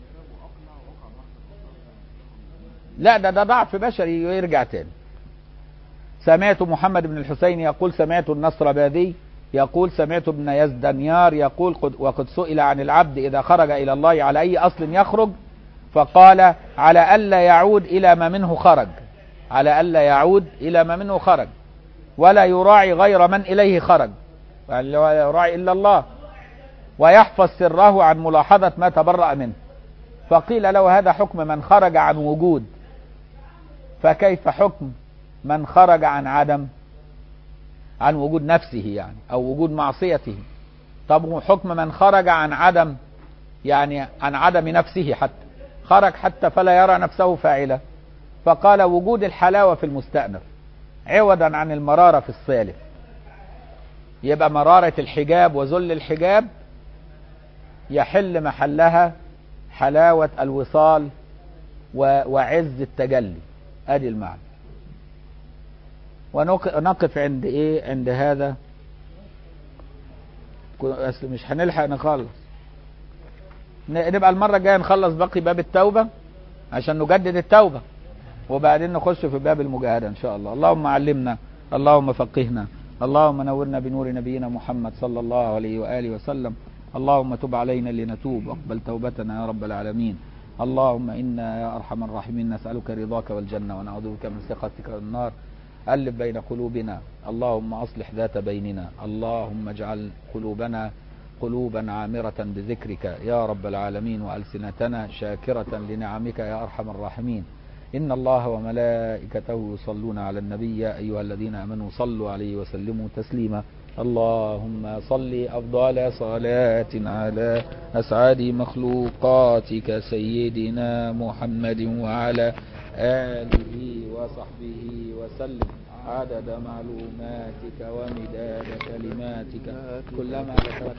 لا ده ده ضعف بشري يرجع تاني سمعت محمد بن الحسين يقول سمعت النصر باذي يقول سمعت ابن يزدنيار يقول قد وقد سئل عن العبد إذا خرج إلى الله على أي أصل يخرج فقال على ألا يعود إلى ما منه خرج على ألا يعود إلى ما منه خرج ولا يراعي غير من إليه خرج يعني لا يراعي إلا الله ويحفظ سره عن ملاحظة ما تبرأ منه فقيل له هذا حكم من خرج عن وجود فكيف حكم من خرج عن عدم عن وجود نفسه يعني أو وجود معصيته طب حكم من خرج عن عدم يعني عن عدم نفسه حتى خرج حتى فلا يرى نفسه فاعلا فقال وجود الحلاوة في المستأنف عوضا عن المرارة في الصالف يبقى مرارة الحجاب وذل الحجاب يحل محلها حلاوة الوصال وعز التجلي ادي المعنى ونقف عند ايه عند هذا اصل مش هنلحق نخلص نبقى المرة الجاية نخلص باقي باب التوبة عشان نجدد التوبة وبعدين نخش في باب المجاهدة ان شاء الله اللهم علمنا اللهم فقهنا اللهم نورنا بنور نبينا محمد صلى الله عليه وآله وسلم اللهم تب علينا لنتوب واقبل توبتنا يا رب العالمين اللهم إنا يا أرحم الراحمين نسألك رضاك والجنة ونعوذ بك من سخطك والنار ألف بين قلوبنا اللهم أصلح ذات بيننا اللهم اجعل قلوبنا قلوبا عامرة بذكرك يا رب العالمين وألسنتنا شاكرة لنعمك يا أرحم الراحمين إن الله وملائكته يصلون على النبي يا أيها الذين آمنوا صلوا عليه وسلموا تسليما اللهم صل أفضل صلاة على أسعد مخلوقاتك سيدنا محمد وعلى آله وصحبه وسلم عدد معلوماتك ومداد كلماتك كلما ذكرت